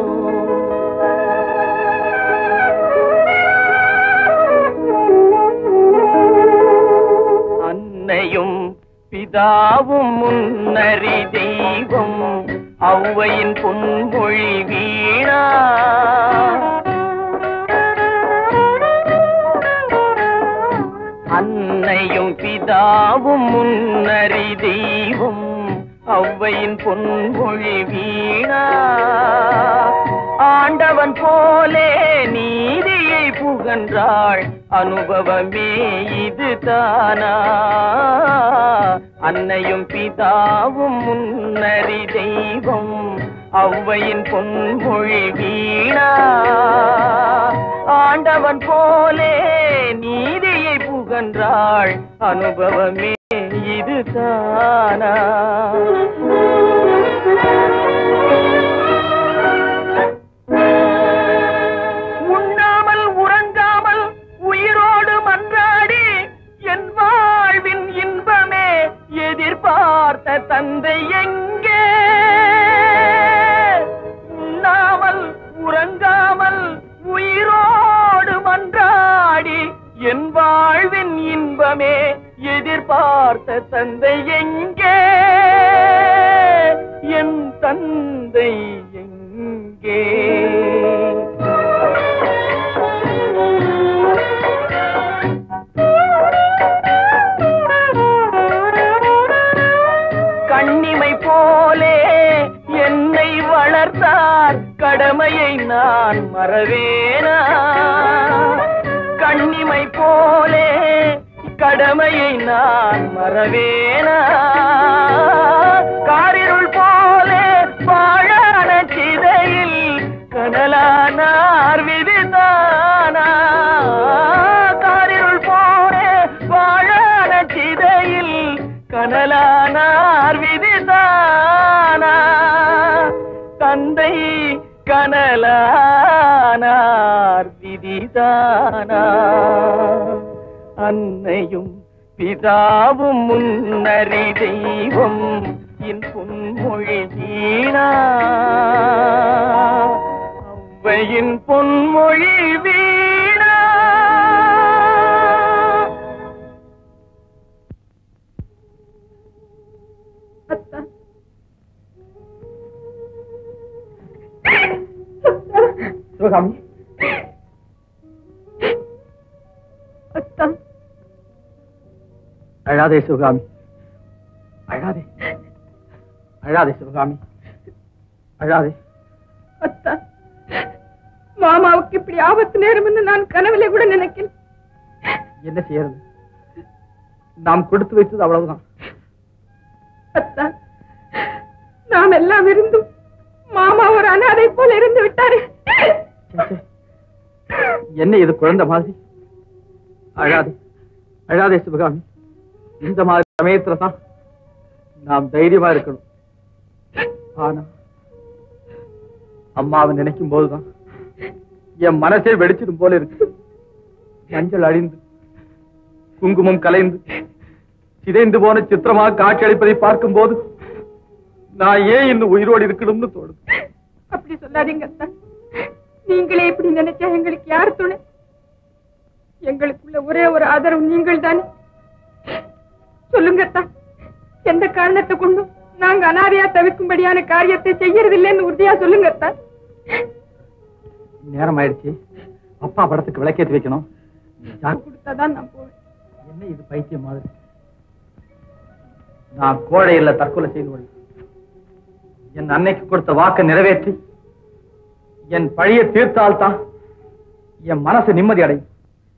Speaker 8: அன்னையும் பிதாவும் முன்னறி தெய்வம் ஔவையின் பொன்மொழி வீணா அன்னையும் பிதாவும் முன்னறி தெய்வம் ஔவையின் பொன்மொழி வீணா ஆண்டவன் போலே நீதியை புகன்றாள் அனுபவமே இது தானா அன்னையும் பிதாவும் முன்னறி தெய்வம் ஔவையின் பொன்மொழி வீணா ஆண்டவன் போலே நீதியை புகன்றாள் அனுபவமே இது தானா உண்ணாமல் உறங்காமல் உயிரோடு மன்றாடி என் வாழ்வின் இன்பமே எதிர்பார்த்த தந்தை எங்கே உண்ணாமல் உறங்காமல் உயிரோடு மன்றாடி என் வாழ்வின் இன்பமே எதிர்பார்த்த தந்தை எங்கே என் தந்தை எங்கே கண்ணிமை போலே என்னை வளர்த்தார் கடமையை நான் மறவேனா கண்ணிமை போலே கடமையை நான் மறவேனா காரிருள் போலே வாழான சிதையில் கனலானார் விதிதானா காரிருள் போலே வாழான சிதையில் கனலானார் விதிதானா தந்தை கனலானார் விதிதானா அன்னையும் பிதாவும் முன்னறி தெய்வம் என் பொன்மொழி வீணா ஔவையின் பொன்மொழி வீணா
Speaker 7: அத்தா
Speaker 2: சிவகாமி
Speaker 7: அத்தா
Speaker 2: அழாதே சிவகாமி அழாதே அழாதே சிவகாமி அழாதே
Speaker 7: அத்தா மாமாவுக்கு இப்படி ஆபத்து நேரும்னு நான் கனவிலே கூட நினைக்கல
Speaker 2: என்ன செய்யறது நாம் கொடுத்து வைத்தது அவ்வளவுதான்
Speaker 7: அத்தா நாம் எல்லாம் இருந்தும் மாமா ஒரு அனாதை போல இருந்து விட்டாரு
Speaker 2: சே, சே. என்ன இது குழந்தை மாதிரி அழாதே அழாதே சிவகாமி இந்த மாதிரி சமயத்துல தான் நாம் தைரியமா இருக்கணும் ஆனா அம்மாவை நினைக்கும் போதுதான் என் மனசே வெடிச்சிடும் போல இருக்கு மஞ்சள் அழிந்து குங்குமம் கலைந்து சிதைந்து போன சித்திரமாக காட்சியளிப்பதை பார்க்கும் போது நான் ஏன் இன்னும் உயிரோடு இருக்கணும்னு தோணுது
Speaker 7: அப்படி சொல்லாதீங்க அத்தா நீங்களே இப்படி நினைச்சா எங்களுக்கு யார் துணை எங்களுக்குள்ள ஒரே ஒரு ஆதரவு நீங்கள் தானே சொல்லுங்க அத்தா எந்த காரணத்தை கொண்டும் நாங்க அனாதையா தவிக்கும்படியான காரியத்தை செய்யறதில்லைன்னு உறுதியா சொல்லுங்க அத்தா
Speaker 2: நேரம் ஆயிடுச்சு அப்பா படத்துக்கு விளக்கேத்தி வைக்கணும் ஜா-
Speaker 7: கொடுத்தாதான் நான் போவேன்
Speaker 2: என்ன இது பைத்தியம் மாதிரி நான் கோழை இல்ல தற்கொலை செய்து கொள்ள என் அன்னைக்கு கொடுத்த வாக்கை நிறைவேற்றி என் பழிய தீர்த்தால்தான் என் மனசு நிம்மதி அடையும்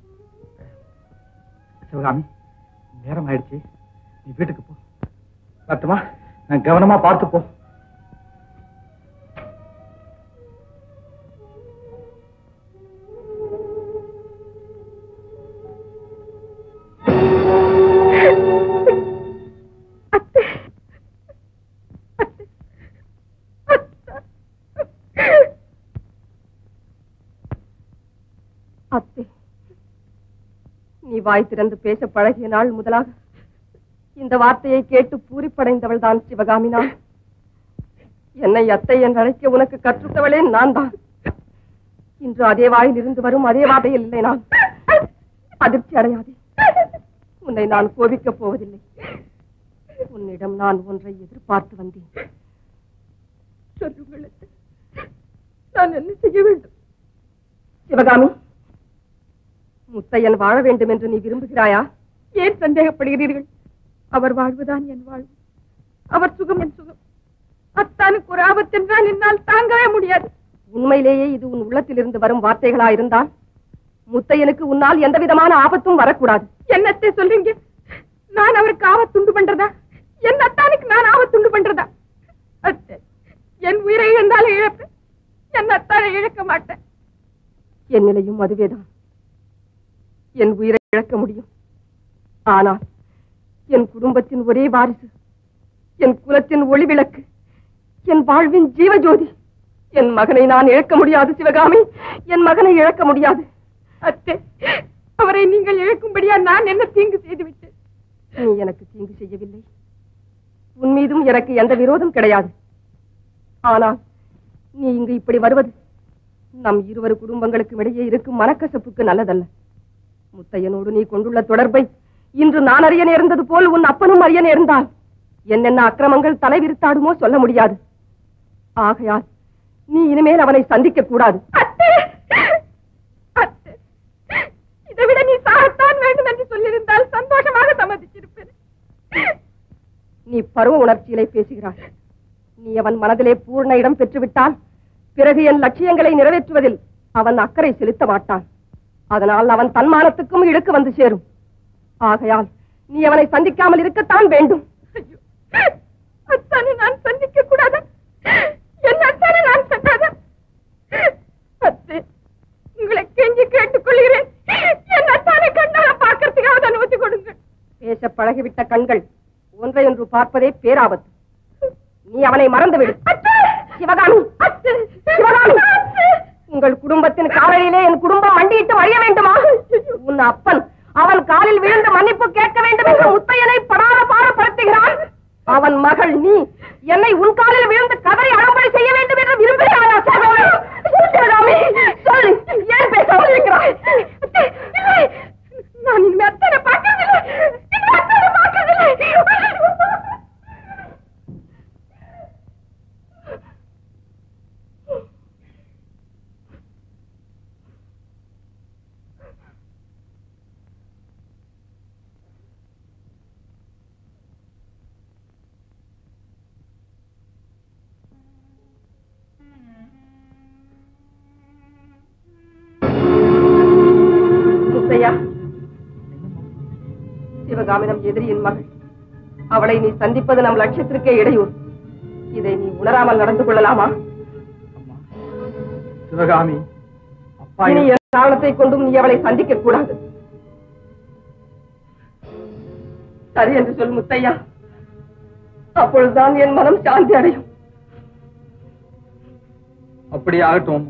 Speaker 2: சிவகாமி நேரம் ஆயிடுச்சு நீ வீட்டுக்கு போ பார்த்துமா நான் கவனமா பார்த்து போ
Speaker 7: அத்தை நீ வாய் திறந்து பேச பழகிய நாள் முதலாக இந்த வார்த்தையை கேட்டு பூரிப்படைந்தவள் தான் சிவகாமி நான் என்னை அத்தை என்று அழைக்க உனக்கு கற்றுத்தவளே நான் தான் இன்று அதே வாயில் இருந்து வரும் அதே வார்த்தையில் இல்லை நான் அதிர்ச்சி அடையாதே உன்னை நான் கோபிக்கப் போவதில்லை உன்னிடம் நான் ஒன்றை எதிர்பார்த்து வந்தேன் சொல்லுங்கள் அத்தை. நான் என்ன செய்ய வேண்டும் சிவகாமி முத்தையன் வாழ வேண்டும் என்று நீ விரும்புகிறாயா ஏன் சந்தேகப்படுகிறீர்கள் அவர் வாழ்வுதான் என் வாழ்வு அவர் சுகம் என் சுகம் அத்தானுக்கு ஒரு ஆபத்து என்றால் என்னால் தாங்கவே முடியாது உண்மையிலேயே இது உன் உள்ளத்திலிருந்து வரும் வார்த்தைகளா இருந்தால் முத்தையனுக்கு உன்னால் எந்த விதமான ஆபத்தும் வரக்கூடாது என்னத்தை சொல்றீங்க நான் அவருக்கு ஆபத்துண்டு பண்றதா என் அத்தானுக்கு நான் ஆபத்துண்டு பண்றதா அத்தை, என் உயிரை இழந்தாலும் இழப்பேன் என் அத்தானை இழக்க மாட்டேன் என் நிலையும் அதுவேதான் என் உயிரை இழக்க முடியும் ஆனால் என் குடும்பத்தின் ஒரே வாரிசு என் குலத்தின் ஒளி விளக்கு என் வாழ்வின் ஜீவஜோதி என் மகனை நான் இழக்க முடியாது சிவகாமி என் மகனை இழக்க முடியாது அத்தை அவரை நீங்கள் இழக்கும்படியா நான் என்ன தீங்கு செய்து விட்டேன் நீ எனக்கு தீங்கு செய்யவில்லை உன் மீதும் எனக்கு எந்த விரோதம் கிடையாது ஆனால் நீ இங்கு இப்படி வருவது நம் இருவரு குடும்பங்களுக்கு இடையே இருக்கும் மனக்கசப்புக்கு நல்லதல்ல முத்தையனோடு நீ கொண்டுள்ள தொடர்பை இன்று நான் அறிய நேர்ந்தது போல் உன் அப்பனும் அறிய நேர்ந்தால் என்னென்ன அக்கிரமங்கள் தலைவிரித்தாடுமோ சொல்ல முடியாது ஆகையால் நீ இனிமேல் அவனை சந்திக்க கூடாது இதை விட நீ சாகத்தான் வேண்டும் என்று சொல்லியிருந்தால் சந்தோஷமாக சம்மதிச்சிருப்பேன் நீ பருவ உணர்ச்சியிலே பேசுகிறாய் நீ அவன் மனதிலே பூர்ண இடம் பெற்றுவிட்டால் பிறகு என் லட்சியங்களை நிறைவேற்றுவதில் அவன் அக்கறை செலுத்த மாட்டான் அதனால் அவன் தன்மானத்துக்கும் இழுக்கு வந்து சேரும் ஆகையால் நீ அவனை சந்திக்காமல் இருக்கத்தான் வேண்டும் அத்தானை நான் சந்திக்க கூடாதா என் அத்தானை நான் சக்காதா அத்தே உங்களை கெஞ்சி கேட்டுக் கொள்கிறேன் என் அத்தானை கண்ணால பார்க்கறதுக்காக அனுமதி கொடுங்க பேச பழகிவிட்ட கண்கள் ஒன்றை ஒன்று பார்ப்பதே பேராபத்து நீ அவனை மறந்துவிடு சிவகாமி சிவகாமி உங்கள் குடும்பத்தின் காலையிலே என் குடும்பம் மண்டியிட்டு வழிய வேண்டுமா உன் அப்பன் அவன் காலில் விழுந்து மன்னிப்பு கேட்க வேண்டும் என்று முத்தையனை படாத பாடப்படுத்துகிறான் அவன் மகள் நீ என்னை உன் காலில் விழுந்து கதறி அடம்படி செய்ய வேண்டும் என்று விரும்புகிறாயா சிவகாமி சொல்லு ஏன் பேசாமல் இருக்கிறாய் இல்லை, நான் இனிமே அத்தனை பார்க்கவில்லை இனிமே அத்தனை பார்க்கவில்லை முத்தையா சிவகாமினம் எதிரியின் மகள் அவளை நீ சந்திப்பது நம் லட்சியத்திற்கே இடையூறு இதை நீ உணராமல் நடந்து கொள்ளலாமா
Speaker 2: சிவகாமி அப்பா
Speaker 7: இனி எந்த காரணத்தை கொண்டும் நீ அவளை சந்திக்க கூடாது சரி என்று சொல் முத்தையா அப்பொழுதுதான் என் மனம் சாந்தி அடையும்
Speaker 2: அப்படி ஆகட்டும்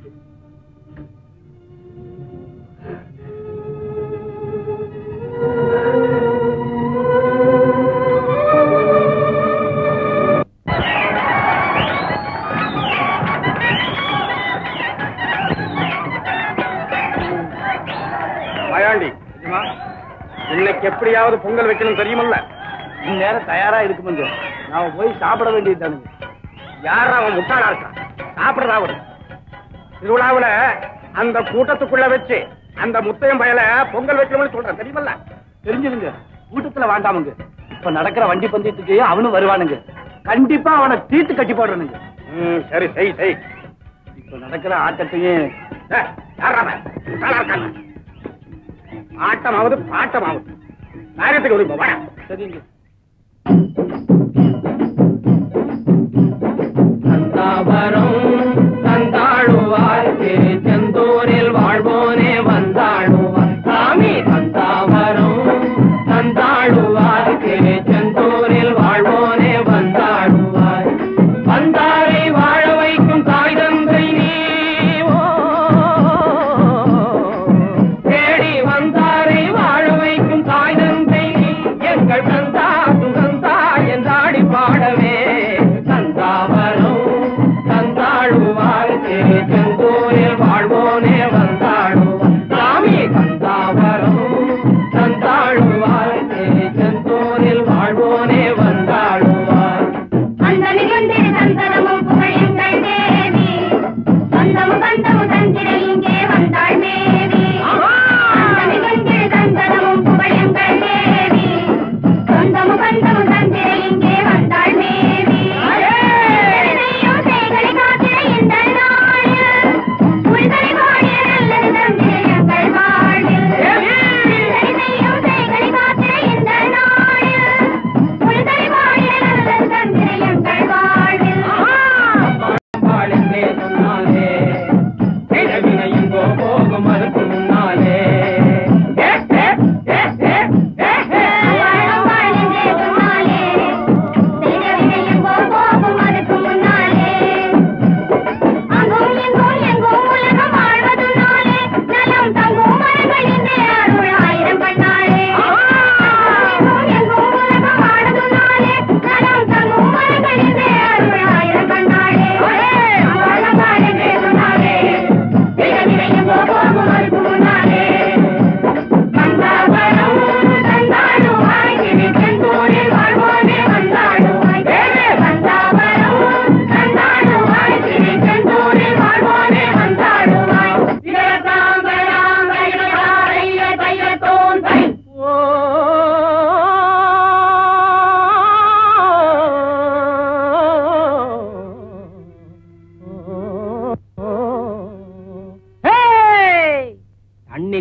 Speaker 1: மாயாண்டி இன்னைக்கு எப்படியாவது பொங்கல் வைக்கணும் தெரியுமல்ல
Speaker 5: இந்நேரம் தயாரா இருக்குமுங்க நாம போய் சாப்பிட வேண்டியதுதானுங்க
Speaker 1: யார் அவன் முட்டாளா இருக்கான் சாப்பிடுறதாவது திருவிழாவுல அந்த கூட்டத்துக்குள்ள வச்சு அந்த முத்தையம் பயல பொங்கல் வைக்கணும்னு சொல்றேன் தெரியுமல்ல
Speaker 5: தெரிஞ்சுதுங்க கூட்டத்துல வேண்டாமுங்க இப்ப நடக்கிற வண்டி பந்தயத்துக்கு அவனும் வருவானுங்க கண்டிப்பா அவனை தீர்த்து கட்டி போடுறனுங்க
Speaker 1: ம், சரி செய் செய்
Speaker 5: இப்ப நடக்கிற ஆட்டத்தையும்
Speaker 1: ஏ, யார்றா அவன்? முட்டாளா இருக்கான் ஆட்டமாவது பாட்டமாவது காரியத்துக்கு வருங்க வாடா
Speaker 5: சரிங்க
Speaker 8: தந்தாவரம் தந்தாழுவார் திருச்செந்தூரில் வாழ்வோனே வந்தாழுவார் சாமி தந்தாவரம் தந்தாழுவார் திருச்செந்தூரில் வாழ்வோனே வந்தாழுவார் வந்தாரை வாழ வைக்கும் தாய் தந்தை நீ ஓ, தேடி வந்தாரை வாழ வைக்கும் தாய் தந்தை நீ எங்கள் தந்தா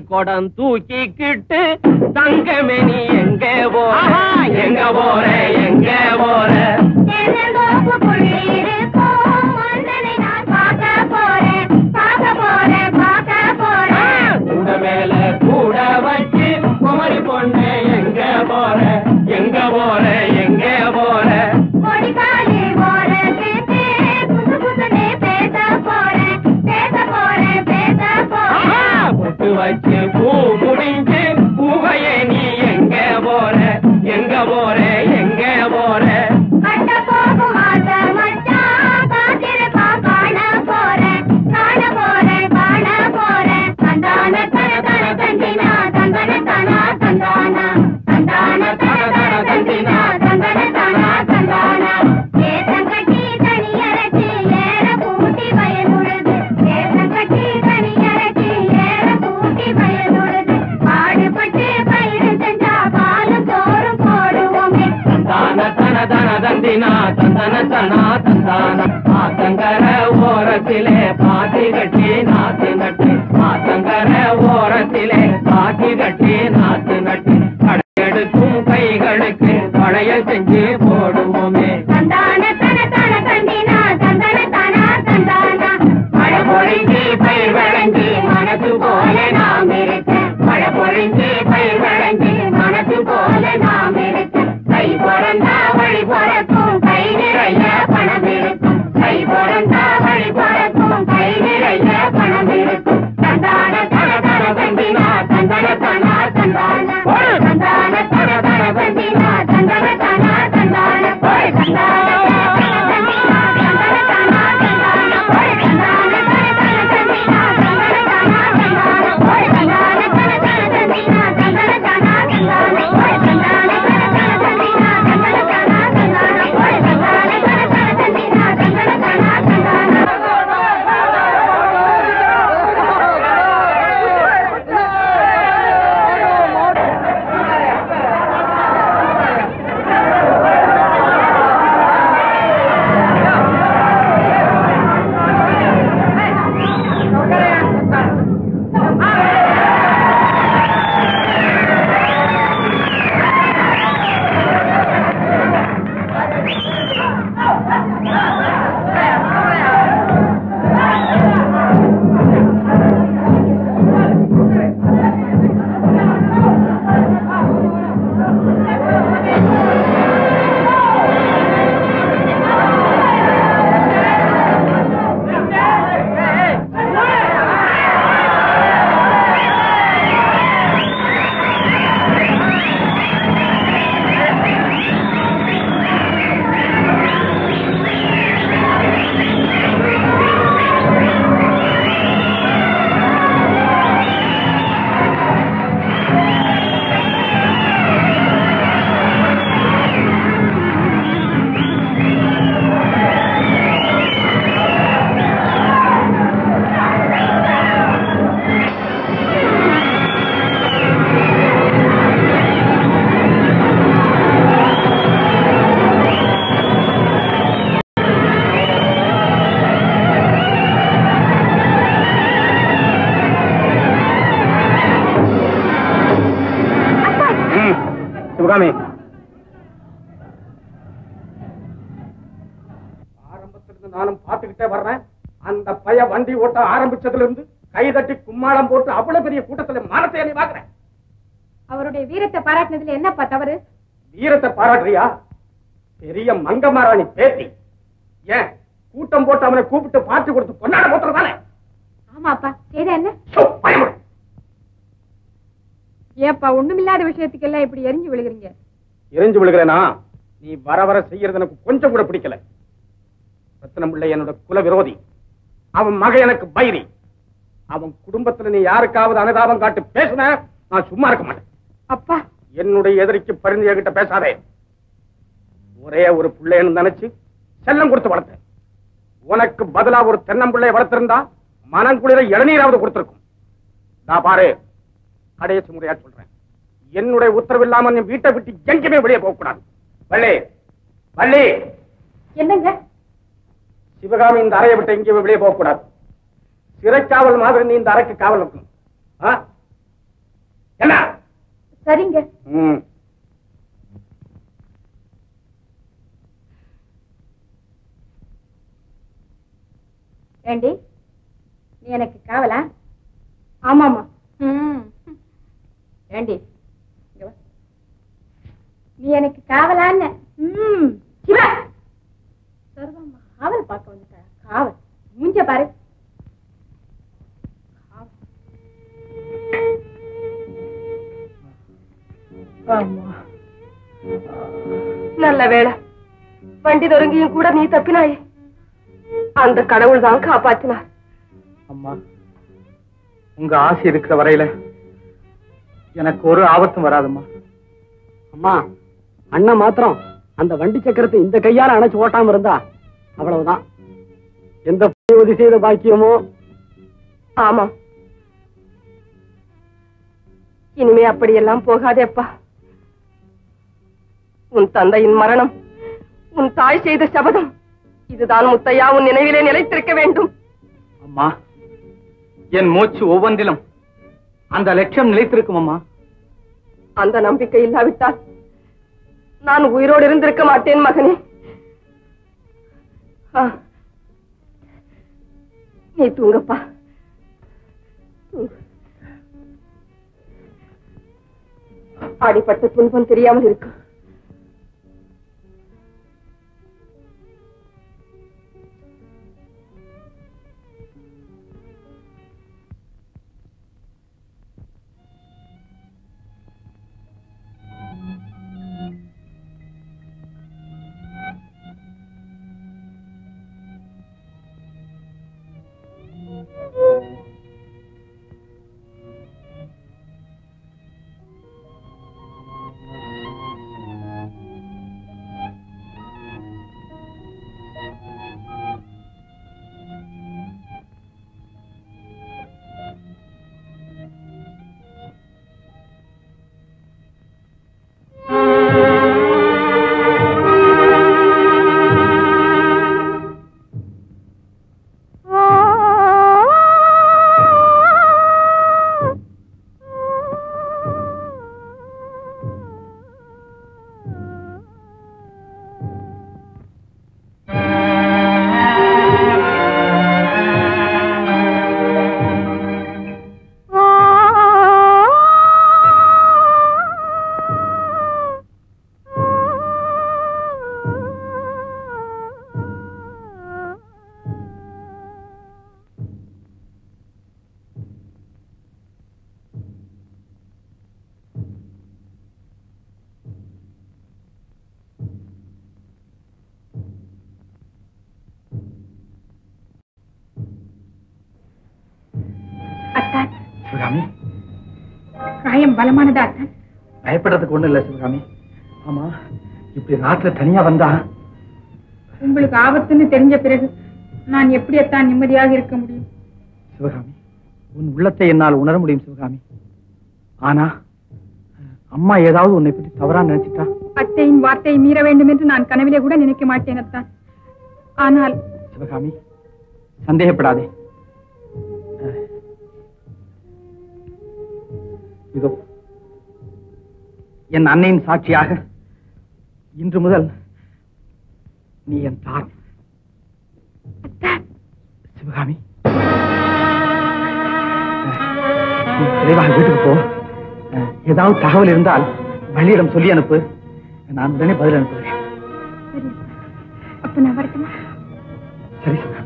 Speaker 8: கொடம் தூக்கிக்கிட்டு தங்கமே நீ எங்க போற எங்க போற எங்க போற
Speaker 4: தென்னந்தோப்புக்குள்ளே இருக்கும் மன்னனை நான் பார்க்க போறேன், பார்க்க போறேன், பார்க்க போறேன்.
Speaker 8: கூட மேல கூட வச்சு குமரி பொண்ணு எங்க போற எங்க போற எங்க போற
Speaker 4: கொடிக்காலி ஓரத்துக்கு புது புதுனே பேச போறேன், பேச போறேன், பேச போறேன்.
Speaker 8: பொட்டு வச்சு பூ முடிஞ்சு பூவையே நீ எங்க போற எங்க போற எங்க போற
Speaker 4: கட்ட போகும் ஆசை மச்சான், காத்திருப்பான் காண போறேன், காண போறேன், காண போறேன். தந்தான தன தன தந்தினா, தந்தன தனா தந்தானா. தந்தான தன தன தந்தினா, தந்தன தனா தந்தானா. ஏத்தங்கட்டி தனியரசி, ஏற பூட்டி வயலுழுது. ஏத்தங்கட்டி தனியரசி, ஏற பூட்டி வயலுழுது. பாடுபட்டு பயிர் செஞ்சா பாலும் சோறும் போடுவோமே
Speaker 8: தான தன தன தந்தினா தந்தன தனா தந்தான ஆத்தங்கர ஓரத்திலே பாத்தி கட்டி நாத்து நட்டு ஆத்தங்கர ஓரத்திலே பாத்தி கட்டி நாத்து நட்டு கடையெடுக்கும் கைகளுக்கு பழைய செஞ்சு போடுவோமே
Speaker 4: தந்தான தன தன தந்தினா தந்தன தனா தந்தானா
Speaker 8: மழை பொழிஞ்சு பயிர் விளைஞ்சு மனசு போல நாம் இருக்க மழை பொழிஞ்சு பயிர் விளைஞ்சு மனசு போல நாம் இருக்க கை பிறந்தா வழி பிறக்கும் கை நிறைய பணம் இருக்கும் கை பிறந்தா வழி பிறக்கும் கை நிறைய பணம் இருக்கும் தந்தான தன தன தந்தினா தந்தன தனா தந்தான தந்தான தன தன தந்தினா தந்தன தனா தந்தான தந்தான
Speaker 1: ம், சிவகாமி ஆரம்பத்திலிருந்து நானும் பார்த்துக்கிட்டே வர்றேன் அந்த பைய வண்டி ஓட்ட ஆரம்பிச்சதுல இருந்து கை தட்டி கும்மாளம் போட்டு அவ்வளவு பெரிய கூட்டத்துல மானத்தை நீ பாக்குறேன்
Speaker 3: அவருடைய வீரத்தை பாராட்டினதுல என்னப்பா தவறு
Speaker 1: வீரத்தை பாராட்டுறியா பெரிய மங்கமாராணி பேத்தி ஏன் கூட்டம் போட்டு அவனை கூப்பிட்டு பார்த்து கொடுத்து கொண்டாட போத்துறதானே
Speaker 3: ஆமாப்பா செய்த என்ன
Speaker 1: சோ, பயமுறு.
Speaker 3: ஏப்பா ஒண்ணுமில்லாத விஷயத்துக்கு எல்லாம் இப்படி எரிஞ்சு விழுகிறீங்க
Speaker 1: எரிஞ்சு விழுகிறேனா நீ வர வர செய்யறது எனக்கு கொஞ்சம் கூட பிடிக்கல ரத்னம் பிள்ளை என்னோட குல விரோதி அவன் மக எனக்கு பைரி அவன் குடும்பத்துல நீ யாருக்காவது அனுதாபம் காட்டு பேசுன நான் சும்மா இருக்க மாட்டேன்
Speaker 3: அப்பா
Speaker 1: என்னுடைய எதிரிக்கு பரிந்து என்கிட்ட பேசாதே ஒரே ஒரு பிள்ளைன்னு நினைச்சு செல்லம் கொடுத்து வளர்த்தேன் உனக்கு பதிலா ஒரு தென்னம்பிள்ளைய வளர்த்திருந்தா மனங்குளிர இளநீராவது கொடுத்திருக்கும் நான் பாரு கடைசி முறையா சொல்றேன் என்னுடைய உத்தரவு இல்லாம நீ வீட்டை விட்டு எங்கேயுமே வெளியே போக கூடாது வள்ளி வள்ளி
Speaker 3: என்னங்க
Speaker 1: சிவகாமி இந்த அறையை விட்டு எங்கேயுமே வெளியே போக கூடாது சிறைக்காவல் மாதிரி நீ இந்த அறைக்கு காவல் இருக்கணும் ஆ? என்ன
Speaker 3: சரிங்க
Speaker 1: ம்.
Speaker 3: ஏண்டி நீ எனக்கு காவலா
Speaker 7: ஆமாமா
Speaker 3: ம். ஏண்டி இங்க வா. நீ எனக்கு காவலான்னு ம். சிவா சர்வம்மா காவல் பார்க்க வந்துட்டா காவல் மூஞ்ச பாரு
Speaker 7: நல்ல வேளை வண்டி நொறுங்கியும் கூட நீ தப்பினாயே அந்த கடவுள் தான் காப்பாத்தினார்
Speaker 2: அம்மா உங்க ஆசை இருக்கிற வரையில எனக்கு ஒரு ஆபத்தும் வராதம்மா
Speaker 5: அம்மா அண்ணன் மாத்திரம் அந்த வண்டி சக்கரத்தை இந்த கையால அணைச்சு ஓட்டாம இருந்தா அவ்வளவுதான் எந்த உதவி செய்த பாக்கியமோ
Speaker 7: ஆமா இனிமே அப்படியெல்லாம் போகாதே அப்பா உன் தந்தையின் மரணம் உன் தாய் செய்த சபதம் இதுதான் முத்தையா உன் நினைவிலே நிலைத்திருக்க வேண்டும்
Speaker 2: அம்மா என் மூச்சு ஒவ்வொன்றிலும் அந்த லட்சியம் நிலைத்திருக்கும் அம்மா
Speaker 7: அந்த நம்பிக்கை இல்லாவிட்டால் நான் உயிரோடு இருந்திருக்க மாட்டேன் மகனே ஆ. நீ தூங்கப்பா தூங்கு. அடிப்பட்ட துன்பம் தெரியாமல் இருக்கும்
Speaker 3: அத்தான்
Speaker 2: சிவகாமி
Speaker 3: காயம் பலமானதா அத்தான்
Speaker 2: பயப்படுறதுக்கு ஒண்ணும் இல்ல சிவகாமி ஆமா இப்படி நாட்டுல தனியா வந்தா
Speaker 3: உங்களுக்கு ஆபத்துன்னு தெரிஞ்ச பிறகு நான் எப்படி அத்தான் நிம்மதியாக இருக்க முடியும்
Speaker 2: சிவகாமி உன் உள்ளத்தை என்னால் உணர முடியும் சிவகாமி ஆனா அம்மா ஏதாவது உன்னை பற்றி தவறா நினைச்சிட்டா
Speaker 3: அத்தையின் வார்த்தையை மீற வேண்டும் என்று நான் கனவிலே கூட நினைக்க மாட்டேன் அத்தான் ஆனால்
Speaker 2: சிவகாமி சந்தேகப்படாதே அஹ், இதோ என் அன்னையின் சாட்சியாக இன்று முதல் நீ என் தாய் சிவகாமி அஹ், நீ விரைவாக வீட்டுக்கு போ அஹ், ஏதாவது தகவல் இருந்தால் வள்ளியிடம் சொல்லி அனுப்பு நான் உடனே பதில் அனுப்புகிறேன்
Speaker 3: சரி அப்ப நான் வரட்டுமா
Speaker 2: சரி சிவகாமி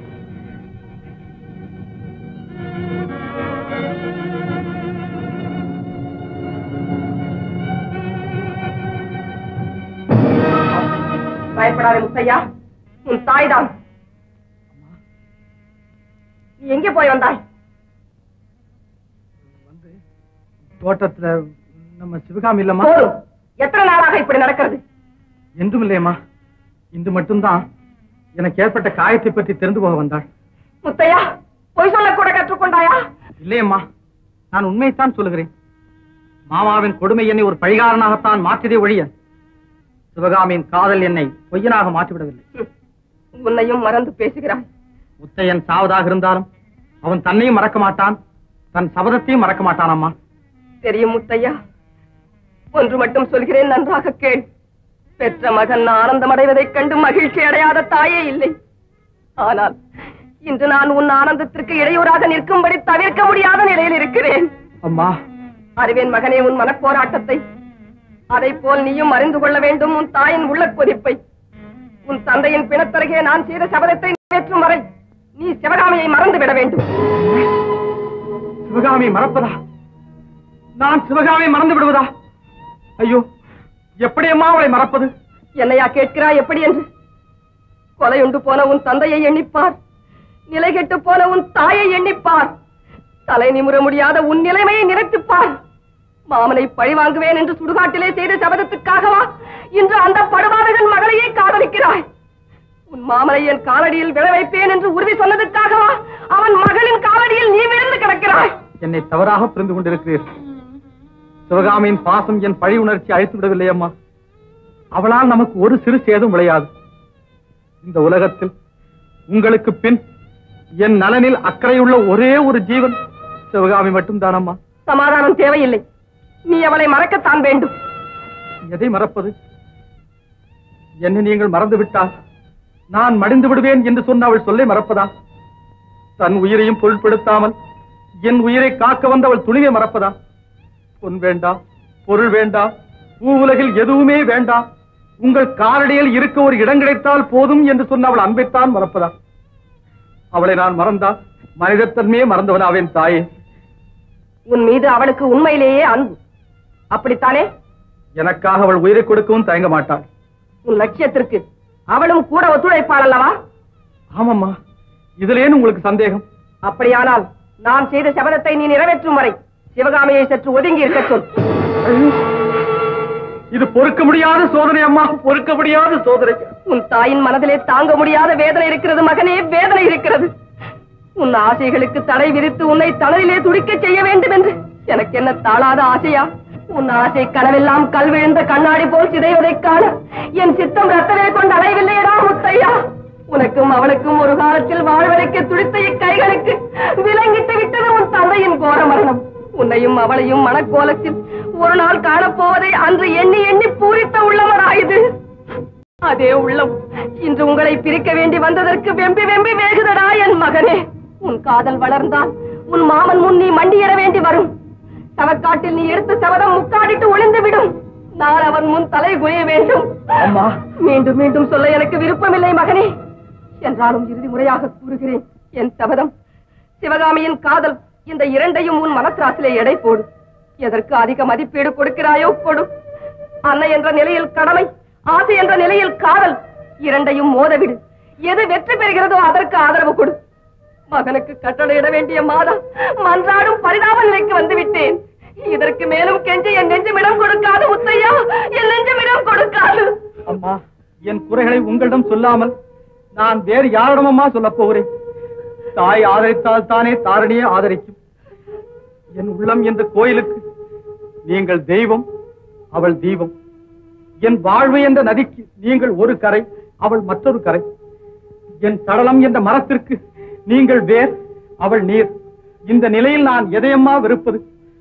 Speaker 7: பயப்படாதே முத்தையா உன் தாய்தான் நீ எங்கே போய் வந்தாய்
Speaker 2: தோட்டத்துல நம்ம சிவகாமி இல்லம்மா
Speaker 7: போதும் எத்தனை நாளாக இப்படி நடக்கிறது
Speaker 2: என்றும் இல்லையம்மா இன்று மட்டும்தான் எனக்கு ஏற்பட்ட காயத்தை பற்றி தெரிந்து போக வந்தாள்
Speaker 7: முத்தையா பொய் சொல்ல கூட கற்றுக்கொண்டாயா
Speaker 2: இல்லையம்மா நான் உண்மையைத்தான் சொல்லுகிறேன் மாமாவின் கொடுமை என்னை ஒரு பழிகாரனாகத்தான் மாற்றியதே ஒழிய சிவகாமியின் காதல் என்னை பொய்யனாக மாற்றிவிடவில்லை
Speaker 7: ம். உன்னையும் மறந்து பேசுகிறாய்
Speaker 2: முத்தையன் சாவதாக இருந்தாலும் அவன் தன்னையும் மறக்க மாட்டான் தன் சபதத்தையும் மறக்க மாட்டான் அம்மா
Speaker 7: தெரியும் முத்தையா ஒன்று மட்டும் சொல்கிறேன் நன்றாக கேள் பெற்ற மகன் ஆனந்தம் அடைவதைக் கண்டு மகிழ்ச்சி அடையாத தாயே இல்லை ஆனால் இன்று நான் உன் ஆனந்தத்திற்கு இடையூறாக நிற்கும்படி தவிர்க்க முடியாத நிலையில் இருக்கிறேன்
Speaker 2: அம்மா
Speaker 7: அறிவேன் மகனே உன் மனப்போராட்டத்தை அதைப் போல் நீயும் அறிந்து கொள்ள வேண்டும் உன் தாயின் உள்ள கொதிப்பை உன் தந்தையின் பிணத்தருகே நான் செய்த சபதத்தை நிறைவேற்றும் வரை நீ சிவகாமியை மறந்து விட வேண்டும்
Speaker 2: சிவகாமி மறப்பதா நான் சிவகாமி மறந்து விடுவதா ஐயோ எப்படியம்மா அவளை மறப்பது
Speaker 7: என்னையா கேட்கிறாய் எப்படி என்று கொலையுண்டு போன உன் தந்தையை எண்ணிப்பார் நிலை கெட்டு போன உன் தாயை எண்ணிப்பார் தலை நிமிர முடியாத உன் நிலைமையை நினைத்துப்பார் மாமனை பழி வாங்குவேன் என்று சுடுகாட்டிலே செய்த சபதத்துக்காகவா இன்று அந்த படுபாதகன் மகளையே காதலிக்கிறாய் உன் மாமனை என் காலடியில் விழ வைப்பேன் என்று உறுதி சொன்னதுக்காகவா அவன் மகளின் காலடியில் நீ விழுந்து கிடக்கிறாய்
Speaker 2: என்னை தவறாக புரிந்து கொண்டிருக்கிறீர்கள் சிவகாமியின் பாசம் என் பழி உணர்ச்சி அழைத்து விடவில்லை அம்மா அவளால் நமக்கு ஒரு சிறு சேதம் விளையாது இந்த உலகத்தில் உங்களுக்கு பின் என் நலனில் அக்கறையுள்ள ஒரே ஒரு ஜீவன் சிவகாமி மட்டும்தான் அம்மா
Speaker 7: சமாதானம் தேவையில்லை நீ அவளை மறக்கத்தான் வேண்டும்
Speaker 2: எதை மறப்பது என்னை நீங்கள் மறந்து விட்டால் நான் மடிந்து விடுவேன் என்று சொன்ன அவள் சொல்லை மறப்பதா தன் உயிரையும் பொருட்படுத்தாமல் என் உயிரை காக்க வந்தவள் துணிவை மறப்பதா பொன் வேண்டாம் பொருள் வேண்டாம் பூ உலகில் எதுவுமே வேண்டாம் உங்கள் காலடியில் இருக்க ஒரு இடம் கிடைத்தால் போதும் என்று சொன்ன அவள் அன்பைத்தான் மறப்பதா அவளை நான் மறந்தால் மனிதத்தன்மையே மறந்தவனாவேன் தாயே
Speaker 7: உன் மீது அவளுக்கு உண்மையிலேயே அன்பு அப்படித்தானே
Speaker 2: எனக்காக அவள் உயிரை கொடுக்கவும் தயங்க மாட்டாள்
Speaker 7: உன் லட்சியத்திற்கு அவளும் கூட ஒத்துழைப்பாள் அல்லவா
Speaker 2: ஆமாம்மா இதுல ஏன் உங்களுக்கு சந்தேகம்
Speaker 7: அப்படியானால் நான் செய்த சபதத்தை நீ நிறைவேற்றும் வரை சிவகாமியை சற்று ஒதுங்கி இருக்க சொல்
Speaker 2: இது பொறுக்க முடியாத சோதனை அம்மா பொறுக்க முடியாத சோதனை
Speaker 7: உன் தாயின் மனதிலே தாங்க முடியாத வேதனை இருக்கிறது மகனே வேதனை இருக்கிறது உன் ஆசைகளுக்கு தடை விதித்து உன்னை தளரிலே துடிக்கச் செய்ய வேண்டும் என்று எனக்கு என்ன தாளாத ஆசையா உன் ஆசை கனவெல்லாம் கல் விழுந்த கண்ணாடி போல் சிதைவதைக் காண என் சித்தம் ரத்தமே கொண்டு அலைவில்லையடா முத்தையா உனக்கும் அவளுக்கும் ஒரு காலத்தில் வாழ்வதைக்க துடித்த இக்கைகளுக்கு விலங்கிட்டு விட்டது உன் தந்தையின் கோர மரணம் உன்னையும் அவளையும் மனக்கோலத்தில் ஒரு நாள் காணப்போவதை அன்று எண்ணி எண்ணி பூரித்த உள்ளவராயுது அதே உள்ளம் இன்று உங்களை பிரிக்க வேண்டி வந்ததற்கு வெம்பி வெம்பி வேகுதடா என் மகனே உன் காதல் வளர்ந்தால் உன் மாமன் முன் நீ மண்டியிட வேண்டி வரும் சவக்காட்டில் நீ எடுத்த சபதம் முக்காடிட்டு ஒளிந்து விடும் நான் அவன் முன் தலை குனிய வேண்டும்
Speaker 2: அம்மா.
Speaker 7: மீண்டும் மீண்டும் சொல்ல எனக்கு விருப்பமில்லை மகனே என்றாலும் இறுதி முறையாக கூறுகிறேன் என் சபதம் சிவகாமியின் காதல் இந்த இரண்டையும் உன் மனத்திராசிலே எடை போடு எதற்கு அதிக மதிப்பீடு கொடுக்கிறாயோ கொடு அன்னை என்ற நிலையில் கடமை ஆசை என்ற நிலையில் காதல் இரண்டையும் மோதவிடு எது வெற்றி பெறுகிறதோ அதற்கு ஆதரவு கொடு மகனுக்கு கட்டளையிட வேண்டிய மாதா மன்றாடும் பரிதாப நிலைக்கு வந்து விட்டேன் இதற்கு மேலும் கெஞ்ச என் நெஞ்சமிடம் கொடுக்காது முத்தையா என் நெஞ்சமிடம் கொடுக்காது
Speaker 2: அம்மா என் குறைகளை உங்களிடம் சொல்லாமல் நான் வேறு யாரிடமம்மா சொல்லப் போகிறேன் தாய் ஆதரித்தால் தானே தாரணியே ஆதரிக்கும் என் உள்ளம் என்ற கோயிலுக்கு நீங்கள் தெய்வம் அவள் தீபம் என் வாழ்வு என்ற நதிக்கு நீங்கள் ஒரு கரை அவள் மற்றொரு கரை என் சடலம் என்ற மரத்திற்கு நீங்கள் வேர் அவள் நீர் இந்த நிலையில் நான் எதையம்மா வெறுப்பது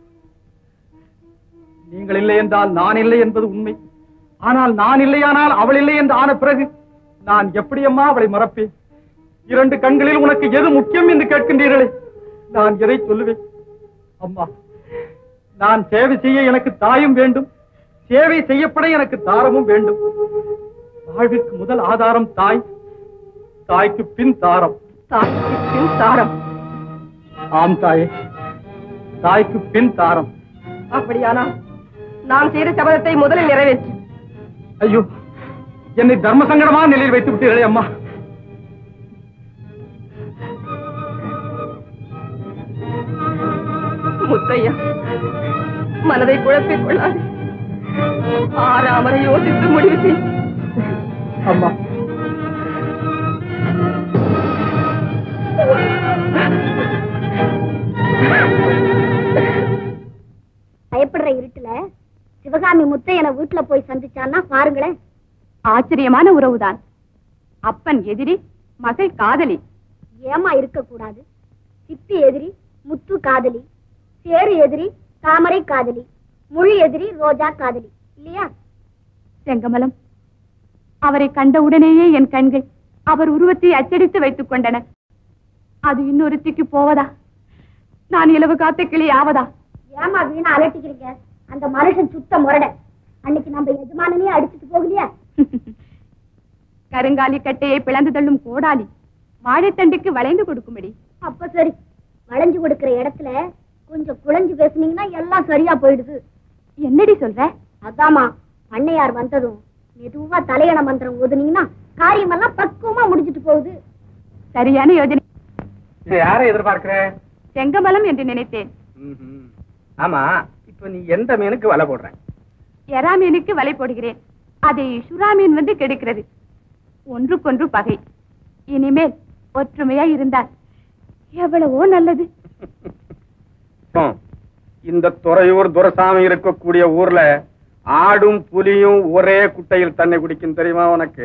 Speaker 2: நீங்கள் இல்லை என்றால் நான் இல்லை என்பது உண்மை ஆனால் நான் இல்லையானால் அவள் இல்லை என்று ஆன பிறகு நான் எப்படியம்மா அவளை மறப்பேன் இரண்டு கண்களில் உனக்கு எது முக்கியம் என்று கேட்கின்றீர்களே நான் எதை சொல்லுவேன் அம்மா நான் சேவை செய்ய எனக்கு தாயும் வேண்டும் சேவை செய்யப்பட எனக்கு தாரமும் வேண்டும் வாழ்விற்கு முதல் ஆதாரம் தாய் தாய்க்கு பின் தாரம்
Speaker 7: தாய்க்கு பின் தாரம்
Speaker 2: ஆம் தாயே தாய்க்கு பின் தாரம்
Speaker 7: அப்படியானால் நான் செய்த சபதத்தை முதலில் நிறைவேற்று
Speaker 2: ஐயோ என்னை தர்ம சங்கடமான நிலையில் வைத்து விட்டீர்களே அம்மா
Speaker 7: முத்தையா மனதை குழப்பிக் கொள்ளாது ஆறாமரை யோசித்து முடிவு செய்
Speaker 2: அம்மா
Speaker 4: பயப்படுற இருட்டுல சிவகாமி முத்தையனை வீட்டுல போய் சந்திச்சான்னா பாருங்களேன்
Speaker 3: ஆச்சரியமான உறவுதான் அப்பன் எதிரி மகள் காதலி
Speaker 4: ஏமா இருக்க கூடாது சிப்பி எதிரி முத்து காதலி சேரு எதிரி தாமரை காதலி மொழி எதிரி ரோஜா காதலி இல்லையா
Speaker 3: செங்கமலம் அவரை கண்டவுடனேயே என் கண்கள் அவர் உருவத்தை அச்சடித்து வைத்துக் கொண்டன அது இன்னொருத்திக்கு போவதா நான் இலவு காத்த கிளி ஆவதா
Speaker 4: ஏமா வீணா அலட்டிக்கிறீங்க அந்த மனுஷன் சுத்த முரட அன்னைக்கு நம்ம எஜமானனே அடிச்சுட்டு போகலையா
Speaker 3: கருங்காலி கட்டையை பிளந்து தள்ளும் கோடாலி வாழைத்தண்டுக்கு வளைந்து கொடுக்கும்படி
Speaker 4: அப்ப சரி வளைஞ்சு கொடுக்கிற இடத்துல கொஞ்சம் குழஞ்சு பேசுனீங்கன்னா எல்லாம் சரியா போயிடுது
Speaker 3: என்னடி சொல்ற
Speaker 4: அதாமா பண்ணையார் வந்ததும் மெதுவா தலையண மந்திரம் ஓதுனீங்கன்னா காரியமெல்லாம் பக்குவமா முடிஞ்சிட்டு போகுது
Speaker 3: சரியான யோஜனை
Speaker 1: இது யாரை எதிர்பார்க்கிற
Speaker 3: செங்கமலம் என்று நினைத்தேன்
Speaker 1: ம்ஹும். ஆமா இப்ப நீ எந்த மீனுக்கு வலை போடுற
Speaker 3: எறா மீனுக்கு வலை போடுகிறேன் அதை சுறா மீன் வந்து கெடுக்கிறது ஒன்றுக்கொன்று பகை இனிமேல் ஒற்றுமையா இருந்தால் எவ்வளவோ நல்லது
Speaker 1: ஹம். இந்த துறையூர் துரசாமி இருக்கக்கூடிய ஊர்ல ஆடும் புலியும் ஒரே குட்டையில் தண்ணி குடிக்கும் தெரியுமா உனக்கு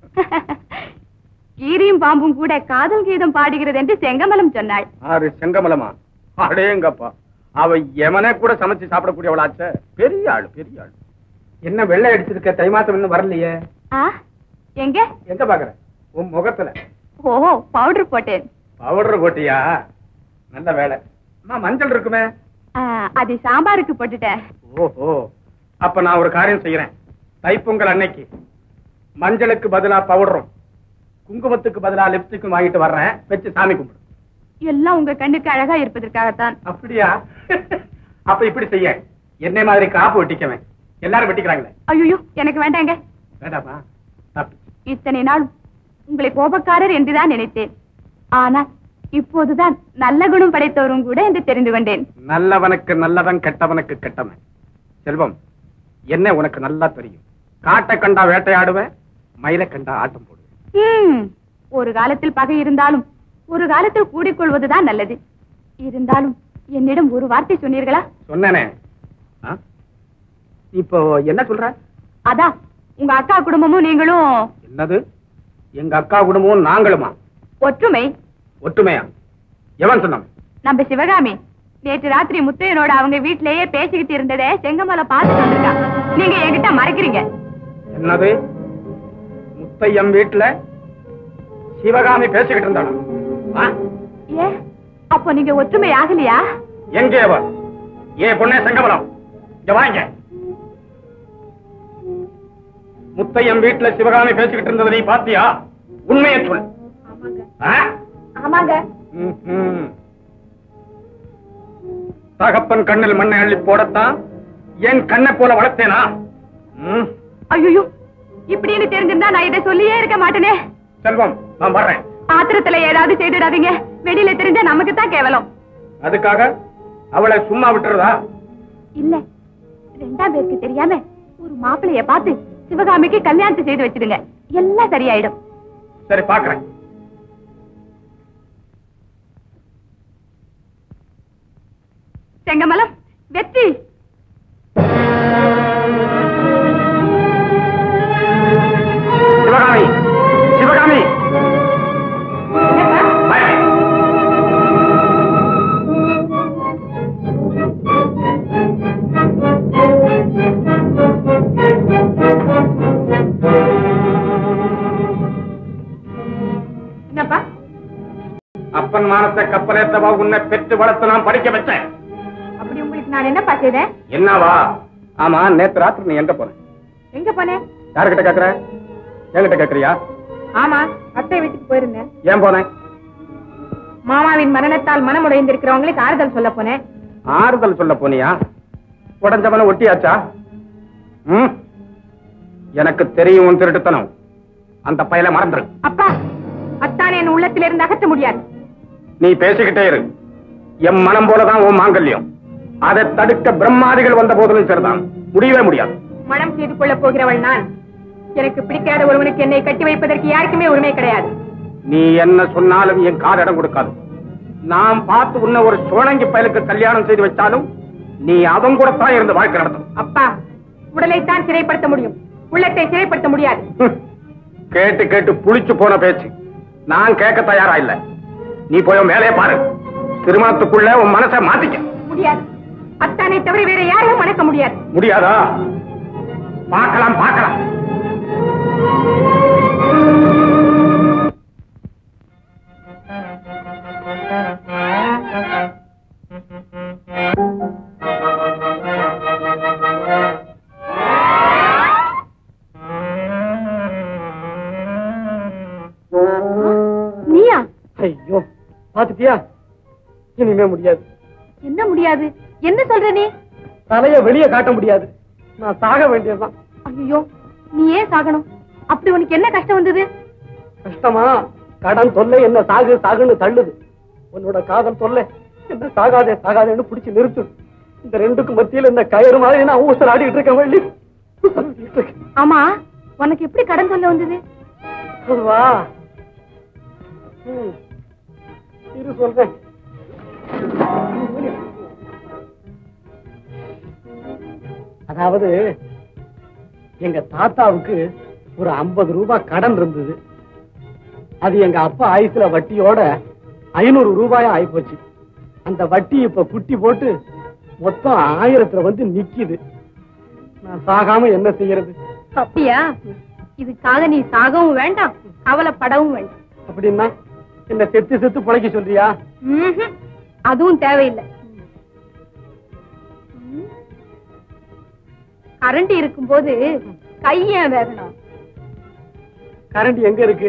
Speaker 3: கீரியும் பாம்பும் கூட காதல் கீதம் பாடுகிறது என்று செங்கமலம் சொன்னாள்
Speaker 1: ஆறு செங்கமலமா அடேங்கப்பா அவ எமனே கூட சமைச்சு சாப்பிடக்கூடியவளாச்சே பெரிய ஆளு பெரிய ஆளு என்ன வெள்ளை அடிச்சிருக்க தை மாசம் இன்னும் வரலையே
Speaker 3: ஆ எங்க
Speaker 1: எங்க பாக்குற உன் முகத்துல
Speaker 3: ஓ பவுடர் போட்டேன்
Speaker 1: பவுடர் போட்டியா நல்ல வேலை அம்மா மஞ்சள் இருக்குமே
Speaker 3: ஆ, அது சாம்பாருக்கு போட்டுட்டேன்
Speaker 1: ஓஹோ அப்ப நான் ஒரு காரியம் செய்யறேன் தைப்பொங்கல் அன்னைக்கு மஞ்சளுக்கு பதிலா பவுடரும் குங்குமத்துக்கு பதிலா லிப்ஸ்டிக்கும் வாங்கிட்டு வர்றேன் வச்சு சாமி கும்பிடு
Speaker 3: எல்லாம் உங்க கண்ணுக்கு அழகா இருப்பதற்காகத்தான்
Speaker 1: அப்படியா அப்ப இப்படி செய்ய என்னை மாதிரி காப்பு வெட்டிக்கவேன் எல்லாரும் வெட்டிக்கிறாங்களே
Speaker 3: ஐயோ எனக்கு வேண்டாங்க
Speaker 1: வேண்டாமா தப்பு
Speaker 3: இத்தனை நாள் உங்களை கோபக்காரர் என்றுதான் நினைத்தேன் ஆனால் இப்போதுதான் நல்ல குணம் படைத்தவரும் கூட என்று தெரிந்து கொண்டேன்
Speaker 1: நல்லவனுக்கு நல்லவன் கெட்டவனுக்கு கெட்டவன் செல்வம் என்ன உனக்கு நல்லா தெரியும் காட்டை கண்டா வேட்டையாடுவேன் மயிலை கண்டா ஆட்டம் போடுவேன்
Speaker 3: ஹம், ஒரு காலத்தில் பகை இருந்தாலும் ஒரு காலத்தில் கூடிக்கொள்வதுதான் நல்லது இருந்தாலும் என்னிடம் ஒரு வார்த்தை சொன்னீர்களா
Speaker 1: சொன்னேனே ஆ? இப்போ என்ன சொல்ற
Speaker 3: அதான் உங்க அக்கா குடும்பமும் நீங்களும்
Speaker 1: என்னது எங்க அக்கா குடும்பமும் நாங்களுமா
Speaker 3: ஒற்றுமை
Speaker 1: ஒற்றுமையா எவன் சொன்னான்
Speaker 3: நம்ம சிவகாமி நேற்று ராத்திரி முத்தையனோட அவங்க வீட்டிலேயே பேசிக்கிட்டு இருந்ததே செங்கமலை பார்த்துட்டு வந்திருக்கா நீங்க என்கிட்ட மறைக்கிறீங்க
Speaker 1: என்னது முத்தையம் வீட்டுல சிவகாமி பேசிக்கிட்டு இருந்தானா ஆ?
Speaker 3: ஏ அப்போ நீங்க ஒற்றுமை ஆகலையா
Speaker 1: எங்கே அவ ஏன் பொண்ணே செங்கமலம் இங்க வாங்க முத்தையம் வீட்டுல சிவகாமி பேசிக்கிட்டு இருந்ததை நீ பாத்தியா உண்மையை சொல் ஆ?
Speaker 4: ஆமாங்க
Speaker 1: ம்ஹும். தகப்பன் கண்ணில் மண்ணை அள்ளி போடத்தான் என் கண்ணை போல வளர்த்தேனா ம்.
Speaker 3: ஐயோ இப்படின்னு தெரிஞ்சிருந்தா நான் இதை சொல்லியே இருக்க மாட்டேனே
Speaker 1: செல்வம் நான் வர்றேன்
Speaker 3: ஆத்திரத்துல ஏதாவது செய்துடாதீங்க வெளியில தெரிஞ்சா நமக்கு தான் கேவலம்
Speaker 1: அதுக்காக அவளை சும்மா விட்டுறதா
Speaker 3: இல்ல ரெண்டாம் பேருக்கு தெரியாம ஒரு மாப்பிளைய பார்த்து சிவகாமிக்கு கல்யாணத்தை செய்து வச்சிடுங்க எல்லாம் சரியாயிடும்
Speaker 1: சரி பாக்குறேன்
Speaker 3: செங்கமலம் வெற்றி
Speaker 1: சிவகாமி சிவகாமி பய.
Speaker 3: என்னப்பா
Speaker 1: அப்பன் மானத்தை கப்பலேத்தவா உன்னை பெற்று வளர்த்து நான் படிக்க வச்சேன்
Speaker 3: அப்படி உங்களுக்கு நான் என்னப்பா செய்தேன்
Speaker 1: என்னவா ஆமா நேத்து ராத்திரி நீ எங்க போன
Speaker 3: எங்க போனேன்
Speaker 1: யாருகிட்ட கேக்குற என்கிட்ட கேக்குறியா
Speaker 3: ஆமா அத்தை வீட்டுக்கு போயிருந்தேன்
Speaker 1: ஏன் போனேன்
Speaker 3: மாமாவின் மரணத்தால் மனமுடைந்திருக்கிறவங்களுக்கு ஆறுதல் சொல்ல போனேன்
Speaker 1: ஆறுதல் சொல்ல போனியா உடஞ்சவன ஒட்டியாச்சா ம் எனக்கு தெரியும் உன் திருட்டுத்தனம் அந்த பயல மறந்துரு
Speaker 3: அப்பா அத்தான் என் உள்ளத்திலிருந்து அகற்ற முடியாது
Speaker 1: நீ பேசிக்கிட்டே இரு என் மனம் போலதான் உன் மாங்கல்யம் அதை தடுக்க பிரம்மாதிகள் வந்த போதிலும் சரிதான் முடியவே முடியாது
Speaker 3: மனம் செய்து கொள்ளப் போகிறவள் நான் எனக்கு பிடிக்காத ஒருவனுக்கு என்னை கட்டி வைப்பதற்கு யாருக்குமே உரிமை கிடையாது
Speaker 1: நீ என்ன சொன்னாலும் என் காது இடம் கொடுக்காது நான் பார்த்து உன்னை ஒரு சோழங்கி பயலுக்கு கல்யாணம் செய்து வச்சாலும் நீ அவன் கூட தான் இருந்து வாழ்க்கை நடத்தணும்
Speaker 3: அப்பா உடலைத்தான் சிறைப்படுத்த முடியும் உள்ளத்தை சிறைப்படுத்த முடியாது
Speaker 1: ஹம். கேட்டு கேட்டு புளிச்சு போன பேச்சு நான் கேட்க தயாரா இல்ல நீ போய் உன் வேலையை பாரு திருமணத்துக்குள்ள உன் மனசை மாத்திக்க
Speaker 3: முடியாது அத்தானை தவிர வேற யாரையும் மணக்க முடியாது
Speaker 1: முடியாதா பார்க்கலாம் பார்க்கலாம்
Speaker 3: நீயா
Speaker 5: ஐயோ பாத்துட்டியா இனிமே முடியாது
Speaker 3: என்ன முடியாது என்ன சொல்ற நீ
Speaker 5: தலைய வெளியே காட்ட முடியாது நான் சாக வேண்டியதுதான்
Speaker 3: ஐயோ நீ ஏன் சாகணும் அப்படி உனக்கு என்ன கஷ்டம் வந்தது
Speaker 5: கஷ்டமா கடன் தொல்லை என்ன சாகு சாகுன்னு தள்ளுது உன்னோட காதல் தொல்லை என்ன சாகாதே சாகாதேன்னு புடிச்சு நிறுத்து இந்த ரெண்டுக்கும் மத்தியில இந்த கயிறு மாதிரி நான் ஊசல் ஆடிட்டு இருக்கேன் வள்ளி ஊசலாடிட்டு இருக்கேன்.
Speaker 3: ஆமா உனக்கு எப்படி கடன் சொல்ல வந்தது
Speaker 5: அதுவா ம். இரு சொல்றேன் அதாவது எங்க தாத்தாவுக்கு ஒரு ஐம்பது ரூபாய் கடன் இருந்தது அது எங்க அப்பா ஆயுசுல வட்டியோட ஐநூறு ரூபாயா ஆயிப்போச்சு அந்த வட்டி இப்ப குட்டி போட்டு மொத்தம் ஆயிரத்துல வந்து நிக்குது நான் சாகாம என்ன செய்யறது
Speaker 3: அப்படியா இதுக்காக நீ சாகவும் வேண்டாம் கவலைப்படவும் வேண்டாம்
Speaker 5: அப்படின்னா என்ன செத்து செத்து பிழைக்க சொல்றியா
Speaker 3: ம்ஹும். அதுவும் தேவையில்லை ம். கரண்ட் இருக்கும்போது கைய வேகணும்
Speaker 5: கரண்ட் எங்க இருக்கு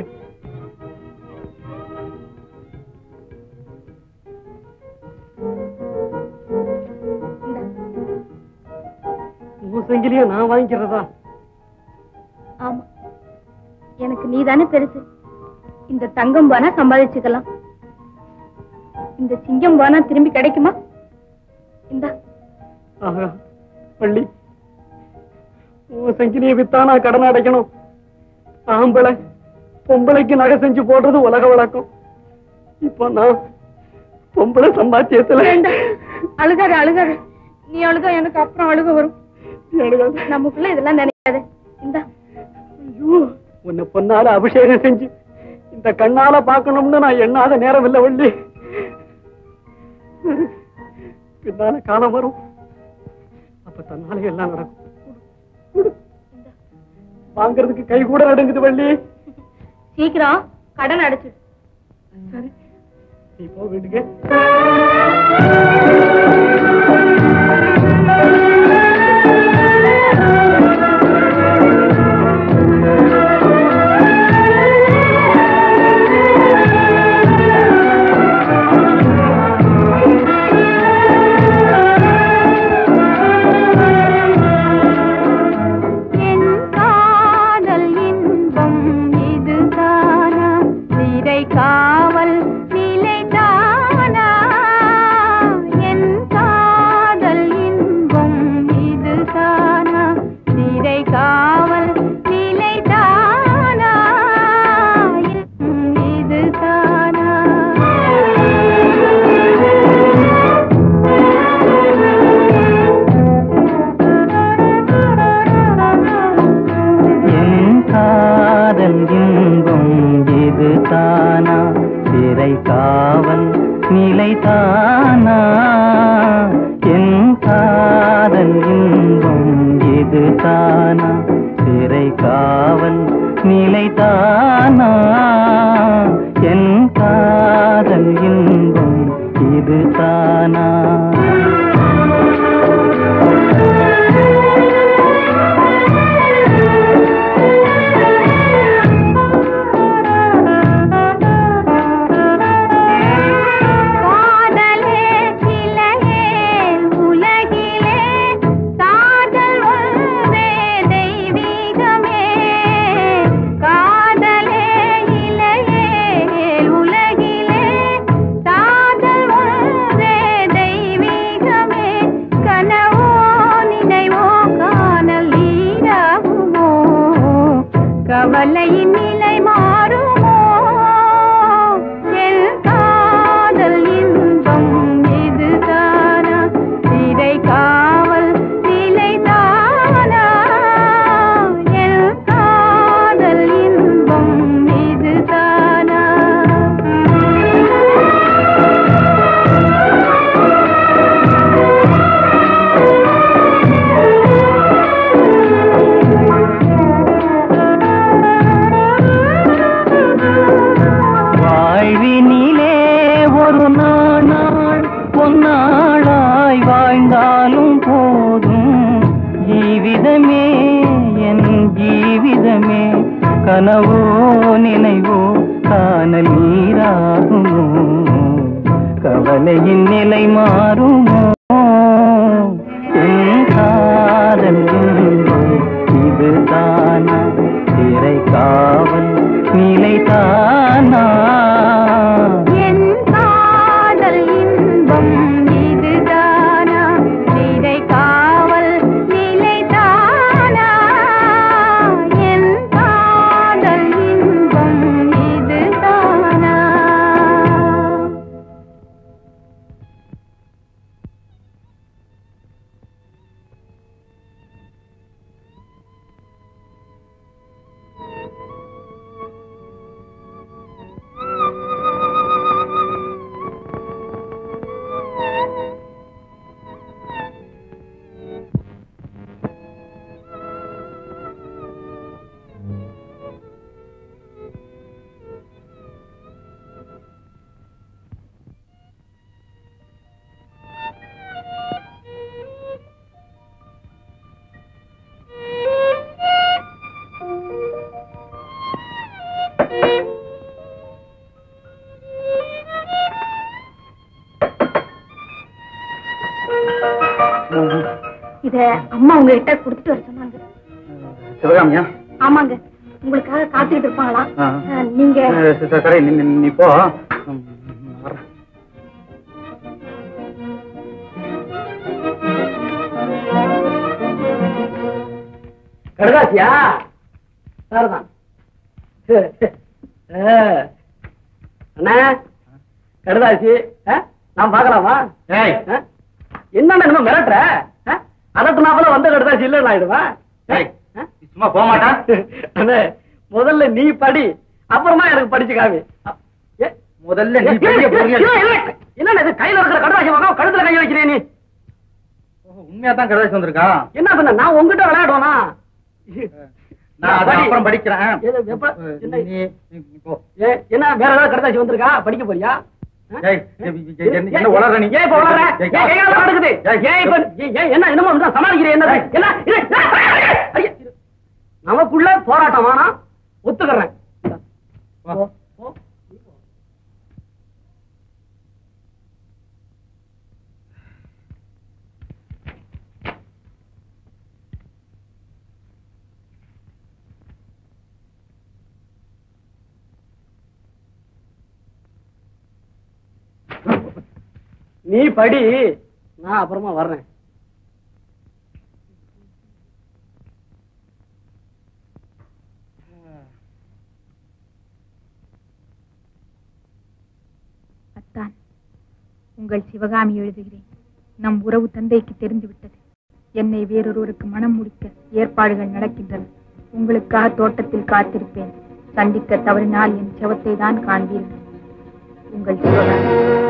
Speaker 5: மூசங்கிலிய நான் வாங்கிக்கிறதா
Speaker 3: ஆமா எனக்கு நீதானே பெருசு இந்த தங்கம் போனா சம்பாதிச்சுக்கலாம் இந்த சிங்கம் போனா திரும்பி கிடைக்குமா இந்தா
Speaker 5: ஆஹா, பள்ளி உன் சங்கிலிய வித்தானா கடன் அடைக்கணும் ஆம்பளை பொம்பளைக்கு நகை செஞ்சு போடுறது உலக வழக்கம் இப்போ நான் பொம்பளை சம்பாத்தியத்துல
Speaker 3: வேண்டாம். அழுகாத அழுகாத நீ அழுகா எனக்கு அப்புறம் அழுக வரும்
Speaker 5: அழுகாத.
Speaker 3: நமக்குள்ள இதெல்லாம் நினைக்காத இந்தா
Speaker 5: ஐயோ உன்னை பொன்னால அபிஷேகம் செஞ்சு இந்த கண்ணால பார்க்கணும்னு நான் எண்ணாத நேரம் இல்ல வள்ளி பின்னால காலம் வரும் அப்ப தன்னால எல்லாம் நடக்கும் கொடு, கொடு. வாங்குறதுக்கு கை கூட நடுங்குது வள்ளி
Speaker 3: சீக்கிரம் கடன் அடைச்சிடு
Speaker 5: சரி நீ போ வீட்டுக்கு
Speaker 4: என் காதல் இன்பம் இதுதானா நிறை காவல் நிலைதானா என் காதல் இன்பம் இதுதானா நிறை காவல் நிலைதானா இதுதானா
Speaker 9: என் காதல் இன்பம் இது தானா சிறை காவல் நிலை தானா என் காதல் இன்பம் இது தானா சிறை காவல் நிலை தானா என் காதல் இன்பம் இது தானா
Speaker 4: காதலே சிலையே உலகிலே காதல் ஒன்றே தெய்வீகமே கா
Speaker 9: கனவோ நினைவோ காணல் நீராகுமோ கவலையின் நிலை மாறுமோ என் காதல் இன்பம் இதுதானா சிறை காவல் நிலைதானா
Speaker 4: என் காதல் இன்பம் இதுதானா சிறை காவல் நிலைதானா என் காதல் இன்பம் இதுதானா
Speaker 3: இத அம்மா உங்ககிட்ட கொடுத்துட்டு வர சொன்னாங்க
Speaker 2: சிவகாமியா
Speaker 3: ஆமாங்க உங்களுக்காக காத்துக்கிட்டு இருப்பாங்களாம்
Speaker 2: ஆ.
Speaker 3: அஹ், நீங்க
Speaker 2: அஹ் சரி, சரி நீ நீ- நீ போ ம், வர்றேன்.
Speaker 5: கடதாசியா சார்தான் அண்ணா கடதாசி ஆ? நான் பாக்கலாமா
Speaker 2: ஏய்
Speaker 5: என்னண்ணா நம்ம மிரட்டுற ஆ? அதட்டுனாப்புல வந்த கடதாசி இல்ல ஆயிடுவேன்
Speaker 2: ஏய், நீ சும்மா போக மாட்டான்
Speaker 5: அண்ணே முதல்ல நீ படி அப்புறமா எனக்கு படிச்சு காமி அ- ஏ,
Speaker 2: முதல்ல நீ
Speaker 5: இல்ல,
Speaker 2: பெரிய
Speaker 5: இல்ல,
Speaker 2: பொறுமையா
Speaker 5: இல்ல, இல்ல. என்னண்ணா இது கையில இருக்கிற கடதாசி வாங்க கழுத்துல கை வைக்கிறே நீ
Speaker 2: உண்மையா தான் கடைசி வந்திருக்கா
Speaker 5: என்ன பண்ண நான் உங்ககிட்ட விளையாடுவேனா
Speaker 2: நான் அதை
Speaker 5: படி.
Speaker 2: அப்புறம் படிக்கிறேன்
Speaker 5: எது, எப்ப? என்ன?
Speaker 2: நீ நீ- நீ போ
Speaker 5: ஏ, என்ன வேற ஏதாவது கடதாசி வந்திருக்கா படிக்க போறியா ஆ?
Speaker 2: ஏய், ஏய், ஏய், என்ன- என்ன உளற நீ?
Speaker 5: ஏன் இப்ப உளற?
Speaker 2: ஏய்,
Speaker 5: ஏன் கையால நடக்குது?
Speaker 2: ஏய்,
Speaker 5: ஏன் இப்ப- ஏன் ஏன் என்ன என்னமோ வந்து சமாளிக்கிறேன் என்ன என்ன இது? ஐயா, இது. நமக்குள்ள போராட்டம் வேணாம் ஒத்துக்கிறேன் இந்தா. போ, போ. நீ படி நான் அப்புறமா வர்றேன்
Speaker 3: அத்தான் உங்கள் சிவகாமி எழுதுகிறேன் நம் உறவு தந்தைக்கு தெரிந்து விட்டது என்னை வேறொருவருக்கு மனம் முடிக்க ஏற்பாடுகள் நடக்கின்றன உங்களுக்காக தோட்டத்தில் காத்திருப்பேன் சந்திக்க தவறினால் என் செவத்தை தான் காண்பீர்கள் உங்கள் சிவகாமி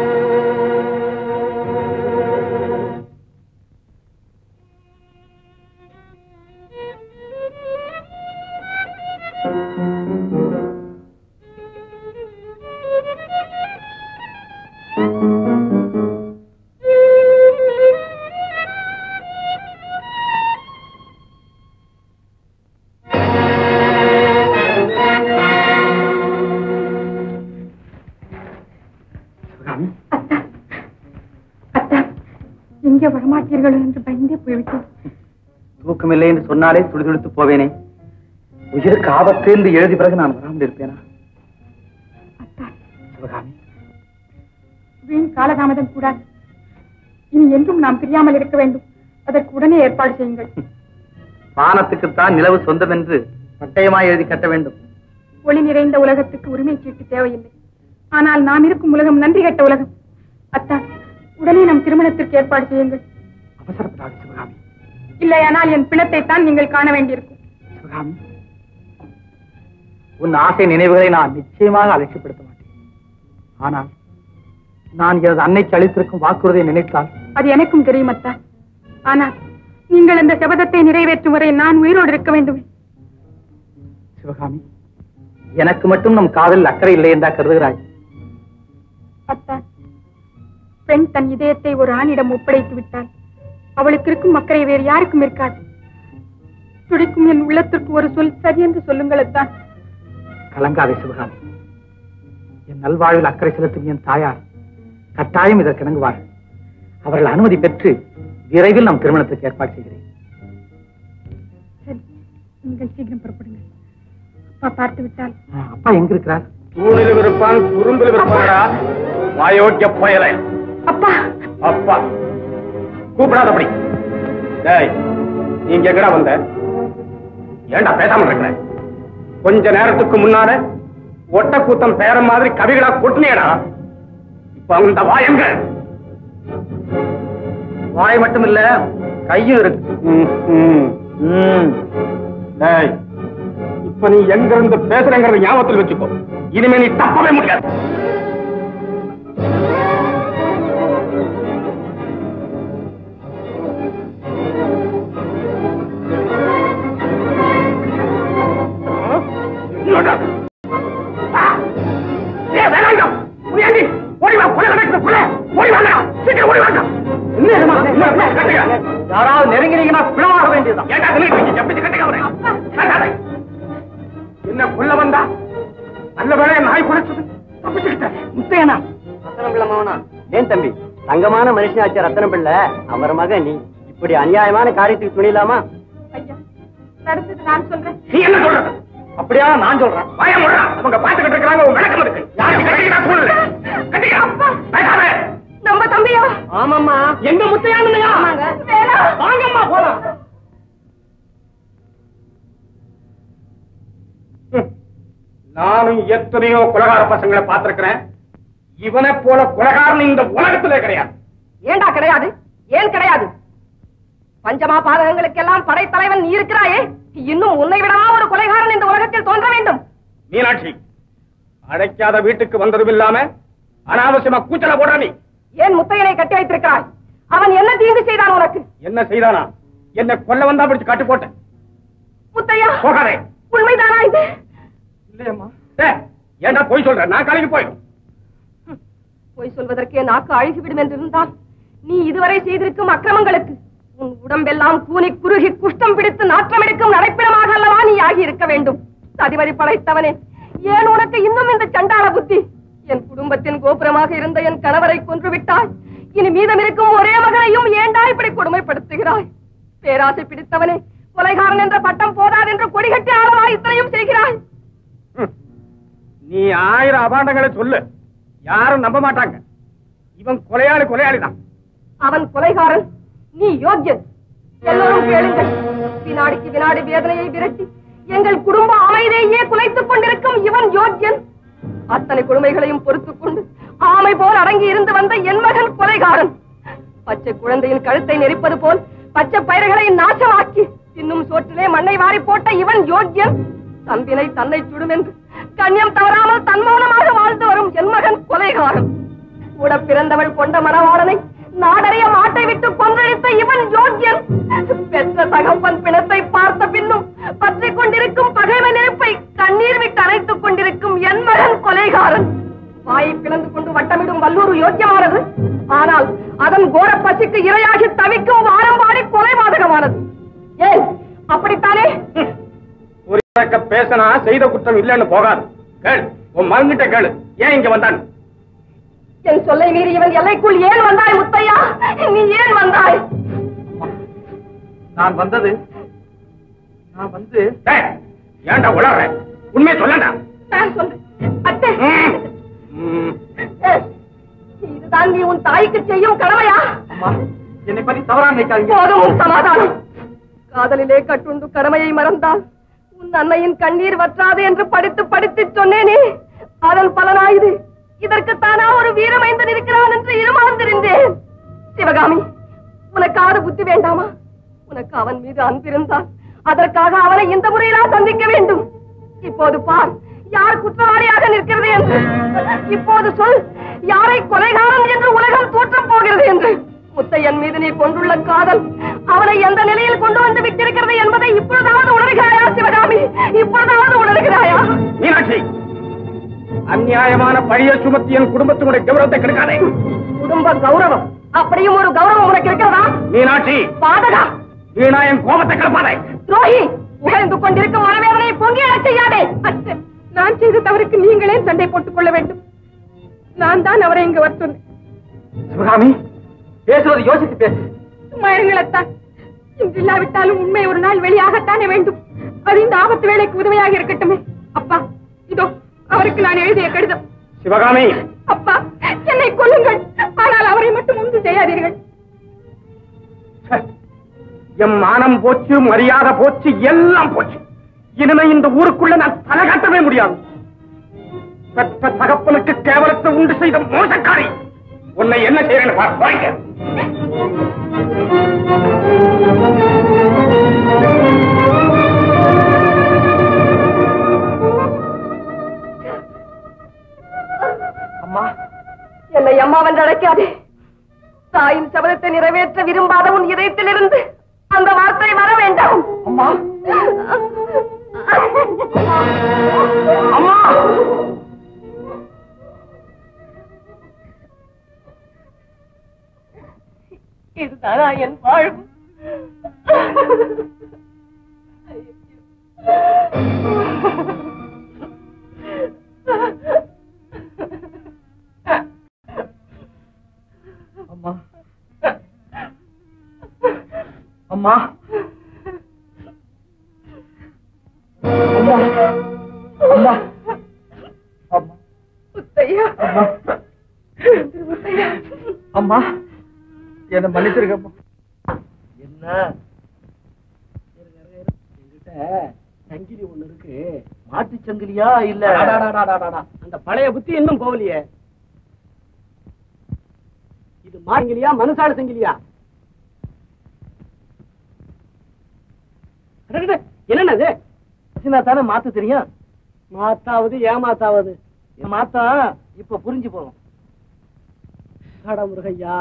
Speaker 2: சிவகாமி
Speaker 3: அத்தான் எங்கே வரமாட்டீர்கள் என்று பயந்தே போய்விட்டேன்
Speaker 2: தூக்கமில்லை என்று சொன்னாலே துடிதுடித்து போவேனே உயிருக்கு ஆபத்து என்று எழுதி பிறகு நான் வராமல் இருப்பேனா
Speaker 3: அத்தான்
Speaker 2: சிவகாமி
Speaker 3: வீண் காலதாமதம் கூடாது இனி என்றும் நாம் பிரியாமல் இருக்க வேண்டும் அதற்கு உடனே ஏற்பாடு செய்யுங்கள்
Speaker 2: வானத்துக்குத்தான் நிலவு சொந்தம் என்று பட்டயமாய் எழுதி கட்ட வேண்டும்
Speaker 3: ஒளி நிறைந்த உலகத்துக்கு உரிமை சீட்டு தேவையில்லை ஆனால் நாம் இருக்கும் உலகம் நன்றி கட்ட உலகம் அத்தான் உடனே நம் திருமணத்திற்கு ஏற்பாடு செய்யுங்கள்
Speaker 2: அவசரப்படாது சிவகாமி
Speaker 3: இல்லையானால் என் பிணத்தை தான் நீங்கள் காண வேண்டியிருக்கும்
Speaker 2: சிவகாமி உன் ஆசை நினைவுகளை நான் நிச்சயமாக அலட்சியப்படுத்த மாட்டேன் ஆனால் நான் எனது அன்னைக்கு அளித்திருக்கும் வாக்குறுதியை நினைத்தால்
Speaker 3: அது எனக்கும் தெரியும் அத்தான் ஆனால் நீங்கள் அந்த சபதத்தை நிறைவேற்றும் வரை நான் உயிரோடு இருக்க வேண்டும்
Speaker 2: சிவகாமி எனக்கு மட்டும் நம் காதலில் அக்கறை இல்லை என்றா கருதுகிறாய்
Speaker 3: அத்தான் பெண் தன் இதயத்தை ஒரு ஆணிடம் ஒப்படைத்து விட்டால் அவளுக்கு இருக்கும் அக்கறை வேறு யாருக்கும் இருக்காது துடிக்கும் என் உள்ளத்திற்கு ஒரு சொல் சரி என்று சொல்லுங்கள் அத்தான்
Speaker 2: கலங்காதே சிவகாமி என் நல்வாழ்வில் அக்கறை செலுத்தும் என் தாயார் கட்டாயம் இதற்கு இணங்குவார் அவர்கள் அனுமதி பெற்று விரைவில் நம் திருமணத்துக்கு ஏற்பாடு செய்கிறேன்
Speaker 3: சரி நீங்கள் சீக்கிரம் புறப்படுங்க அப்பா பார்த்து விட்டால்
Speaker 2: ஆ, அப்பா எங்க இருக்கிறார்
Speaker 1: தூணில் இருப்பான் குறும்பில் இருப்பாடா வாயோக்கிய பயலை
Speaker 3: அப்பா
Speaker 1: அப்பா கூப்பிடாதபடி டேய் நீங்க எங்கடா வந்த ஏன்டா பேசாம இருக்கிற கொஞ்ச நேரத்துக்கு முன்னால ஒட்ட கூத்தம் பேர மாதிரி கவிகளா கொட்டினேடா இப்ப அந்த வாயங்க
Speaker 2: வாய் மட்டும் இல்ல கையும் இருக்கு
Speaker 1: டேய் இப்ப நீ எங்க இருந்து பேசுறேங்கிறத ஞாபகத்தில் வச்சுக்கோ இனிமே நீ தப்பவே முடியாது என்னடா? ஆ! ஏய், வேணாங்க. புரியாண்டி? ஓடி வா, கொலை நடக்குது, கொலை. ஓடி வாங்க. சீக்கிரம் ஓடி வாங்க. என்ன இதுமா? என்ன, என்ன, கட்டுங்க.
Speaker 2: யாராவது நெருங்கினீங்கன்னா பிளவாக வேண்டியதுதான்
Speaker 1: ஏன்டா நின்னுட்டு இருக்கீங்க? எப்படி கட்டுங்க அவரை? கட்டாதே. என்ன கொல்ல வந்தா நல்ல வேலையை நாய் குறைச்சது தப்பிச்சுக்கிட்டேன் முத்தையனா
Speaker 6: ரத்தனம் பிள்ளை மகனா ஏன் தம்பி தங்கமான மனுஷனாச்ச ரத்தனம் பிள்ளை அவர் மக நீ இப்படி அநியாயமான காரியத்துக்கு துணிலாமா
Speaker 7: ஐயா நடந்தது நான் சொல்றேன்
Speaker 1: நீ என்ன சொல்றது
Speaker 2: அப்படியா நான் சொல்றேன்
Speaker 1: பயம் விடுறா அவங்க பாத்துக்கிட்டு இருக்காங்க உன் விளக்கம் இருக்கு யாருக்கு கட்டிக்கிட்டா சொல்லு கட்டிக்கா பேசாதே
Speaker 7: நம்ம தம்பியா
Speaker 6: ஆமாம்மா
Speaker 1: எங்க முத்தையானுயா
Speaker 7: வேணாம்
Speaker 1: வாங்கம்மா போலாம் நானும் எத்தனையோ கொலகார பசங்களை பார்த்திருக்கிறேன் இவனை போல கொலகாரன் இந்த உலகத்திலே கிடையாது
Speaker 7: ஏண்டா கிடையாது ஏன் கிடையாது பஞ்சமா பாதகங்களுக்கெல்லாம் படைத்தலைவன் நீ இருக்கிறாயே இன்னும் உன்னை விடவா ஒரு கொலைகாரன் இந்த உலகத்தில் தோன்ற வேண்டும்
Speaker 1: மீனாட்சி அடைக்காத வீட்டுக்கு வந்ததும் இல்லாம அனாவசியமா கூச்சல போடுற நீ
Speaker 7: ஏன் முத்தையனை கட்டி வைத்திருக்கிறாய் அவன் என்ன தீங்கு செய்தான் உனக்கு
Speaker 1: என்ன செய்தானா என்ன கொல்ல வந்தா பிடிச்சு கட்டு போட்டேன்
Speaker 7: முத்தையா
Speaker 1: போகாதே
Speaker 7: உண்மைதானா இது
Speaker 1: இல்லையம்மா ஏன்டா போய் சொல்ற நான் கலைக்கு போயிடும்
Speaker 7: பொய் சொல்வதற்கே நாக்கு அழுகிவிடும் என்றிருந்தால் நீ இதுவரை செய்திருக்கும் அக்கிரமங்களுக்கு உன் உடம்பெல்லாம் கூனி குறுகி குஷ்டம் பிடித்து நாற்றம் எடுக்கும் நடைப்பிடமாக அல்லவா நீ ஆகி இருக்க வேண்டும் சதிவரி படைத்தவனே ஏன் உனக்கு இன்னும் இந்த சண்டாள புத்தி என் குடும்பத்தின் கோபுரமாக இருந்த என் கணவரை கொன்று விட்டாய் இனி மீதம் இருக்கும் ஒரே மகனையும் ஏண்டா இப்படி கொடுமைப்படுத்துகிறாய் பேராசை பிடித்தவனே கொலைகாரன் என்ற பட்டம் போதாது என்று கொடிகட்டி ஆளவா இத்தனையும் செய்கிறாய்
Speaker 1: ம். நீ ஆயிரம் அபாண்டங்களை சொல்லு யாரும் நம்ப மாட்டாங்க இவன் கொலையாளி கொலையாளி தான்
Speaker 7: அவன் கொலைகாரன் நீ யோக்கியன் எல்லோரும் கேளுங்கள் வினாடிக்கு வினாடி வேதனையை விரட்டி எங்கள் குடும்ப அமைதியையே குலைத்துக் கொண்டிருக்கும் இவன் யோக்கியன் அத்தனை கொடுமைகளையும் பொறுத்துக் கொண்டு ஆமை போல் அடங்கி இருந்து வந்த என் மகன் கொலைகாரன் பச்சை குழந்தையின் கழுத்தை நெரிப்பது போல் பச்சை பயிர்களை நாசமாக்கி இன்னும் சோற்றிலே மண்ணை வாரி போட்ட இவன் யோக்கியன் தம்பினை தன்னை சுடும் என்று கண்ணியம் தவறாமல் தன்மௌனமாக வாழ்ந்து வரும் என் மகன் கொலைகாரன் கூட பிறந்தவள் கொண்ட மணவாளனை நாடறிய மாட்டை விட்டு கொன்றழித்த இவன் யோக்கியன் பெற்ற தகப்பன் பிணத்தை பார்த்த பின்னும் பற்றிக் கொண்டிருக்கும் பகைவ நெருப்பை கண்ணீர் விட்டு அணைத்துக் கொண்டிருக்கும் என் மகன் கொலைகாரன் வாயை பிளந்து கொண்டு வட்டமிடும் வல்லூர் யோக்கியமானது ஆனால் அதன் கோர பசிக்கு இரையாகி தவிக்கும் வாரம்பாடி கொலைபாதகமானது ஏன் அப்படித்தானே
Speaker 1: ஒரு இறக்க பேசினா செய்த குற்றம் இல்லைன்னு போகாது கேள் உன் மகன்கிட்ட கேளு ஏன் இங்க வந்தான்
Speaker 7: என் சொல்லை மீறி இவன் எல்லைக்குள் ஏன் வந்தாய் முத்தையா நீ ஏன் வந்தாய்
Speaker 2: நான் வந்தது நான் வந்து
Speaker 1: டேய், ஏன்டா உளற உண்மையை சொல்லண்டா
Speaker 7: நான் சொல்றேன் அத்தை
Speaker 1: ம். ம்.
Speaker 7: ஏய், இதுதான் நீ உன் தாய்க்கு செய்யும் கடமையா
Speaker 2: அம்மா என்னை பத்தி தவறா நினைக்காதீங்க
Speaker 7: போதும் உன் சமாதானம் காதலிலே கட்டுண்டு கடமையை மறந்தால் உன் அன்னையின் கண்ணீர் வற்றாது என்று படித்து படித்து சொன்னேனே அதன் பலனாயுது இதற்குத்தானா ஒரு வீரமைந்தன் இருக்கிறான் என்று இருமாந்திருந்தேன் சிவகாமி உனக்காவது புத்தி வேண்டாமா உனக்கு அவன் மீது அன்பிருந்தால் அதற்காக அவனை இந்த முறையிலா சந்திக்க வேண்டும் இப்போது பார் யார் குற்றவாளியாக நிற்கிறது என்று இப்போது சொல் யாரை கொலைகாரன் என்று உலகம் தூற்றப் போகிறது என்று முத்தையன் மீது நீ கொண்டுள்ள காதல் அவனை எந்த நிலையில் கொண்டு வந்து விட்டிருக்கிறது என்பதை இப்பொழுதாவது உணர்கிறாயா சிவகாமி இப்பொழுதாவது உணர்கிறாயா
Speaker 1: மீனாட்சி அநியாயமான பழிய சுமத்தி என் குடும்பத்தினுடைய கௌரவத்தை கெடுக்காதே
Speaker 7: குடும்ப கௌரவம் அப்படியும் ஒரு கௌரவம் உனக்கு இருக்கிறதா
Speaker 1: மீனாட்சி
Speaker 7: பாதகா
Speaker 1: வீணா என் கோபத்தை கிளப்பாதே
Speaker 7: துரோகி புகழ்ந்து கொண்டிருக்கும் மனவேதனை பொங்கி எழச் செய்யாதே அத்து, நான் செய்த தவறுக்கு நீங்களே சண்டை போட்டுக் கொள்ள வேண்டும் நான் தான் அவரை இங்கு வர சொன்னேன்
Speaker 2: சிவகாமி பேசுவது யோசித்து பேசு
Speaker 7: சும்மா இருங்களத்தான் இன்று இல்லாவிட்டாலும் உண்மை ஒரு நாள் வெளியாகத்தானே வேண்டும் அது இந்த ஆபத்து வேலைக்கு உதவியாக இருக்கட்டுமே அப்பா இதோ அவருக்கு நான் எழுதிய கடிதம்
Speaker 1: சிவகாமி
Speaker 7: அப்பா என்னை கொல்லுங்கள் ஆனால் அவரை மட்டும் ஒன்று செய்யாதீர்கள்
Speaker 1: என் மானம் போச்சு மரியாதை போச்சு எல்லாம் போச்சு இனிமே இந்த ஊருக்குள்ள நான் தலை காட்டவே முடியாது பெற்ற தகப்பனுக்கு கேவலத்தை உண்டு செய்த மோசக்காரி உன்னை என்ன செய்யறேன்னு பார், வாங்க
Speaker 2: அம்மா
Speaker 7: என்னை அம்மாவென்று அழைக்காதே தாயின் சபதத்தை நிறைவேற்ற விரும்பாத உன் இதயத்திலிருந்து அந்த வார்த்தை வர வேண்டாம்
Speaker 2: அம்மா அம்மா
Speaker 7: இதுதானா என் வாழ்வு
Speaker 2: அம்மா அம்மா அம்மா அம்மா அம்மா
Speaker 7: முத்தையா
Speaker 2: அம்மா
Speaker 7: முத்தையா
Speaker 2: அம்மா என்ன மன்னிச்சிருக்கம்மா
Speaker 5: என்ன என்கிட்ட சங்கிலி ஒண்ணு இருக்கு மாட்டு சங்கிலியா இல்ல அந்த பழைய புத்தி இன்னும் போகலையே இது மாங்கலியா மனுஷால சங்கிலியா என்னது தானே மாத்த தெரியும் மாத்தாவது ஏமாத்தாவது மாத்தா இப்ப புரிஞ்சு போறோம் முருகையா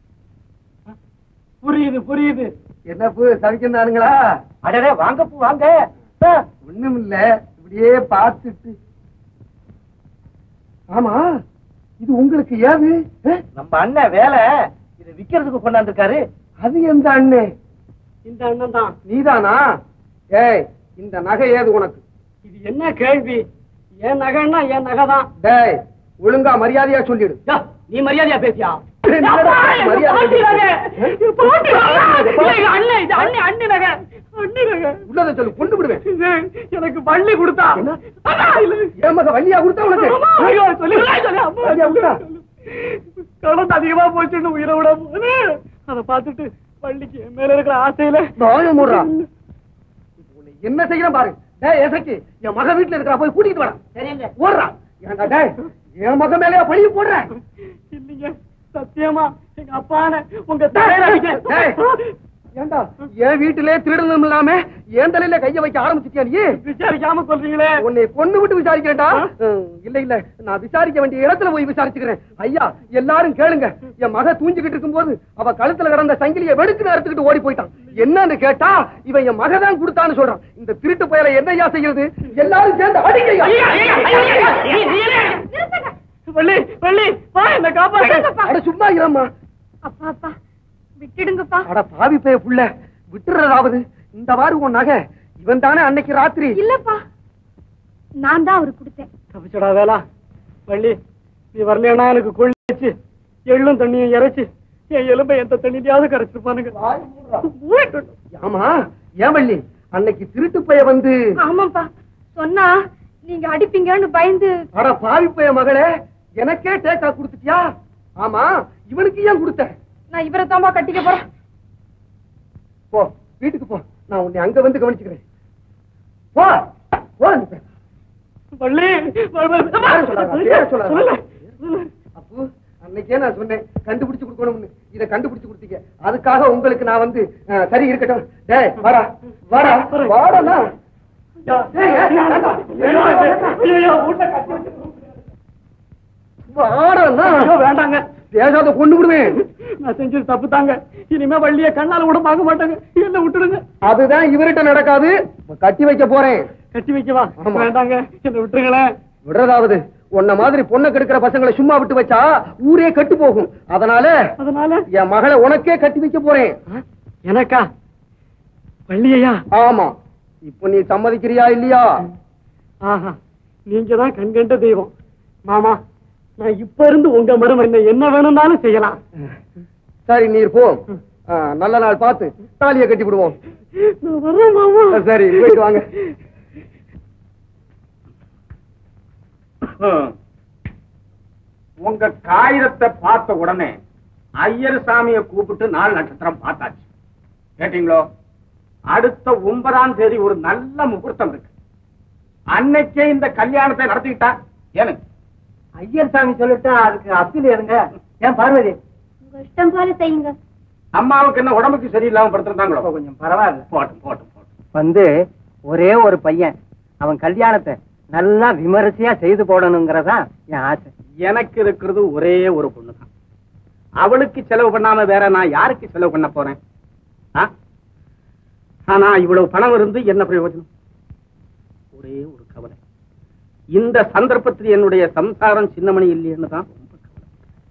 Speaker 5: புரியுது புரியுது என்ன பூ சவிக்கிறானுங்களா அடடே வாங்க பூ வாங்க ஒண்ணும் இல்ல இப்படியே பார்த்துட்டு ஆமா இது உங்களுக்கு ஏது நம்ம அண்ணன் வேலை இத விக்கிறதுக்கு கொண்டாந்துருக்காரு அது எந்த அண்ணன் இந்த அண்ணன் தான் நீதானா ஏய் இந்த நகை ஏது உனக்கு இது என்ன கேள்வி என் நகைன்னா என் நகை தான் டேய் ஒழுங்கா மரியாதையா சொல்லிடு நீ மரியாதையா பேசியா உள்ளதை சொல்லு கொண்டு விடுவேன் எனக்கு வள்ளி கொடுத்தா என் மக வள்ளியா கொடுத்தா உனக்கு வள்ளியா கொடுத்தா கடன் அதிகமா போச்சுன்னு உயிரை விட போது அதை பார்த்துட்டு வள்ளிக்கு என் மேல இருக்கிற ஆசையில மூடுறா உன்னை என்ன செய்யணும் பாரு டேய் எசக்கி என் மக வீட்டுல இருக்கிற போய் கூட்டிட்டு வரா சரிங்க ஓடுறா ஏன்டா டேய் என் மக மேலயா பழி போடுற இல்லைங்க சத்தியமா எங்க அப்பான உங்க தலையில ஏண்டா என் வீட்டிலே திருடனும் இல்லாம என் தலையில கைய வைக்க ஆரம்பிச்சிட்டியா நீ விசாரிக்காம சொல்றீங்களே உன்னை கொண்டு விட்டு விசாரிக்கிறேன்டா இல்ல இல்ல நான் விசாரிக்க வேண்டிய இடத்துல போய் விசாரிச்சுக்கிறேன் ஐயா எல்லாரும் கேளுங்க என் மக தூஞ்சிக்கிட்டு இருக்கும்போது அவ கழுத்துல கிடந்த சங்கிலிய வெடுக்கு எடுத்துக்கிட்டு ஓடி போயிட்டான் என்னன்னு கேட்டா இவன் என் மக தான் கொடுத்தான்னு சொல்றான் இந்த திருட்டு பயலை என்னையா செய்யறது எல்லாரும் சேர்ந்து அடிக்க வள்ளி வள்ளி வா என்ன காப்பாத்து சும்மா இரம்மா
Speaker 7: அப்பா அப்பா விட்டுடுங்கப்பா
Speaker 5: அட பாவி பைய புள்ள விட்டுறதாவது இந்த வாரு உன் நகை இவன் தானே அன்னைக்கு ராத்திரி
Speaker 3: இல்லப்பா நான் தான் அவருக்கு கொடுத்தேன்
Speaker 5: தப்பிச்சடா வேலா வள்ளி நீ வரலையா எனக்கு கொள்ளி வச்சு எள்ளும் தண்ணியும் இறைச்சு என் எலும்பை எந்த தண்ணியாவது கரைச்சிருப்பானுங்க ஆமா ஏன் வள்ளி அன்னைக்கு திருட்டு பைய வந்து
Speaker 3: ஆமாப்பா சொன்னா நீங்க அடிப்பீங்கன்னு பயந்து
Speaker 5: அட பாவி பைய மகளே எனக்கே டேக்கா கொடுத்துட்டியா ஆமா இவனுக்கு ஏன் கொடுத்த
Speaker 7: நான் இவரை தாம்பா கட்டிக்க போறேன்
Speaker 5: போ வீட்டுக்கு போ நான் உன்னை அங்க வந்து கவனிச்சுக்கிறேன் போ போ நீ போ.
Speaker 7: வள்ளி
Speaker 5: பேரை சொல்லாத, பேரை சொல்லாத. அப்பு அன்னைக்கே நான் சொன்னேன் கண்டுபிடிச்சு கொடுக்கணும்னு இத கண்டுபிடிச்சு கொடுத்தீங்க அதுக்காக உங்களுக்கு நான் வந்து அஹ், சரி இருக்கட்டும் டேய் வாடா வாடா வாடா வேண்டாங்க பேசாத கொண்டு விடுவேன் நான் செஞ்சது தப்பு தாங்க இனிமே வள்ளிய கண்ணால கூட பார்க்க மாட்டாங்க என்ன விட்டுடுங்க அதுதான் இவர்கிட்ட நடக்காது கட்டி வைக்க போறேன் கட்டி வைக்கவா வேண்டாங்க என்ன விட்டுருங்களேன் விடுறதாவது உன்ன மாதிரி பொண்ணை கெடுக்கிற பசங்களை சும்மா விட்டு வச்சா ஊரே கெட்டு போகும் அதனால அதனால என் மகளை உனக்கே கட்டி வைக்க போறேன் எனக்கா வள்ளியா ஆமா இப்ப நீ சம்மதிக்கிறியா இல்லையா ஆஹா நீங்க தான் கண்கண்ட தெய்வம் மாமா நான் இப்ப இருந்து உங்க மரம் என்ன என்ன வேணும்னாலும் செய்யலாம்
Speaker 10: சரி நீர் போ ஆ, நல்ல நாள் பார்த்து தாலியை கட்டி விடுவோம்
Speaker 5: நான் வர்றேன் மாமா
Speaker 10: சரி போயிட்டு வாங்க
Speaker 1: உங்க காகிதத்தை பார்த்த உடனே ஐயர் சாமியை கூப்பிட்டு நாலு நட்சத்திரம் பார்த்தாச்சு கேட்டீங்களோ அடுத்த ஒன்பதாம் தேதி ஒரு நல்ல முகூர்த்தம் இருக்கு அன்னைக்கே இந்த கல்யாணத்தை நடத்திக்கிட்டா எனக்கு
Speaker 6: ஐயர் சாமி சொல்லிட்டா அதுக்கு அப்பீல் ஏனுங்க ஏன் பார்வதி
Speaker 4: உங்க இஷ்டம் போல செய்யுங்க
Speaker 1: அம்மாவுக்கு என்ன உடம்புக்கு சரியில்லாம படுத்திருந்தாங்களோ
Speaker 6: கொஞ்சம் பரவாயில்ல
Speaker 1: போட்டும் போட்டும் போட்டும்
Speaker 6: வந்து ஒரே ஒரு பையன் அவன் கல்யாணத்தை நல்லா விமரிசையா செய்து போடணுங்கிறதா என் ஆசை
Speaker 1: எனக்கு இருக்கிறது ஒரே ஒரு பொண்ணு தான் அவளுக்கு செலவு பண்ணாம வேற நான் யாருக்கு செலவு பண்ண போறேன் ஆ? ஆனா இவ்வளவு பணம் இருந்து என்ன பிரயோஜனம் ஒரே ஒரு கவலை இந்த சந்தர்ப்பத்தில் என்னுடைய சம்சாரம் சின்னமணி இல்லைன்னு தான் ரொம்ப கவலை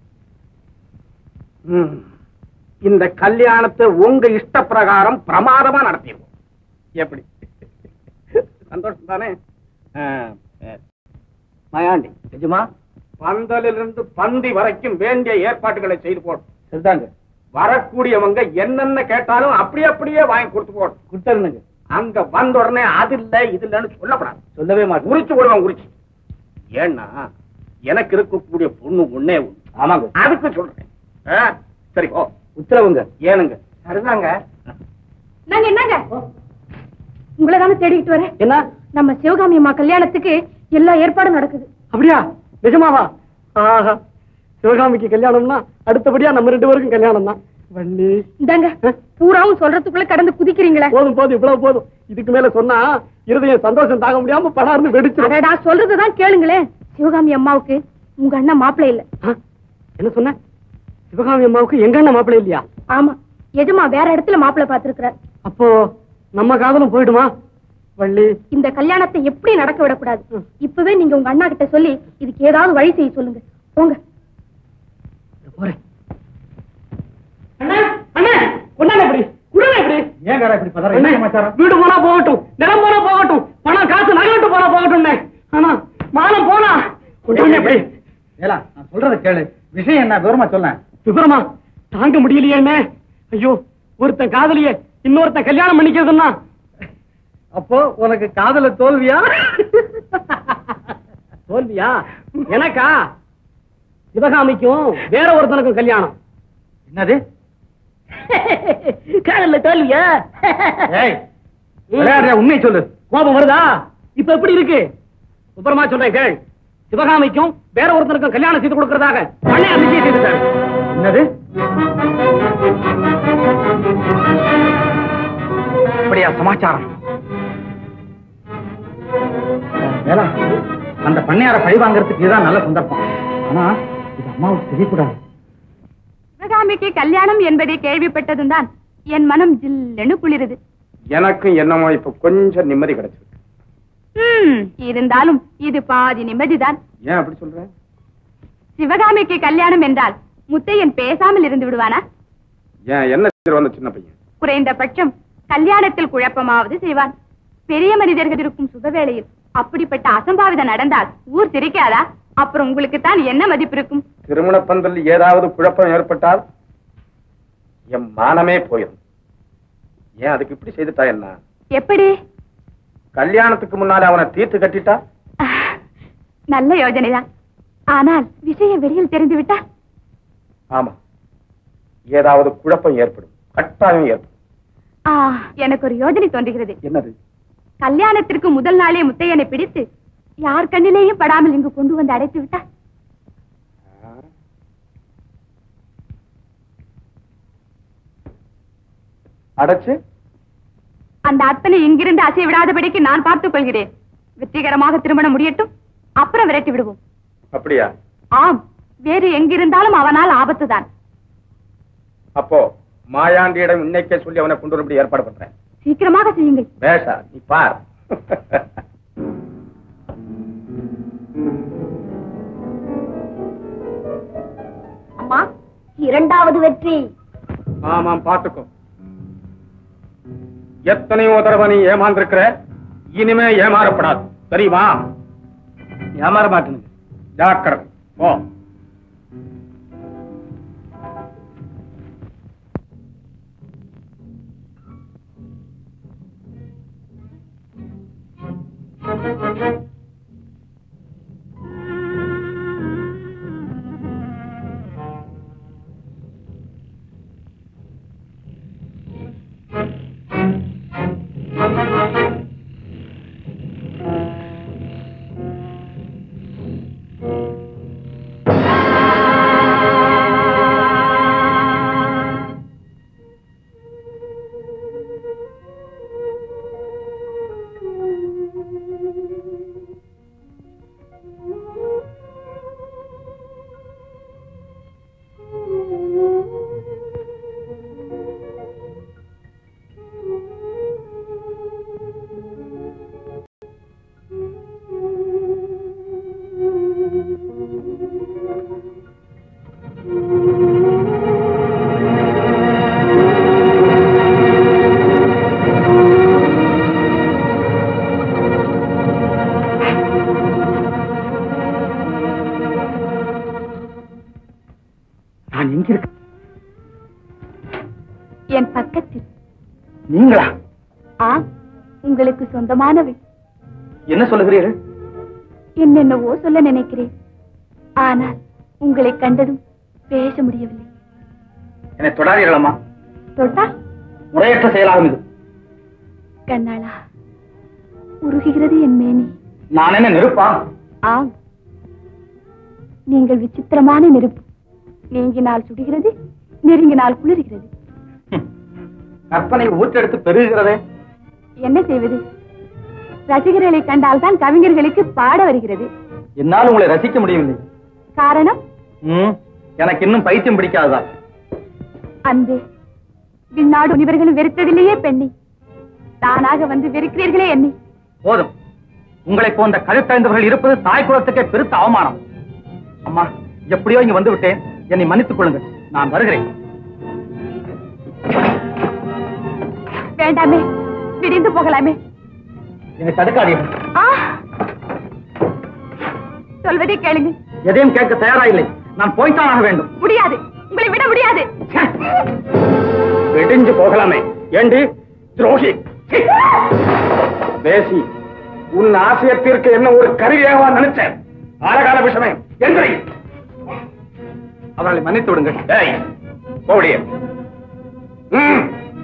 Speaker 1: ம். இந்த கல்யாணத்தை உங்க இஷ்ட பிரகாரம் பிரமாதமா நடத்திடுவோம் எப்படி சந்தோஷம் தானே ஆ, சரி. மயாண்டி
Speaker 6: நிஜமா
Speaker 1: பந்தலிலிருந்து பந்தி வரைக்கும் வேண்டிய ஏற்பாட்டுகளை செய்து போடும்
Speaker 6: சரிதாங்க
Speaker 1: வரக்கூடியவங்க என்னென்ன கேட்டாலும் அப்படி அப்படியே வாங்கி கொடுத்து போடும்
Speaker 6: கொடுத்தருங்க
Speaker 1: அங்க வந்த உடனே அது இல்ல இது இல்லன்னு சொல்லப்படாது
Speaker 6: சொல்லவே மாட்டேன்
Speaker 1: உரிச்சு போடுவான் உரிச்சு ஏன்னா எனக்கு இருக்கக்கூடிய பொண்ணு ஒண்ணே ஒண்ணு
Speaker 6: ஆமாங்க
Speaker 1: அதுக்கு சொல்றேன் ஆ, சரி ஓ
Speaker 6: உத்தரவுங்க
Speaker 1: ஏனுங்க
Speaker 6: சரிதாங்க
Speaker 3: நாங்க என்னங்க உங்களை தானே தேடிக்கிட்டு வரேன்
Speaker 5: என்ன
Speaker 3: நம்ம சிவகாமி அம்மா கல்யாணத்துக்கு எல்லா ஏற்பாடும் நடக்குது
Speaker 5: அப்படியா நிஜமாவா ஆஹா சிவகாமிக்கு கல்யாணம்னா அடுத்தபடியா நம்ம ரெண்டு பேருக்கும் கல்யாணம் தான் வள்ளி
Speaker 3: இந்தாங்க பூராவும் சொல்றதுக்குள்ள கடந்து குதிக்கிறீங்களே
Speaker 5: போதும் போதும் இவ்வளவு போதும் இதுக்கு மேல சொன்னா இருதயம் சந்தோஷம் தாங்க முடியாம படார்னு வெடிச்சிடும்
Speaker 3: அடடா சொல்றதுதான் கேளுங்களேன் சிவகாமி அம்மாவுக்கு உங்க அண்ணன் மாப்பிள்ளை இல்ல
Speaker 5: ஆ, என்ன சொன்ன சிவகாமி அம்மாவுக்கு எங்க அண்ணன் மாப்பிள்ளை இல்லையா
Speaker 3: ஆமா எஜமா வேற இடத்துல மாப்பிள்ளை பாத்துருக்கிறார்
Speaker 5: அப்போ நம்ம காதலும் போயிடுமா வள்ளி
Speaker 3: இந்த கல்யாணத்தை எப்படி நடக்க விடக்கூடாது இப்பவே நீங்க உங்க அண்ணா கிட்ட சொல்லி இதுக்கு ஏதாவது வழி செய்ய சொல்லுங்க போங்க
Speaker 5: போறேன் அண்ணா அண்ணா கொண்டாங்க இப்படி குடுங்க இப்படி
Speaker 2: ஏன் காரா இப்படி பதற
Speaker 5: அண்ணே,
Speaker 2: என்ன சமாச்சாரம்
Speaker 5: வீடு போனா போகட்டும் நிலம் போனா போகட்டும் பணம் காசு நகலட்டு போனா போகட்டும் ஆனா மானம் போனா கொண்டாங்க இப்படி
Speaker 2: ஏலா நான் சொல்றத கேளு விஷயம் என்ன விவரமா சொல்ல
Speaker 5: விவரமா தாங்க முடியலையே அண்ணே ஐயோ ஒருத்தன் காதலிய இன்னொருத்தன் கல்யாணம் பண்ணிக்கிறதுன்னா
Speaker 2: அப்போ உனக்கு காதல தோல்வியா
Speaker 5: தோல்வியா எனக்கா சிவகாமிக்கும் வேற ஒருத்தனுக்கும் கல்யாணம்
Speaker 2: என்னது
Speaker 5: காதல்ல தோல்வியா
Speaker 2: ஏய் விளையாடுறியா உண்மையை சொல்லு
Speaker 5: கோபம் வருதா இப்ப எப்படி இருக்கு சுப்பரமா சொல்றேன் கேள் சிவகாமிக்கும் வேற ஒருத்தனுக்கும் கல்யாணம் செய்து கொடுக்கறதாக அண்ணன் நிச்சயம் செய்துட்டாரு
Speaker 2: என்னது அப்படியா சமாச்சாரம் வேலா அந்த பண்ணையார பழி வாங்குறதுக்கு இதுதான் நல்ல சந்தர்ப்பம் ஆனா இது அம்மாவுக்கு தெரியக்கூடாது
Speaker 3: சிவகாமிக்கு கல்யாணம் என்பதை கேள்விப்பட்டதும் தான் என் மனம் ஜில்லுன்னு குளிருது
Speaker 1: எனக்கும் என்னமோ இப்ப கொஞ்சம் நிம்மதி கிடைச்சிருக்கு
Speaker 3: ம், இருந்தாலும் இது பாதி நிம்மதிதான்
Speaker 1: ஏன் அப்படி சொல்ற
Speaker 3: சிவகாமிக்கு கல்யாணம் என்றால் முத்தையன் பேசாமல் இருந்து விடுவானா
Speaker 1: ஏன் என்ன செய்து வந்த சின்ன பையன்
Speaker 3: குறைந்தபட்சம் கல்யாணத்தில் குழப்பமாவது செய்வான் பெரிய மனிதர்கள் இருக்கும் சுபவேளையில் அப்படிப்பட்ட அசம்பாவிதம் நடந்தால் ஊர் சிரிக்காதா அப்புறம் உங்களுக்கு தான் என்ன மதிப்பு இருக்கும்
Speaker 1: திருமண பந்தல் ஏதாவது குழப்பம் ஏற்பட்டால் என் மானமே போயிடும் ஏன் அதுக்கு இப்படி செய்துட்டா என்ன
Speaker 3: எப்படி
Speaker 1: கல்யாணத்துக்கு முன்னால அவனை தீர்த்து கட்டிட்டா
Speaker 3: நல்ல யோஜனைதான் ஆனால் விஷயம் வெளியில் தெரிந்து விட்டா
Speaker 1: ஆமா ஏதாவது குழப்பம் ஏற்படும் கட்டாயம் ஏற்படும்
Speaker 3: ஆ, எனக்கு ஒரு யோஜனை தோன்றுகிறது
Speaker 1: என்னது
Speaker 3: கல்யாணத்திற்கு முதல் நாளே முத்தையனை பிடித்து யார் கண்ணிலேயும் படாமல் இங்கு கொண்டு வந்து அடைத்து விட்டா
Speaker 1: அடைச்சு
Speaker 3: அந்த அத்தனை இங்கிருந்து அசை விடாதபடிக்கு நான் பார்த்துக் கொள்கிறேன் வெற்றிகரமாக திருமணம் முடியட்டும் அப்புறம் விரட்டி விடுவோம்
Speaker 1: அப்படியா
Speaker 3: ஆம் வேறு எங்கிருந்தாலும் அவனால் ஆபத்துதான்
Speaker 1: அப்போ மாயாண்டியிடம் இன்னைக்கே சொல்லி அவனை கொண்டு வரும்படி ஏற்பாடு பண்றேன்
Speaker 3: சீக்கிரமாக செய்யுங்கள்
Speaker 1: பேசா நீ பார்
Speaker 4: அம்மா இரண்டாவது வெற்றி
Speaker 1: ஆமாம் பாத்துக்கோ எத்தனையோ தடவை நீ ஏமாந்திருக்கிற இனிமே ஏமாறப்படாது தெரியுமா
Speaker 2: ஏமாற மாட்டேனுங்க
Speaker 1: ஜாக்கிரதை போ
Speaker 2: நான் எங்க இருக்க
Speaker 3: என் பக்கத்தில்
Speaker 2: நீங்களா
Speaker 3: ஆ உங்களுக்கு சொந்தமானவை
Speaker 2: என்ன சொல்லுகிறீர்கள்
Speaker 3: என்னென்னவோ சொல்ல நினைக்கிறேன் ஆனால் உங்களை கண்டதும் பேச முடியவில்லை
Speaker 2: என்னை தொடாதீர்களம்மா
Speaker 3: தொட்டால்
Speaker 2: முறையற்ற செயலாகும் இது
Speaker 3: கண்ணாளா உருகுகிறது என் மேனி
Speaker 2: நான் என்ன நெருப்பா
Speaker 3: ஆம் நீங்கள் விசித்திரமான நெருப்பு நீங்கினால் சுடுகிறது நெருங்கினால் குளிர்கிறது
Speaker 2: கற்பனை ஊற்றெடுத்து பெருகிறதே
Speaker 3: என்ன செய்வது ரசிகர்களை கண்டால்தான் கவிஞர்களுக்கு பாட வருகிறது
Speaker 2: என்னால் உங்களை ரசிக்க முடியவில்லை
Speaker 3: காரணம்
Speaker 2: ம், எனக்கு இன்னும் பைத்தியம் பிடிக்காததான்
Speaker 3: அன்பே விண்ணாடு முனிவர்களும் வெறுத்ததிலேயே பெண்ணை தானாக வந்து வெறுக்கிறீர்களே என்னை
Speaker 2: போதும் உங்களை போன்ற கழுத்தறிந்தவர்கள் இருப்பது தாய் குலத்துக்கே பெருத்த அவமானம் அம்மா எப்படியோ இங்க வந்து விட்டேன் என்னை மன்னித்துக் கொள்ளுங்கள் நான் வருகிறேன்
Speaker 3: வேண்டாமே விடிந்து போகலாமே
Speaker 2: என்னை தடுக்காதீர்கள்
Speaker 3: ஆ! சொல்வதை கேளுங்க
Speaker 2: எதையும் கேட்க தயாரா இல்லை நான் போய்த்தான் ஆக வேண்டும்
Speaker 3: முடியாது உங்களை விட முடியாது
Speaker 1: வெடிஞ்சு போகலாமே ஏண்டி துரோகி சீ! பேசி உன் ஆசையத்திற்கு என்ன ஒரு கருவியாவா நினைச்சேன் ஆழகால விஷமே எந்திரி
Speaker 2: அவர்களை மன்னித்து விடுங்கள்
Speaker 1: டேய் போடிய ம்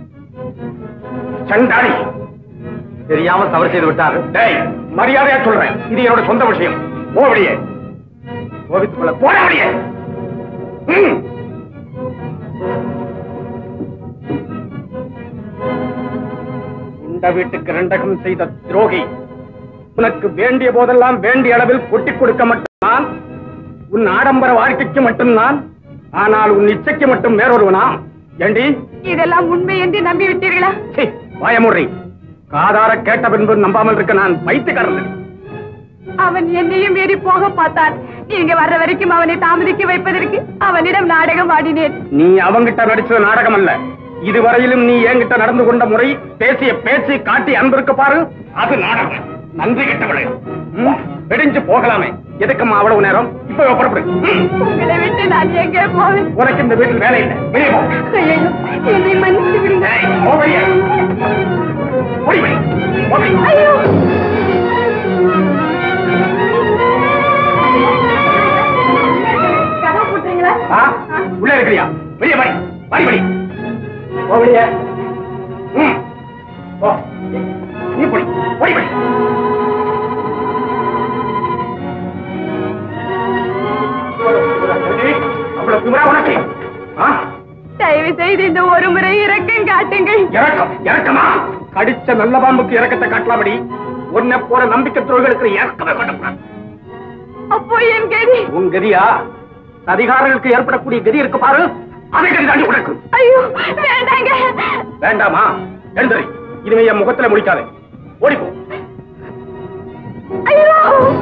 Speaker 1: சண்டாளி
Speaker 2: தெரியாமல் தவறு செய்து விட்டார்கள்
Speaker 1: டேய் மரியாதையா சொல்றேன் இது என்னோட சொந்த விஷயம் போவடியே கோபித்துக் கொள்ள போடவடியே ம் உண்ட வீட்டுக்கு ரெண்டகம் செய்த துரோகி உனக்கு வேண்டிய போதெல்லாம் வேண்டிய அளவில் கொட்டிக் கொடுக்க மட்டும்தான் உன் ஆடம்பர வாழ்க்கைக்கு மட்டும்தான் ஆனால் உன் இச்சைக்கு மட்டும் வேறொருவனா ஏண்டி
Speaker 3: இதெல்லாம் உண்மை என்று நம்பி விட்டீர்களா
Speaker 1: சீ, வாயமுறி காதார கேட்ட பின்பு நம்பாமல் இருக்க நான் பைத்துக்காரன்
Speaker 3: அவன் என்னையும் மீறி போக பார்த்தான் நீங்க வர்ற வரைக்கும் அவனை தாமதிக்க வைப்பதற்கு அவனிடம் நாடகம் ஆடினேன்
Speaker 1: நீ அவங்கிட்ட நடிச்சது நாடகம் அல்ல இதுவரையிலும் நீ என்கிட்ட நடந்து கொண்ட முறை பேசிய பேச்சு காட்டி அன்பிருக்க பாரு அது நாடகம் நன்றி கெட்டவளே ம், வெடிஞ்சு போகலாமே எதுக்கும்மா அவ்வளவு நேரம் இப்ப புறப்படு ம்,
Speaker 3: உங்களை விட்டு நான் எங்கே போவேன்
Speaker 1: உனக்கு இந்த வீட்டில் வேலை இல்லை வெளியே போ
Speaker 3: ஐயையோ, என்னை மன்னித்து விடுங்க
Speaker 1: ஏய், போ வெளியே. ஓடி வை. ஓடி.
Speaker 3: ஐயோ கதவு போட்டுறீங்களா
Speaker 1: ஆ, உள்ள இருக்கிறியா வெளியே வரி வரி வரி போ வெளியே ம், போ நீ போடி ஓடி வை அவ்வளவு திமிரா உனக்கு ஆ?
Speaker 3: தயவு செய்து இந்த ஒரு முறை இறக்கம் காட்டுங்கள்
Speaker 1: இறக்கம் இறக்கமா கடிச்ச நல்ல பாம்புக்கு இறக்கத்தை காட்டலாமடி உன்னை போல நம்பிக்கை துறைகளுக்கு இறக்கமே காட்டக்கூடாது
Speaker 3: அப்போ என் கதி
Speaker 1: உன் கதியா அதிகாரிகளுக்கு ஏற்படக்கூடிய கதி இருக்கு பாரு அதை கதி தாண்டி உனக்கு
Speaker 3: ஐயோ வேண்டாங்க
Speaker 1: வேண்டாமா எழுந்தரி இனிமே என் முகத்துல முடிக்காதே ஓடிப்போ
Speaker 3: ஐயோ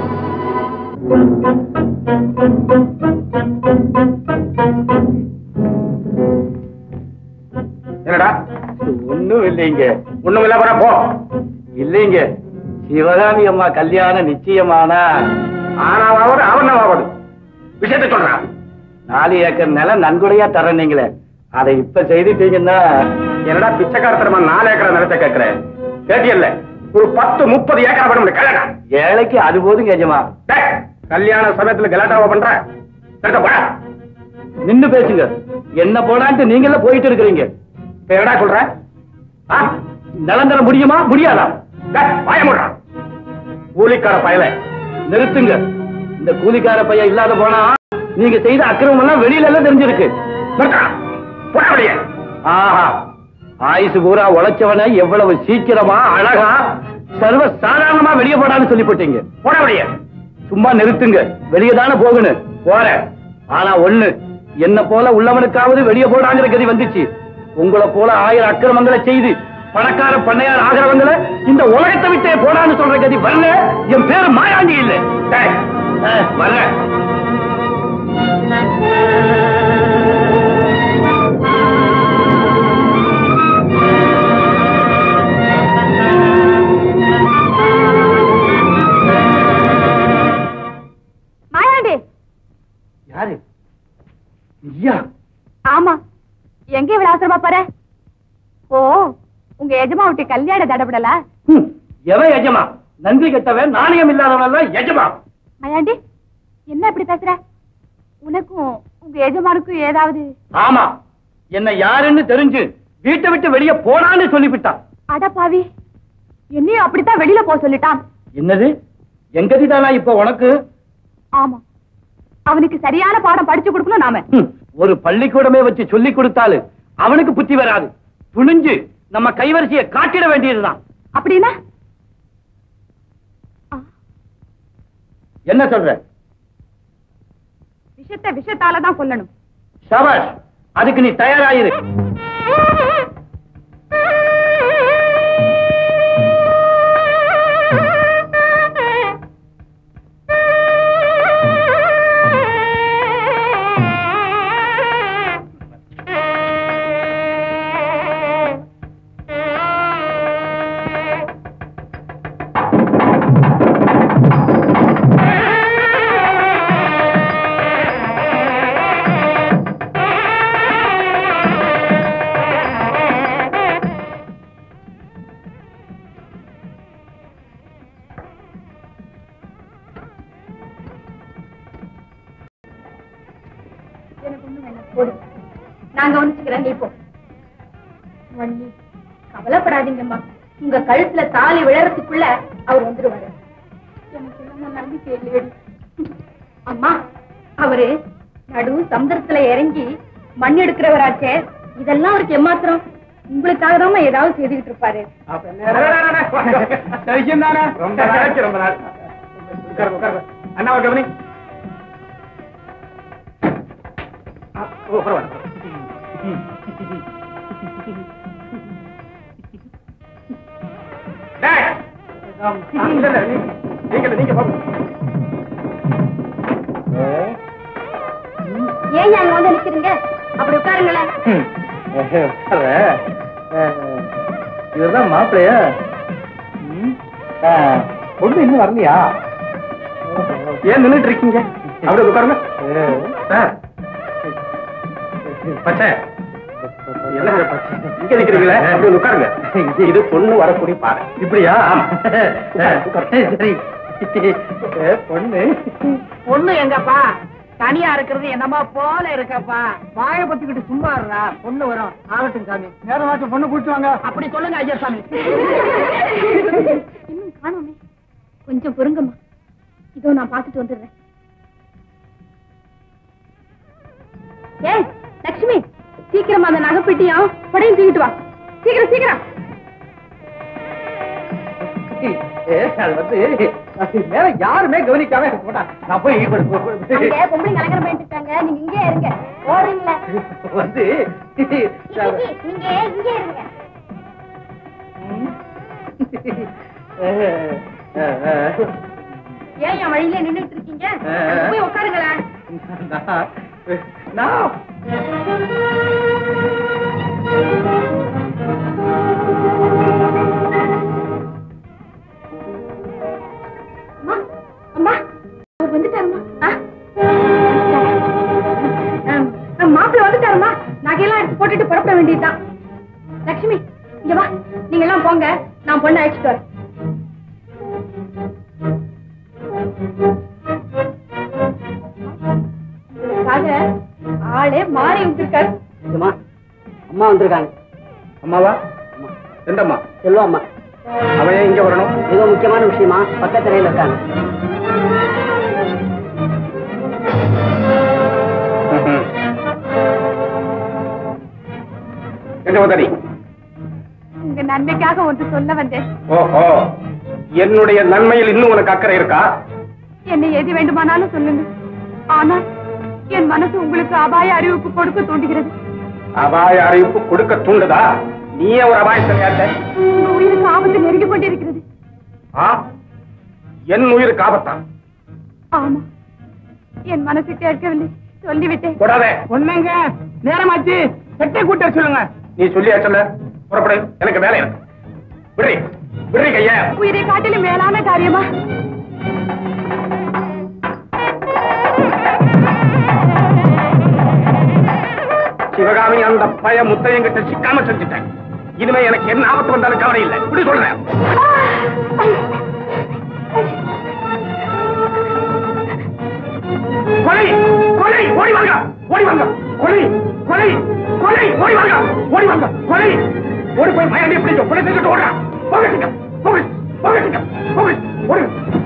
Speaker 1: என்னடா ஒண்ணும் இல்லைங்க ஒண்ணும் இல்ல வர போ
Speaker 2: இல்லைங்க சிவகாமி அம்மா கல்யாணம் நிச்சயமானா
Speaker 1: ஆனாவது அவனாவது விஷயத்தை சொல்றான்
Speaker 2: நாலு ஏக்கர் நிலம் நன்கொடையா தரேன் நீங்களே அதை இப்ப செய்துட்டீங்கன்னா
Speaker 1: என்னடா பிச்சைக்காரத்தனமா நாலு ஏக்கர் நிலத்தை கேட்கிறேன் கேட்டியல்ல ஒரு பத்து முப்பது ஏக்கர் வேணும் கேளடா
Speaker 2: ஏழைக்கு அது போதும் எஜமா
Speaker 1: டேய், கல்யாண சமயத்துல கலாட்டாவா பண்ற எடுத்த போடா
Speaker 2: நின்னு பேசுங்க என்ன போடான்ட்டு நீங்களே போயிட்டு இருக்கிறீங்க
Speaker 1: இப்ப என்னடா சொல்ற ஆ?
Speaker 2: நிலம் தர முடியுமா முடியாதா
Speaker 1: டேய், வாய மூடுறான் கூலிக்கார பயல
Speaker 2: நிறுத்துங்க இந்த கூலிக்கார பையன் இல்லாத போனா நீங்க செய்த அக்கிரமம் எல்லாம் வெளியில எல்லாம் தெரிஞ்சிருக்கு
Speaker 1: நிறுத்துறான் போடா வெளியே
Speaker 2: ஆஹா ஆயுசு பூரா உழைச்சவன எவ்வளவு சீக்கிரமா அழகா சர்வ சாதாரணமா வெளியே போடான்னு சொல்லி போட்டீங்க
Speaker 1: போடா வெளியே
Speaker 2: சும்மா நிறுத்துங்க வெளியே தானே போகணும் போறேன் ஆனா ஒண்ணு என்ன போல உள்ளவனுக்காவது வெளியே போடாங்கிற கதி வந்துச்சு உங்களை போல ஆயிரம் அக்கிரமங்களை செய்து பணக்கார பண்ணையார் ஆகிறவங்களை இந்த உலகத்தை விட்டே போடான்னு சொல்ற கதி வரல என் பேரு மாயாண்டி இல்ல
Speaker 1: டேய்,
Speaker 2: வரேன்
Speaker 3: மாயாண்டி
Speaker 2: யாரு ஐயா
Speaker 3: ஆமா எங்க இவ்வளவு அவசரமா போற ஓ உங்க எஜமா விட்டு கல்யாண தடபடல
Speaker 2: ஹம், எவன் எஜமா நன்றி கெட்டவன் நாணயம் இல்லாதவன் எஜமா
Speaker 3: மாயாண்டி என்ன இப்படி பேசுற உனக்கும் உங்க எஜமானுக்கும் ஏதாவது
Speaker 2: ஆமா என்ன யாருன்னு தெரிஞ்சு வீட்டை விட்டு வெளியே போடான்னு சொல்லிவிட்டான்
Speaker 3: அட பாவி என்னையும் அப்படித்தான் வெளியில போக சொல்லிட்டான்
Speaker 2: என்னது எங்கதி தானா இப்ப உனக்கு
Speaker 3: ஆமா அவனுக்கு சரியான பாடம் படிச்சு கொடுக்கணும் நாம
Speaker 2: ஹம், ஒரு பள்ளிக்கூடமே வச்சு சொல்லி கொடுத்தாலு அவனுக்கு புத்தி வராது துணிஞ்சு நம்ம கைவரிசையை காட்டிட வேண்டியதுதான்
Speaker 3: அப்படின்னா
Speaker 2: என்ன சொல்ற
Speaker 3: விஷத்தை விஷத்தால தான் கொல்லணும்
Speaker 2: சபாஷ் அதுக்கு நீ தயாராயிரு
Speaker 3: எனக்கு ஒண்ணும் வேண்டாம் போடு நான் கவனிச்சுக்கிறேன் நீ போ வள்ளி கவலைப்படாதீங்கம்மா உங்க கழுத்துல தாலி விழறதுக்குள்ள அவர் வந்துருவாரு எனக்கு என்னமோ நம்பிக்கை இல்லையடி அம்மா அவரு நடு சமுத்திரத்துல இறங்கி மண் எடுக்கிறவராச்சே இதெல்லாம் அவருக்கு எம்மாத்திரம் உங்களுக்காக தான் ஏதாவது செய்துகிட்டு இருப்பாரு
Speaker 1: ரொம்ப நாளைக்கு ரொம்ப நாள் உட்காருங்க, உட்காருங்க. அண்ணா ஒரு கவனி ஆ, ஓ, பரவாயில்ல. டேய். ஆ, இல்ல, இல்ல, நீ- நீங்க இல்ல, நீங்க போங்க.
Speaker 3: ஏன் அங்க வந்து நிக்கிறீங்க அப்படி உட்காருங்களேன்
Speaker 2: இவர்தான் மாப்பிள்ளையா பொண்ணு இன்னும் வரலையா
Speaker 1: ஏன் நின்னுட்டு இருக்கீங்க அப்படி உட்காருங்க சார் பச்சை என்ன பச்சை இங்க நிக்கிறீங்களே அப்படி உட்காருங்க இது பொண்ணு வரக்கூடிய பாரு
Speaker 2: இப்படியா
Speaker 1: ஆமா.
Speaker 2: சரி ஏ, பொண்ணு
Speaker 11: பொண்ணு எங்கப்பா தனியா இருக்கிறது என்னமா போல இருக்கப்பா வாய பத்திக்கிட்டு சும்மா இருடா பொண்ணு வரும் ஆகட்டும் சாமி நேரமாச்சும் பொண்ணு கூட்டு வாங்க அப்படி சொல்லுங்க ஐயா சாமி
Speaker 3: இன்னும் காணோமே கொஞ்சம் பொறுங்கம்மா இதோ நான் பார்த்துட்டு வந்துடுறேன் ஏய் லட்சுமி சீக்கிரமா அந்த நகைப்பெட்டியும் படையும் தூக்கிட்டு வா சீக்கிரம் சீக்கிரம்
Speaker 2: ஏ, அது வந்து அது மேல யாருமே கவனிக்காம போட்டா நான் போய் ஈடுபடு- போ- போ-
Speaker 3: அங்க பொம்பளை கலங்கரம் பண்ணிட்டு இருக்காங்க நீங்க இங்கே இருங்க போறீங்களா
Speaker 2: வந்து
Speaker 3: நீங்க இங்கே இருங்க ஏன் என் வழியில நின்னுட்டு இருக்கீங்க அங்க போய் உட்காருங்களேன்
Speaker 2: நான் நான்
Speaker 3: அம்மா அம்மா அவர் வேண்டியதுதான் லட்சுமி இங்க வா நீங்க எல்லாம் போங்க நான் பொண்ணை அழைச்சிட்டு வரேன் உங்களுக்காக ஆளே மாறி விட்டுருக்காரு
Speaker 6: அம்மா அம்மா வந்திருக்காங்க
Speaker 1: அம்மாவா எந்தம்மா
Speaker 6: செல்வா அம்மா
Speaker 1: அவன் ஏன் இங்க வரணும்
Speaker 6: ஏதோ முக்கியமான விஷயமா பக்கத்துறையில் இருக்காங்க
Speaker 1: என்ன உதவி
Speaker 3: உங்க நன்மைக்காக ஒன்று சொல்ல வந்தேன்
Speaker 1: ஓஹோ என்னுடைய நன்மையில் இன்னும் உனக்கு அக்கறை இருக்கா
Speaker 3: என்னை எது வேண்டுமானாலும் சொல்லுங்க ஆனால் என் மனசு உங்களுக்கு அபாய அறிவிப்பு கொடுக்க தூண்டுகிறது
Speaker 1: அபாய அறிவிப்பு கொடுக்க தூண்டுதா நீயே ஒரு அபாயத்தை யார்ட்ட?
Speaker 3: உங்க உயிருக்கு ஆபத்து நெருங்கி கொண்டிருக்கிறது
Speaker 1: ஆ என் உயிருக்கு ஆபத்தா
Speaker 3: ஆமா என் மனசு கேட்கவில்லை சொல்லிவிட்டேன்
Speaker 1: தொடாதே
Speaker 11: ஒண்ணுங்க நேரமாச்சு செட்டை கூட்ட சொல்லுங்க
Speaker 1: நீ சொல்லியா சொல்ல புறப்படு எனக்கு வேலை இருக்கு விடுறி விடுறி கைய
Speaker 3: உயிரை காட்டிலும் மேலான காரியமா
Speaker 1: சிவகாமி அந்த பய முத்தையங்கிட்ட சிக்காம செஞ்சுட்டேன் இனிமே எனக்கு என்ன ஆபத்து வந்தாலும் கவலை இல்லை இப்படி சொல்றேன் கொலை கொலை ஓடி வாங்க ஓடி வாங்க கொலை கொலை கொலை ஓடி வாங்க ஓடி வாங்க கொலை ஓடி போய் மயண்டி பிடிக்கும் கொலை செஞ்சுட்டு ஓடுறான் போகட்டுங்க போக போகட்டுங்க போக ஓடு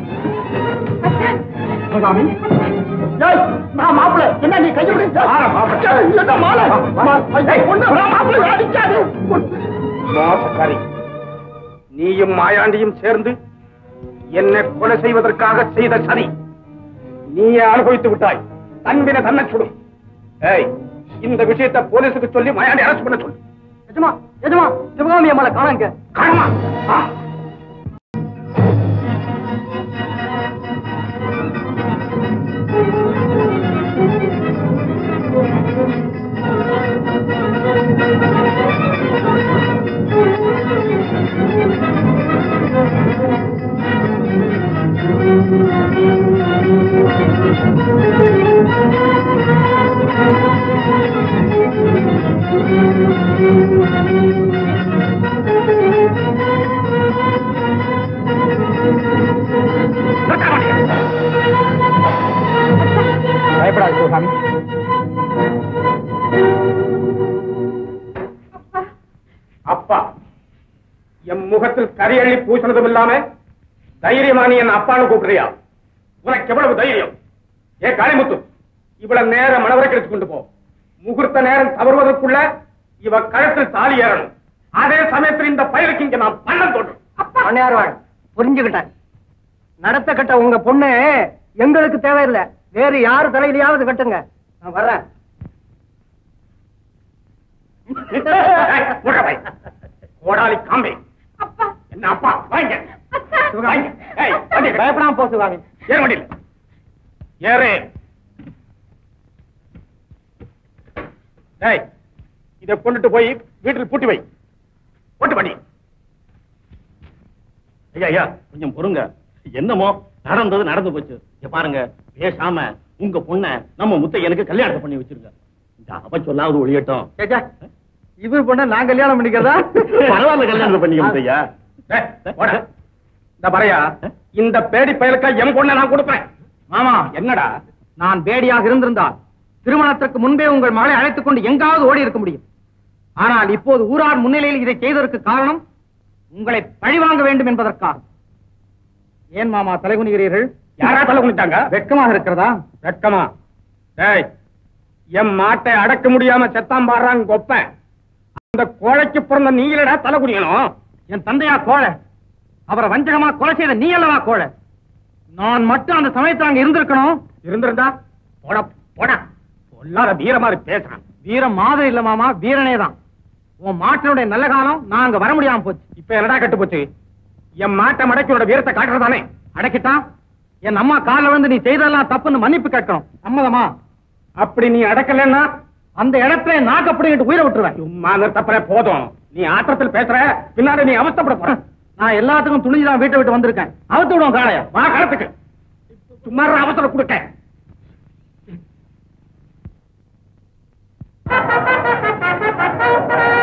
Speaker 1: சிவகாமி
Speaker 11: ஏய், நான் மாப்பிள என்ன நீ கையை விடு
Speaker 1: ஆமா, மாப்பிளை.
Speaker 11: ஏய், இல்லடா, மாலை. மா- ஏய், பொண்ணு, நான் மாப்பிளை அடிக்காது
Speaker 1: மோசக்காரி நீயும் மாயாண்டியும் சேர்ந்து என்னை கொலை செய்வதற்காக செய்த சதி நீயே அனுபவித்து விட்டாய் தன்பின தன்னை சுடும் ஏய் இந்த விஷயத்தை போலீஸுக்கு சொல்லி மாயாண்டி அரசு பண்ண சொல்லு
Speaker 11: எஜமா எஜமா சிவகாமி அம்மாளை காணாங்க
Speaker 1: காணுமா ஆ. நிறுத்த மாட்டேன்.
Speaker 11: பயப்படாது சிவகாமி
Speaker 1: அப்பா என் முகத்தில் கரியள்ளி பூசினதும் இல்லாம தைரியமா நீ என் அப்பான்னு கூப்பிடுறியா உனக்கு எவ்வளவு தைரியம் ஏ காளிமுத்து இவ்வளவு நேரம் மனவரைக்கு எடுத்து கொண்டு போ முகூர்த்த நேரம் தவறுவதற்குள்ள இவ கழுத்தில் தாலி ஏறணும் அதே சமயத்தில் இந்த பயலுக்கு இங்க நான் பள்ளம் தோன்றும்
Speaker 11: பண்ணையார்வாள் புரிஞ்சுக்கிட்டேன் நடத்த கட்ட உங்க பொண்ணு எங்களுக்கு தேவையில்லை வேறு யாரு தலையிலயாவது கட்டுங்க நான் வர்றேன்
Speaker 1: உள்ள வை. கோடாலி காம்பே என்ன அப்பா வாங்க வாங்க. ஏய், வண்டி எடு.
Speaker 11: பயப்படாம போ சிவகாமி
Speaker 1: ஏறு வண்டியில் ஏறு டேய் இதை கொண்டுட்டு போய் வீட்டில் பூட்டி வை போட்டு வண்டி
Speaker 12: ஐயா ஐயா கொஞ்சம் பொறுங்க என்னமோ நடந்தது நடந்து போச்சு இங்க பாருங்க பேசாம உங்க பொண்ண நம்ம முத்தையனுக்கு கல்யாணத்தை பண்ணி வச்சிருங்க இந்த அவ சொல்லாவது ஒழியட்டும்
Speaker 11: சேச்சா, இவர் பொண்ண நான் கல்யாணம் பண்ணிக்கிறதா
Speaker 12: பரவாயில்ல கல்யாணத்தை பண்ணிக்க முத்தையா
Speaker 1: டேய், போடா. இந்த பறையா இந்த பேடி பயலுக்கா என் பொண்ணை நான் கொடுப்பேன்
Speaker 11: மாமா
Speaker 1: என்னடா
Speaker 11: நான் பேடியாக இருந்திருந்தால் திருமணத்திற்கு முன்பே உங்கள் மகளை அழைத்துக் கொண்டு எங்காவது ஓடி இருக்க முடியும் ஆனால் இப்போது ஊரார் முன்னிலையில் இதை செய்ததற்கு காரணம் உங்களை பழிவாங்க வேண்டும் என்பதற்காக ஏன் மாமா தலைகுனிகிறீர்கள்
Speaker 1: யாரா தலை குனிட்டாங்க
Speaker 11: வெட்கமாக இருக்கிறதா
Speaker 1: வெட்கமா டேய் என் மாட்டை அடக்க முடியாம செத்தாம் பாடுறாங்க கொப்பன் அந்த கோழைக்கு பிறந்த நீங்களடா தலை குனியணும்
Speaker 11: என் தந்தையா கோழை அவரை வஞ்சகமா கொலை செய்த நீ அல்லவா கோழை நான் மட்டும் அந்த சமயத்தில் அங்க இருந்திருக்கணும்
Speaker 1: இருந்திருந்தா போடா போடா பொல்லாத வீர மாதிரி பேசுறான்
Speaker 11: வீரம் மாதிரி இல்ல மாமா வீரனே தான் உன் மாட்டினுடைய நல்ல காலம் நான் அங்க வர முடியாம போச்சு
Speaker 1: இப்ப என்னடா கட்டு போச்சு என் மாட்டை மடக்கியோட வீரத்தை காட்டுறதானே
Speaker 11: அடக்கிட்டான் என் அம்மா காலில் வந்து நீ செய்ததெல்லாம் தப்புன்னு மன்னிப்பு கேட்கணும் சம்மதமா
Speaker 1: அப்படி நீ அடக்கலன்னா
Speaker 11: அந்த இடத்துல நாக்கு அப்படிங்கிட்டு உயிரை விட்டுருவேன்
Speaker 1: சும்மா நிறுத்தப்பற போதும் நீ ஆத்திரத்தில் பேசுற பின்னாடி நீ அவஸ்தப்பட போற
Speaker 11: நான் எல்லாத்துக்கும் துணிஞ்சுதான் வீட்டை விட்டு வந்திருக்கேன் அவுத்து விடுவோம் காளைய
Speaker 1: வா காலத்துக்கு சும்மா அவசரம் கொடுக்க
Speaker 4: Thank you.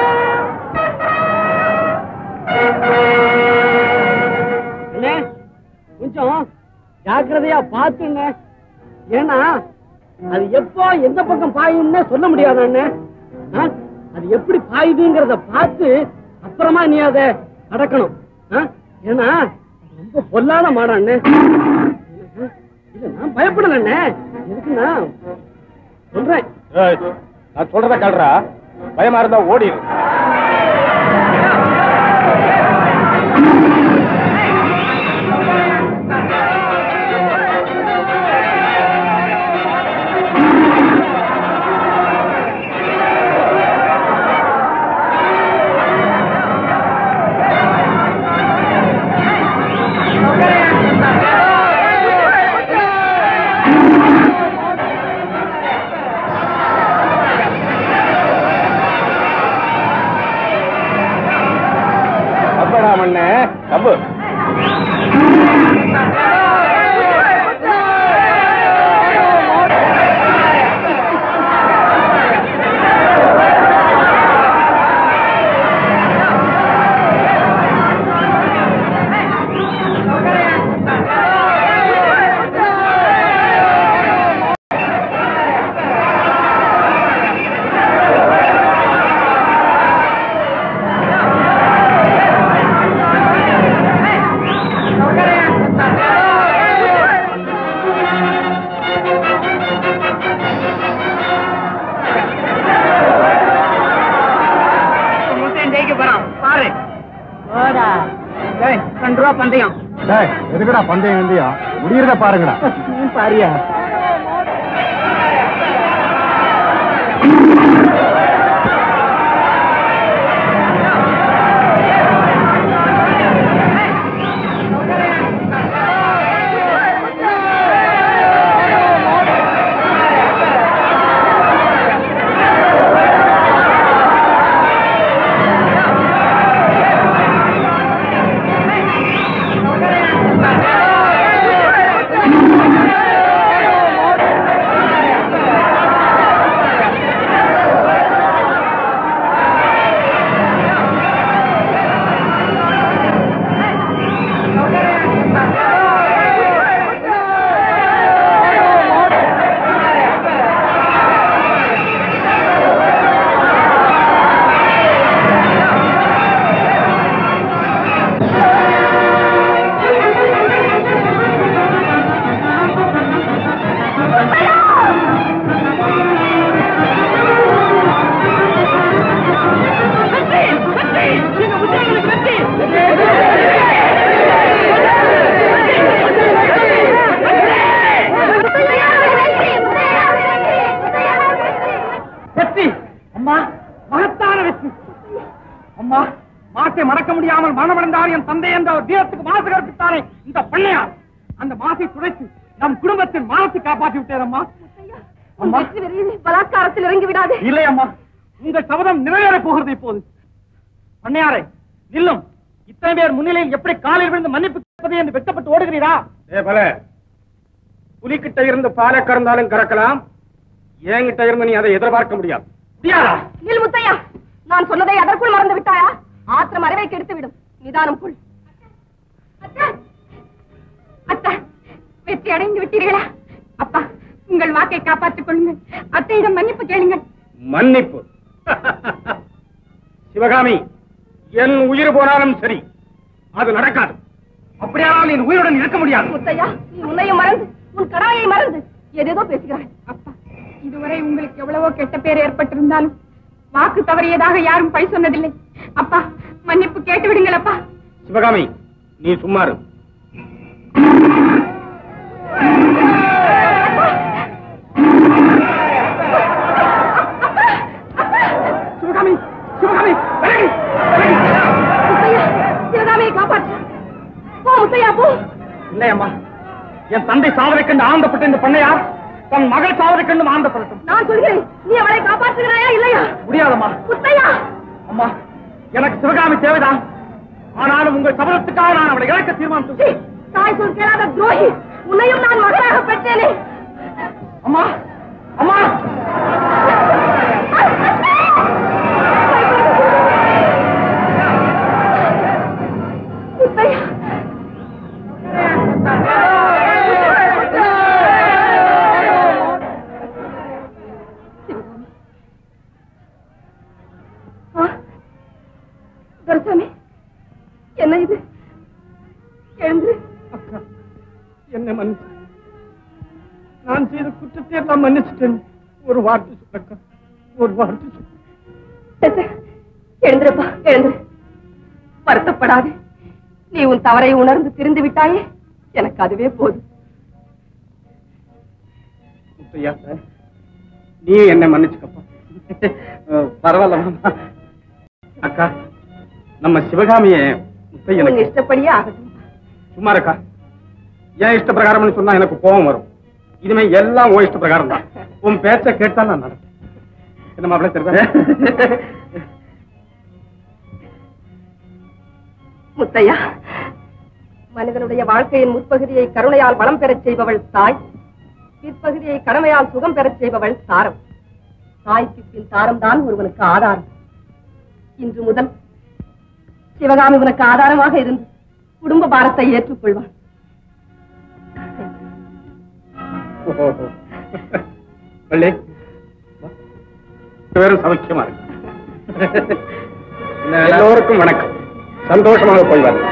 Speaker 13: ஜாக்கிரதையா பாத்துங்க ஏன்னா அது எப்போ எந்த பக்கம் பாயும்னே சொல்ல முடியாது அண்ணே ஆ? அது எப்படி பாயுதுங்கிறத பார்த்து அப்புறமா நீ அதை அடக்கணும் ஆ? ஏன்னா ரொம்ப பொல்லாத மாடம் அண்ணே இல்ல நான் பயப்படல அண்ணே எதுக்குன்னா சொல்றேன்
Speaker 1: ஏய், நான் சொல்றத கல்றா பயமா இருந்தா ஓடிடு அப்படா மண்ணே தப்பு
Speaker 11: ஜெயிக்க போறான் பாரு ஏய், ரெண்டு ரூபா பந்தயம்
Speaker 5: எதுக்குடா பந்தயம் இந்தியா முடியறத பாருங்கடா
Speaker 11: பாரியா வெற்றி அம்மா மகத்தான வெற்றி அம்மா மாசை மறக்க முடியாமல் மரணமடைந்தார் என் தந்தை என்ற ஒரு வீரத்துக்கு மாசு கற்பித்தாரே இந்த பிள்ளையார் அந்த மாசை துடைத்து நம் குடும்பத்தின் மானத்தை காப்பாற்றி விட்டேன் அம்மா அம்மா
Speaker 7: பலாத்காரத்தில் இறங்கி விடாதே
Speaker 11: இல்லை அம்மா உங்கள் சபதம் நிறைவேற போகிறது இப்போது பண்ணையாரே நில்லும் இத்தனை பேர் முன்னிலையில் எப்படி காலில் விழுந்து மன்னிப்பு கேட்பது என்று வெட்டப்பட்டு ஓடுகிறீரா
Speaker 1: ஏ பல புலிக்கிட்ட இருந்து பாலை கறந்தாலும் கறக்கலாம் என்கிட்ட இருந்து நீ அதை எதிர்பார்க்க முடியாது
Speaker 11: முடியாதா
Speaker 7: நில் முத்தையா நான் சொன்னதை அதற்குள் மறந்து விட்டாயா ஆத்திரம் அறிவை கெடுத்து விடும் நிதானம் கொள்
Speaker 3: அத்தா வெற்றி அடைந்து விட்டீர்களா அப்பா உங்கள் வாக்கை காப்பாற்றிக் கொள்ளுங்கள் அத்தையிடம் மன்னிப்பு கேளுங்கள்
Speaker 1: மன்னிப்பு சிவகாமி என் உயிர் போனாலும் சரி அது நடக்காது
Speaker 11: அப்படியானால் நீ உயிருடன் இருக்க முடியாது
Speaker 7: முத்தையா நீ உன்னையும் மறந்து உன் கடமையை மறந்து ஏதேதோ பேசுகிறாய்
Speaker 3: அப்பா இதுவரை உங்களுக்கு எவ்வளவோ கெட்ட பேர் ஏற்பட்டிருந்தாலும் வாக்கு தவறியதாக யாரும் பழி சொன்னதில்லை அப்பா மன்னிப்பு கேட்டு விடுங்கள் அப்பா
Speaker 1: சிவகாமி நீ சும்மாரு
Speaker 11: சிவகாமி சிவகாமி விலகு, விலகு.
Speaker 7: முத்தையா சிவகாமியை காப்பாற்று போ முத்தையா போ
Speaker 11: இல்லை அம்மா என் தந்தை சாவரை கண்டு ஆனந்தப்பட்ட இந்த பண்ணையார் தன் மகள் சாவரை கண்டும் ஆனந்தப்படட்டும்
Speaker 7: நான் சொல்கிறேன் நீ அவளை காப்பாற்றுகிறாயா இல்லையா
Speaker 11: முடியாதம்மா
Speaker 7: முத்தையா
Speaker 11: அம்மா எனக்கு சிவகாமி தேவைதான் ஆனாலும் உங்கள் சபதத்துக்காக நான் அவளை இழக்க தீர்மானித்து
Speaker 7: சீ, தாய் சொல் கேளாத துரோகி உன்னையும் நான் மகனாக பெற்றேனே
Speaker 11: அம்மா அம்மா
Speaker 7: முத்தையா துரசாமி என்ன இது எழுந்து
Speaker 1: அக்கா என்ன மன்னிச்சு நான் செய்த குற்றத்தை எல்லாம் மன்னிச்சுட்டேன் ஒரு வார்த்தை சொல்லக்கா ஒரு வார்த்தை சொல்லு
Speaker 7: எழுந்திருப்பா எழுந்திரு வருத்தப்படாது நீ உன் தவறை உணர்ந்து திருந்து விட்டாயே எனக்கு அதுவே போதும்
Speaker 1: முத்தையா நீ என்ன மன்னிச்சுக்கப்பா பரவாயில்ல மாமா அக்கா நம்ம சிவகாமிய
Speaker 7: உன்
Speaker 1: முத்தையனுக்கு
Speaker 7: இஷ்டப்படியே ஆகட்டும்
Speaker 1: சும்மா இருக்கா என் இஷ்ட பிரகாரம்னு சொன்னா எனக்கு கோபம் வரும் இனிமே எல்லாம் உன் இஷ்ட பிரகாரம் தான் உன் பேச்ச கேட்டா நான் நடப்பேன் என்ன மாப்பிள்ள தெரியுதா
Speaker 7: முத்தையா மனிதனுடைய வாழ்க்கையின் முற்பகுதியை கருணையால் வளம் பெறச் செய்பவள் தாய் பிற்பகுதியை கடமையால் சுகம் பெறச் செய்பவள் தாரம் தாய்க்கு பின் தாரம் தான் ஒருவனுக்கு ஆதாரம் இன்று முதல் சிவகாமி உனக்கு ஆதாரமாக இருந்து குடும்ப பாரத்தை ஏற்றுக்கொள்வான்
Speaker 1: ஓஹோ. வள்ளி, வா. பேரும் சௌக்கியமா இருக்கு எல்லோருக்கும் வணக்கம் சந்தோஷமாக போய் வரேன்